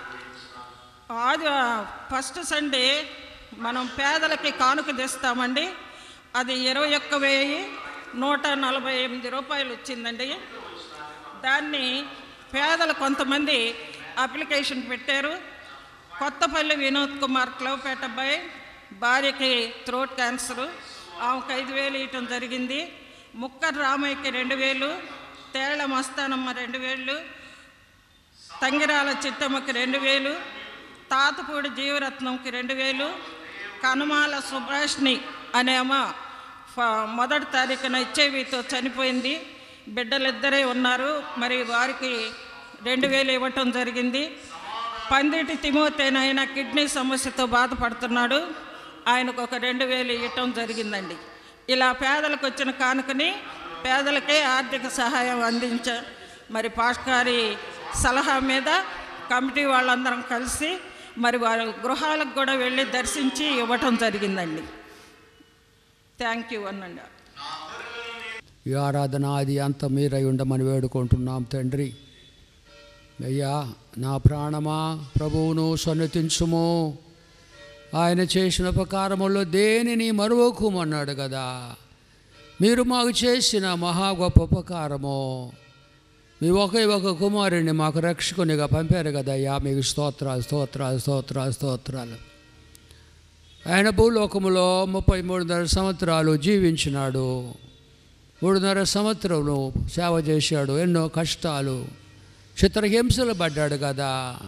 Speaker 11: ఆది ఫస్ట్ సండే మనం పేదలకి కానుక తెస్తామండి అది ఇరవై ఒక్క వెయ్యి నూట నలభై ఎనిమిది రూపాయలు వచ్చిందండి దాన్ని పేదలు కొంతమంది అప్లికేషన్ పెట్టారు కొత్తపల్లి వినోద్ కుమార్ క్లవ్పేట అబ్బాయి భార్యకి థ్రోట్ క్యాన్సరు ఆమెకు ఐదు వేలు ఇవ్వటం జరిగింది ముక్కర్ రామయ్యకి రెండు వేలు తేళ్ల మస్తానమ్మ రెండు వేలు తంగిరాల చిట్టమ్మకి రెండు వేలు తాతపూడి జీవరత్నంకి రెండు వేలు కనుమాల సుభాష్ని అనే అమ్మ ఫ- మొదటి తారీఖున హెచ్ఐవితో చనిపోయింది బిడ్డలిద్దరే ఉన్నారు మరి వారికి రెండు వేలు ఇవ్వటం జరిగింది పందిటి తిమోతేనైన కిడ్నీ సమస్యతో బాధపడుతున్నాడు ఆయనకు ఒక రెండు వేలు ఇవ్వటం జరిగిందండి ఇలా పేదలకు వచ్చిన కానుకని పేదలకే ఆర్థిక సహాయం అందించ మరి పాస్ట్ గారి సలహా మీద కమిటీ వాళ్ళందరం కలిసి మరి వారి గృహాలకు కూడా వెళ్ళి దర్శించి ఇవ్వటం జరిగిందండి థ్యాంక్ యూ అన్నండి
Speaker 7: ఈ ఆరాధన అది అంత మీరై ఉండమని వేడుకుంటున్నాం తండ్రి అయ్యా నా ప్రాణమా ప్రభువును సన్నతించుము ఆయన చేసిన ఉపకారములో దేనిని మరువకుమన్నాడు కదా మీరు మాకు చేసిన మహా గొప్ప ఉపకారము మీ ఒకే ఒక కుమారుడిని మాకు రక్షకునిగా పంపారు కదా అయ్యా మీకు స్తోత్రాలు స్తోత్రాలు స్తోత్రాలు స్తోత్రాలు ఆయన భూలోకములో ముప్పై మూడున్నర సంవత్సరాలు జీవించినాడు మూడున్నర సంవత్సరంలో సేవ చేశాడు ఎన్నో కష్టాలు చిత్రహింసలు పడ్డాడు కదా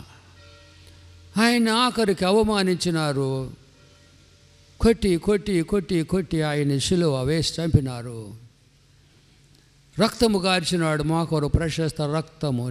Speaker 7: ఆయన ఆఖరికి అవమానించినారు కొట్టి కొట్టి కొట్టి కొట్టి ఆయన శిలువ వేసి చంపినారు రక్తము గార్చినాడు మా కొరకు ప్రశస్త రక్తము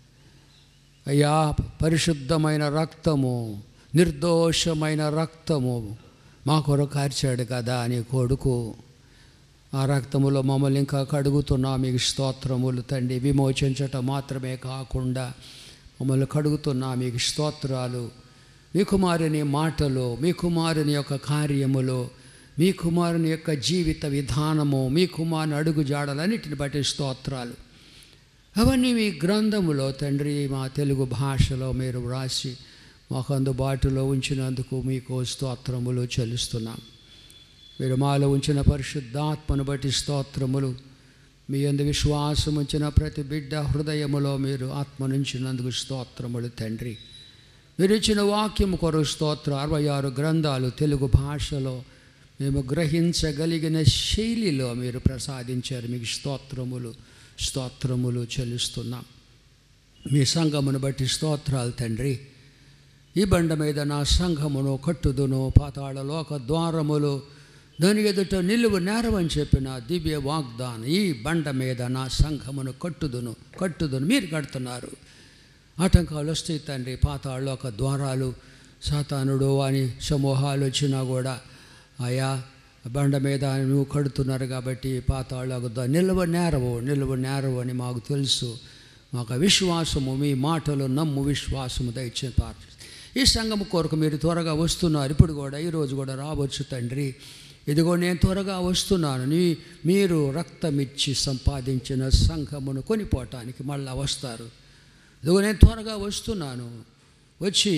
Speaker 7: అయ్యా పరిశుద్ధమైన రక్తము నిర్దోషమైన రక్తము మా కొరకు కార్చాడు కదా అని కొడుకు ఆ రక్తములో మమ్మల్ని ఇంకా కడుగుతున్నా మీకు స్తోత్రములు తండ్రి విమోచించటం మాత్రమే కాకుండా మమ్మల్ని కడుగుతున్నా మీకు స్తోత్రాలు మీ కుమారుని మాటలు మీ కుమారుని యొక్క కార్యములు మీ కుమారుని యొక్క జీవిత విధానము మీ కుమారుని అడుగు జాడలన్నిటిని బట్టి స్తోత్రాలు అవన్నీ మీ గ్రంథములో తండ్రి మా తెలుగు భాషలో మీరు వ్రాసి మాకు అందుబాటులో ఉంచినందుకు మీకు స్తోత్రములు చెల్లిస్తున్నాం మీరు మాలో ఉంచిన పరిశుద్ధాత్మను బట్టి స్తోత్రములు మీ అందు విశ్వాసం ఉంచిన ప్రతి బిడ్డ హృదయములో మీరు ఆత్మనుంచినందుకు స్తోత్రములు తండ్రి మీరు ఇచ్చిన వాక్యం కొరకు స్తోత్రం అరవై ఆరు గ్రంథాలు తెలుగు భాషలో మేము గ్రహించగలిగిన శైలిలో మీరు ప్రసాదించారు మీకు స్తోత్రములు స్తోత్రములు చెల్లిస్తున్నాం మీ సంఘమును బట్టి స్తోత్రాలు తండ్రి ఈ బండ మీద నా సంఘమును కట్టుదును పాతాళ లోక ద్వారములు దాని ఎదుట నిలువు నేరవని చెప్పిన దివ్య వాగ్దానం ఈ బండ మీద నా సంఘమును కట్టుదును కట్టుదును మీరు కడుతున్నారు ఆటంకాలు వస్తాయి తండ్రి పాతాళ లోక ద్వారాలు సాతానుడు అని సమూహాలు వచ్చినా కూడా ఆయా బండ మీద నువ్వు కడుతున్నారు కాబట్టి పాతాళ నిలువ నేరవు నిలువ నేరవు అని మాకు తెలుసు మాకు విశ్వాసము మీ మాటలు నమ్ము విశ్వాసము దయచేసి ప్రార్థిస్తున్నాం. ఈ సంఘము కొరకు మీరు త్వరగా వస్తున్నారు ఇప్పుడు కూడా ఈరోజు కూడా రావచ్చు తండ్రి ఇదిగో నేను త్వరగా వస్తున్నాను నీ మీరు రక్తమిచ్చి సంపాదించిన సంఘమును కొనిపోవటానికి మళ్ళా వస్తారు ఇదిగో నేను త్వరగా వస్తున్నాను వచ్చి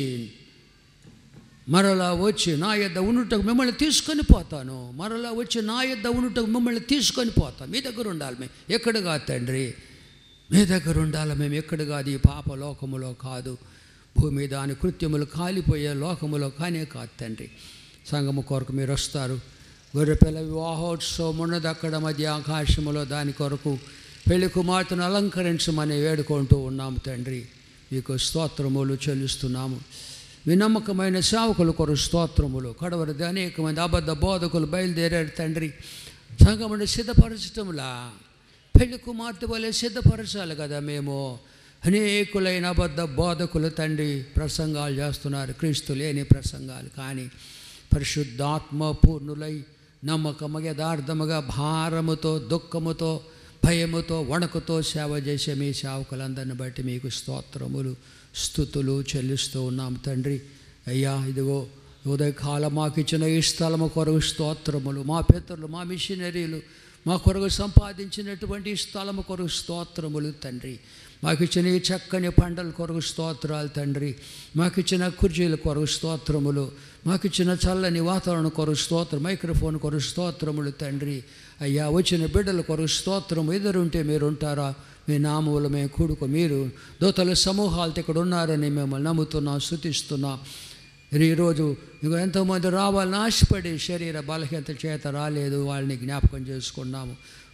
Speaker 7: మరలా వచ్చి నా యొద్ద ఉండుటకు మిమ్మల్ని తీసుకొని పోతాను మరలా వచ్చి నా యొద్ద ఉండుటకు మిమ్మల్ని తీసుకొని పోతాను మీ దగ్గర ఉండాలి మేము ఎక్కడ కాదు తండ్రి మీ దగ్గర ఉండాలి మేము ఎక్కడ కాదు ఈ పాప లోకములో కాదు భూమి దాని కృత్యములు కాలిపోయే లోకములో కానే కాదు తండ్రి సంగము కొరకు మీరు వస్తారు గొర్రెపిల్ల వివాహోత్సవం ఉన్నది అక్కడ మధ్య ఆకాశములో దాని కొరకు పెళ్లి కుమార్తెను అలంకరించమని వేడుకుంటూ ఉన్నాము తండ్రి మీకు స్తోత్రములు చెల్లిస్తున్నాము మీ నమ్మకమైన సేవకుల కొరకు స్తోత్రములు కడవరిది అనేక మంది అబద్ధ బోధకులు బయలుదేరారు తండ్రి సంగముని సిద్ధపరచటంలా పెళ్లి కుమార్తె వలె సిద్ధపరచాలి కదా మేము అనేకులైన అబద్ధ బోధకులు తండ్రి ప్రసంగాలు చేస్తున్నారు క్రీస్తు లేని ప్రసంగాలు కానీ పరిశుద్ధాత్మ పూర్ణులై నమ్మకముగా యథార్థముగా భారముతో దుఃఖముతో భయముతో వణకుతో సేవ చేసే మీ సేవకులందరిని బట్టి మీకు స్తోత్రములు స్థుతులు చెల్లిస్తూ ఉన్నాం తండ్రి అయ్యా ఇదిగో ఉదయకాలం మాకు ఇచ్చిన ఈ స్థలము కొరకు స్తోత్రములు మా పితరులు మా మిషనరీలు మా కొరకు సంపాదించినటువంటి ఈ స్థలము కొరకు స్తోత్రములు తండ్రి మాకు ఇచ్చిన ఈ చక్కని పంటల కొరకు స్తోత్రాలు తండ్రి మాకు ఇచ్చిన కుర్చీల కొరకు స్తోత్రములు మాకు ఇచ్చిన చల్లని వాతావరణం కొరకు స్తోత్రం మైక్రోఫోన్ కొరకు స్తోత్రములు తండ్రి అయ్యా వచ్చిన బిడ్డల కొరకు స్తోత్రం ఎదురుంటే మీరు ఉంటారా మీ నామములు మేము కూడుకో మీరు దోతల సమూహాలతో ఇక్కడ ఉన్నారని మిమ్మల్ని నమ్ముతున్నాం శుతిస్తున్నాం ఇది ఈరోజు ఇంకో ఎంతోమంది రావాలని ఆశపడి శరీర బలహీనత చేత రాలేదు వాళ్ళని జ్ఞాపకం చేసుకున్నాము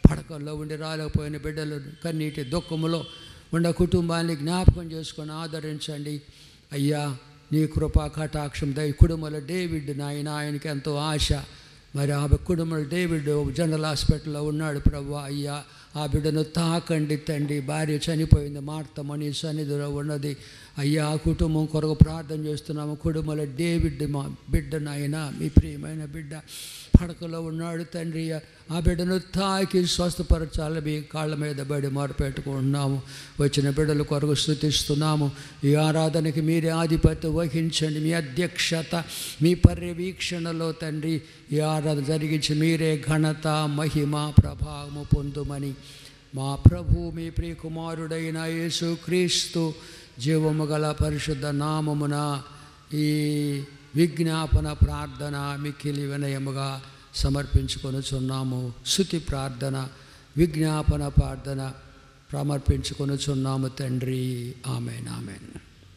Speaker 7: పడకల్లో ఉండి రాలేకపోయిన బిడ్డలు కన్నీటి దుఃఖములో ఉన్న కుటుంబాన్ని జ్ఞాపకం చేసుకొని ఆదరించండి అయ్యా నీ కృపా కటాక్షం దయ కుటుంబంలో డేవిడ్ నాయన ఆయనకి ఎంతో ఆశ మరి ఆ కుటుంబంలో డేవిడ్ జనరల్ హాస్పిటల్లో ఉన్నాడు ప్రభు అయ్యా ఆ బిడ్డను తాకండి తండ్రి భార్య చనిపోయింది మార్తమని సన్నిధిలో ఉన్నది అయ్యా ఆ కుటుంబం కొరకు ప్రార్థన చేస్తున్నాము కుటుంబంలో డేవిడ్ మా బిడ్డ నాయన మీ ప్రియమైన బిడ్డ పడకలో ఉన్నాడు తండ్రి ఆ బిడ్డను తాకి స్వస్థపరచాలి మీ కాళ్ళ మీద బడి మొరపెట్టుకుంటున్నాము వచ్చిన బిడ్డల కొరకు స్థుతిస్తున్నాము ఈ ఆరాధనకి మీరే ఆధిపత్యం వహించండి మీ అధ్యక్షత మీ పర్యవీక్షణలో తండ్రి ఈ ఆరాధన జరిగించి మీరే ఘనత మహిమ ప్రభావము పొందుమని మా ప్రభు మీ ప్రియకుమారుడైన యేసు క్రీస్తు జీవము గల పరిశుద్ధ నామమున ఈ విజ్ఞాపన ప్రార్థన మిక్కిలి వినయముగా సమర్పించుకొనుచున్నాము శృతి ప్రార్థన విజ్ఞాపన ప్రార్థన సమర్పించుకొనుచున్నాము తండ్రి ఆమెన్ ఆమెన్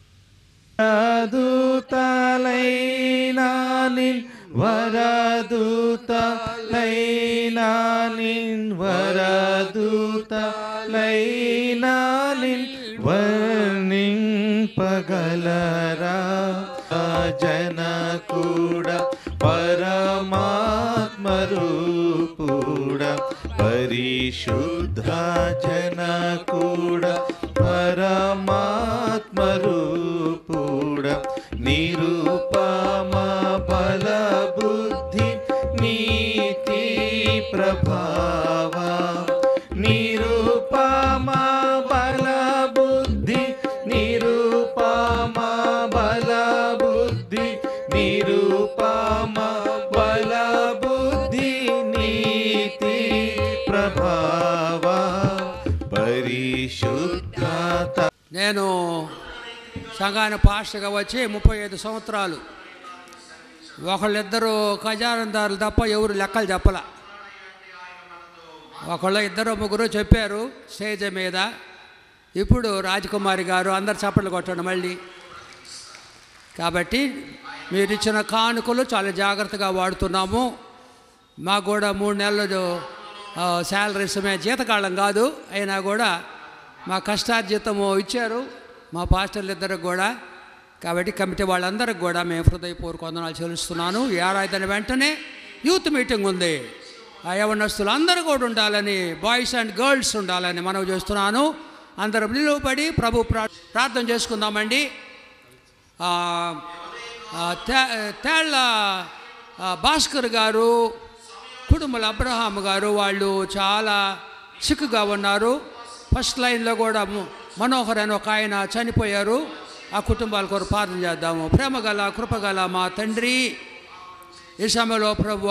Speaker 2: వరదూతలైనానిన్ వరదూతలైనానిన్ వరదూతలైనానిన్ వర్ణింపగలరా జన కూడా పరమాత్మరూపుడ పరిశుద్ధ జన కూడా పరమాత్మరూపుడ నిరుపమ బల బుద్ధి నీతి ప్రభావ నిరుపమ బల బుద్ధి నిరుపమ బల బుద్ధి నిరుపమ బల బుద్ధి నీతి ప్రభావ పరిశుద్ధత
Speaker 7: నేను సంఘాన పాస్టర్గా వచ్చి ముప్పై ఐదు సంవత్సరాలు ఒకళ్ళిద్దరు ఖజానందారులు తప్ప ఎవరు లెక్కలు చెప్పల ఒకళ్ళు ఇద్దరు ముగ్గురు చెప్పారు స్టేజ్ మీద ఇప్పుడు రాజకుమారి గారు అందరు చప్పట్లు కొట్టండి మళ్ళీ కాబట్టి మీరు ఇచ్చిన కానుకలు చాలా జాగ్రత్తగా వాడుతున్నాము మాకు కూడా మూడు నెలలు ఆ, శాలరీస్ మేము జీతకాలం కాదు అయినా కూడా మా కష్టార్జితము ఇచ్చారు మా పాస్టర్లు ఇద్దరికి కూడా కాబట్టి కమిటీ వాళ్ళందరికి కూడా మేము హృదయపూర్వక వందనాలు చెల్లిస్తున్నాను ఈ ఆరాధన వెంటనే యూత్ మీటింగ్ ఉంది ఆ యవనస్తులు అందరూ కూడా ఉండాలని బాయ్స్ అండ్ గర్ల్స్ ఉండాలని మనవి చేస్తున్నాను అందరం నిలువబడి ప్రభు ప్రా ప్రార్థన చేసుకుందామండి ఆ, ఆ, తే- తేళ్ల ఆ, భాస్కర్ గారు కుటుంబల అబ్రహాం గారు వాళ్ళు చాలా సిక్కుగా ఉన్నారు ఫస్ట్ లైన్లో కూడా ము- మనోహర్ అని ఒక ఆయన చనిపోయారు ఆ కుటుంబాల కొరకు ప్రార్థన చేద్దాము ప్రేమగల కృపగల మా తండ్రి ఈ సమయంలో ప్రభు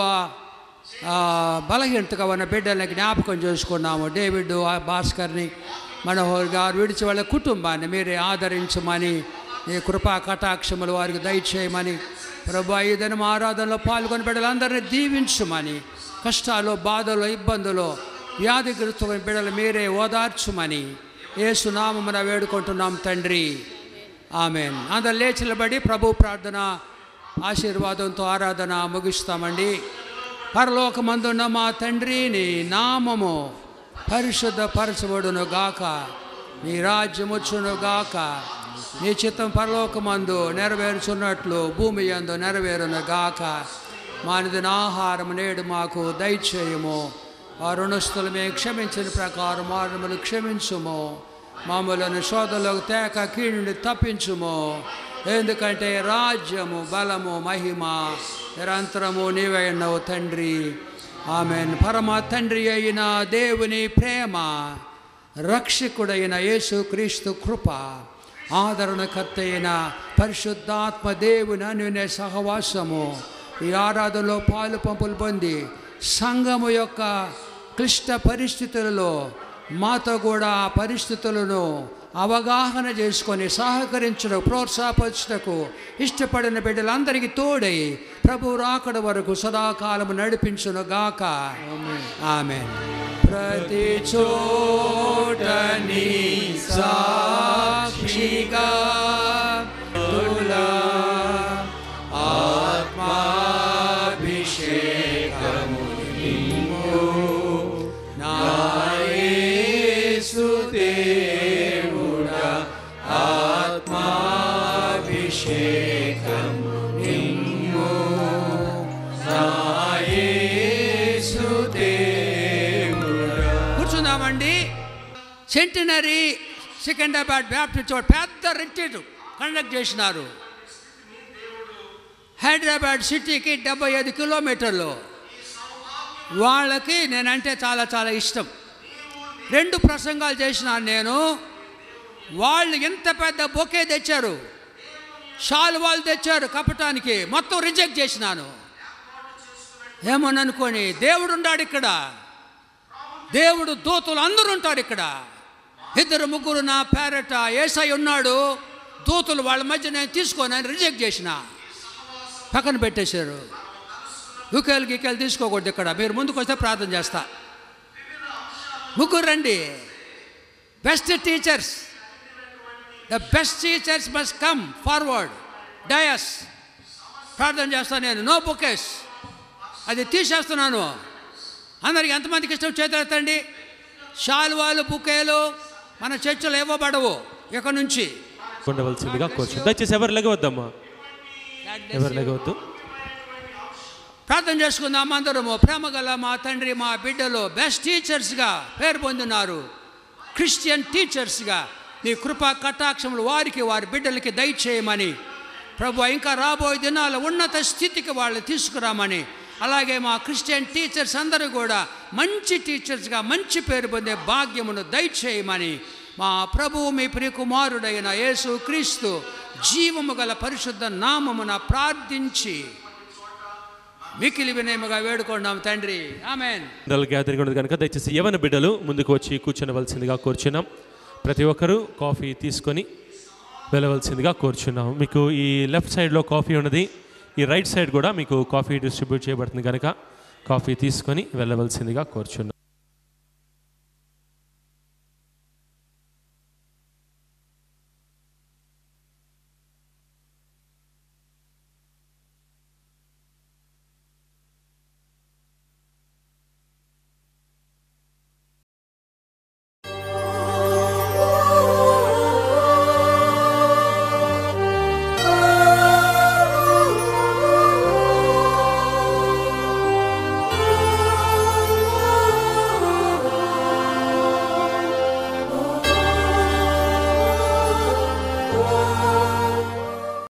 Speaker 7: బలహీనతగా ఉన్న బిడ్డల్ని జ్ఞాపకం చేసుకున్నాము డేవిడ్ ఆ భాస్కర్ని మనోహర్ గారు విడిచి వాళ్ళ కుటుంబాన్ని మీరే ఆదరించమని నీ కృపా కటాక్షములు వారికి దయచేయమని ప్రభు ఈ దినం ఆరాధనలో పాల్గొని బిడ్డలందరినీ దీవించమని కష్టాలు బాధలు ఇబ్బందులు వ్యాధిగ్రస్తులైన బిడ్డలు మీరే ఓదార్చుమని ఏసునామమున వేడుకుంటున్నాం తండ్రి ఆమెన్ అందరు లేచి నిలబడి ప్రభు ప్రార్థన ఆశీర్వాదంతో ఆరాధన ముగిస్తామండి పరలోకమందున్న మా తండ్రి నీ నామము పరిశుద్ధ పరచబడును గాక నీ రాజ్యముచ్చును గాక నీ చిత్తం పరలోకమందు నెరవేరుచున్నట్లు భూమి యందు నెరవేరును గాక మానిదిన ఆహారం నేడు మాకు దయచేయము ఆ రుణస్థులు మేము క్షమించిన ప్రకారం వారములు క్షమించుము మామూలను శోధనలోకి తేక కీడుని తప్పించుము ఎందుకంటే రాజ్యము బలము మహిమ నిరంతరము నీవైనవు తండ్రి ఆమెన్ పరమ తండ్రి అయిన దేవుని ప్రేమ రక్షకుడైన యేసుక్రీస్తు కృప ఆదరణకర్త అయిన పరిశుద్ధాత్మ దేవుని అనునే సహవాసము ఈ ఆరాధనలో పాలు పంపులు పొంది సంఘము యొక్క క్లిష్ట పరిస్థితులలో మాతో కూడా ఆ పరిస్థితులను అవగాహన చేసుకొని సహకరించడం ప్రోత్సాహపరచుటకు ఇష్టపడిన బిడ్డలందరికీ తోడై ప్రభు రాకడ వరకు సదాకాలము నడిపించును గాక ఆమె ప్రతి చోటని సాక్షిగా తులా ఆత్మాభిషేకము నిమ్ము నా సెంటినరీ సికింద్రాబాద్ బ్యాప్టిస్ట్ చోట పెద్ద రిట్రీట్ కండక్ట్ చేసినారు హైదరాబాద్ సిటీకి డెబ్బై ఐదు కిలోమీటర్లు వాళ్ళకి నేనంటే చాలా చాలా ఇష్టం రెండు ప్రసంగాలు చేసినాను నేను వాళ్ళు ఎంత పెద్ద బొకే తెచ్చారు షాల్ వాళ్ళు తెచ్చారు కప్పటానికి మొత్తం రిజెక్ట్ చేసినాను ఏమని దేవుడు ఉన్నాడు ఇక్కడ దేవుడు దూతలు అందరూ ఉంటారు ఇక్కడ ఇద్దరు ముగ్గురు నా పేరట ఏసై ఉన్నాడు దూతలు వాళ్ళ మధ్య నేను తీసుకొని ఆయన రిజెక్ట్ చేసిన పక్కన పెట్టేశారు యుకేలు గికేలు తీసుకోకూడదు ఇక్కడ మీరు ముందుకు వస్తే ప్రార్థన చేస్తా ముగ్గురు రండి best teachers the best teachers must come forward dais ప్రార్థన చేస్తాను నేను నో బుకేస్ అది తీసేస్తున్నాను అందరికి ఎంతమందికి ఇష్టం చేతులెత్తండి షాల్వాలు బుకేలు మన చర్చలు ఇవ్వబడవు ఇక నుంచి
Speaker 3: ఉండవలసిందిగా కోరుచు దయచేసి ఎవరు లెగవద్దమ్మా ఎవరు లెగవద్దు
Speaker 7: ప్రార్థన చేసుకుందాం అందరము ప్రేమ గల మా తండ్రి మా బిడ్డలు బెస్ట్ టీచర్స్గా పేరు పొందినారు క్రిస్టియన్ టీచర్స్గా నీ కృపా కటాక్షములు వారికి వారి బిడ్డలకి దయచేయమని ప్రభు ఇంకా రాబోయే దినాల ఉన్నత స్థితికి వాళ్ళు తీసుకురామని అలాగే మా క్రిస్టియన్ టీచర్స్ అందరూ కూడా మంచి టీచర్స్గా మంచి పేరు పొందే భాగ్యమును దయచేయమని మా ప్రభువు మీ ప్రియకుమారుడైన యేసు క్రీస్తు జీవము గల పరిశుద్ధ నామమున ప్రార్థించి మికిలి వినయముగా వేడుకున్నాం తండ్రి ఆమెన్
Speaker 3: మండల గ్యాదరింగ్ ఉన్నది కనుక దయచేసి యవన బిడ్డలు ముందుకు వచ్చి కూర్చొనవలసిందిగా కోరుచున్నాం ప్రతి ఒక్కరూ కాఫీ తీసుకొని వెళ్ళవలసిందిగా కోరుచున్నాం మీకు ఈ లెఫ్ట్ సైడ్లో కాఫీ ఉన్నది ఈ రైట్ సైడ్ కూడా మీకు కాఫీ డిస్ట్రిబ్యూట్ చేయబడుతుంది కనుక కాఫీ తీసుకొని వెళ్ళవలసిందిగా కోరుచున్నాం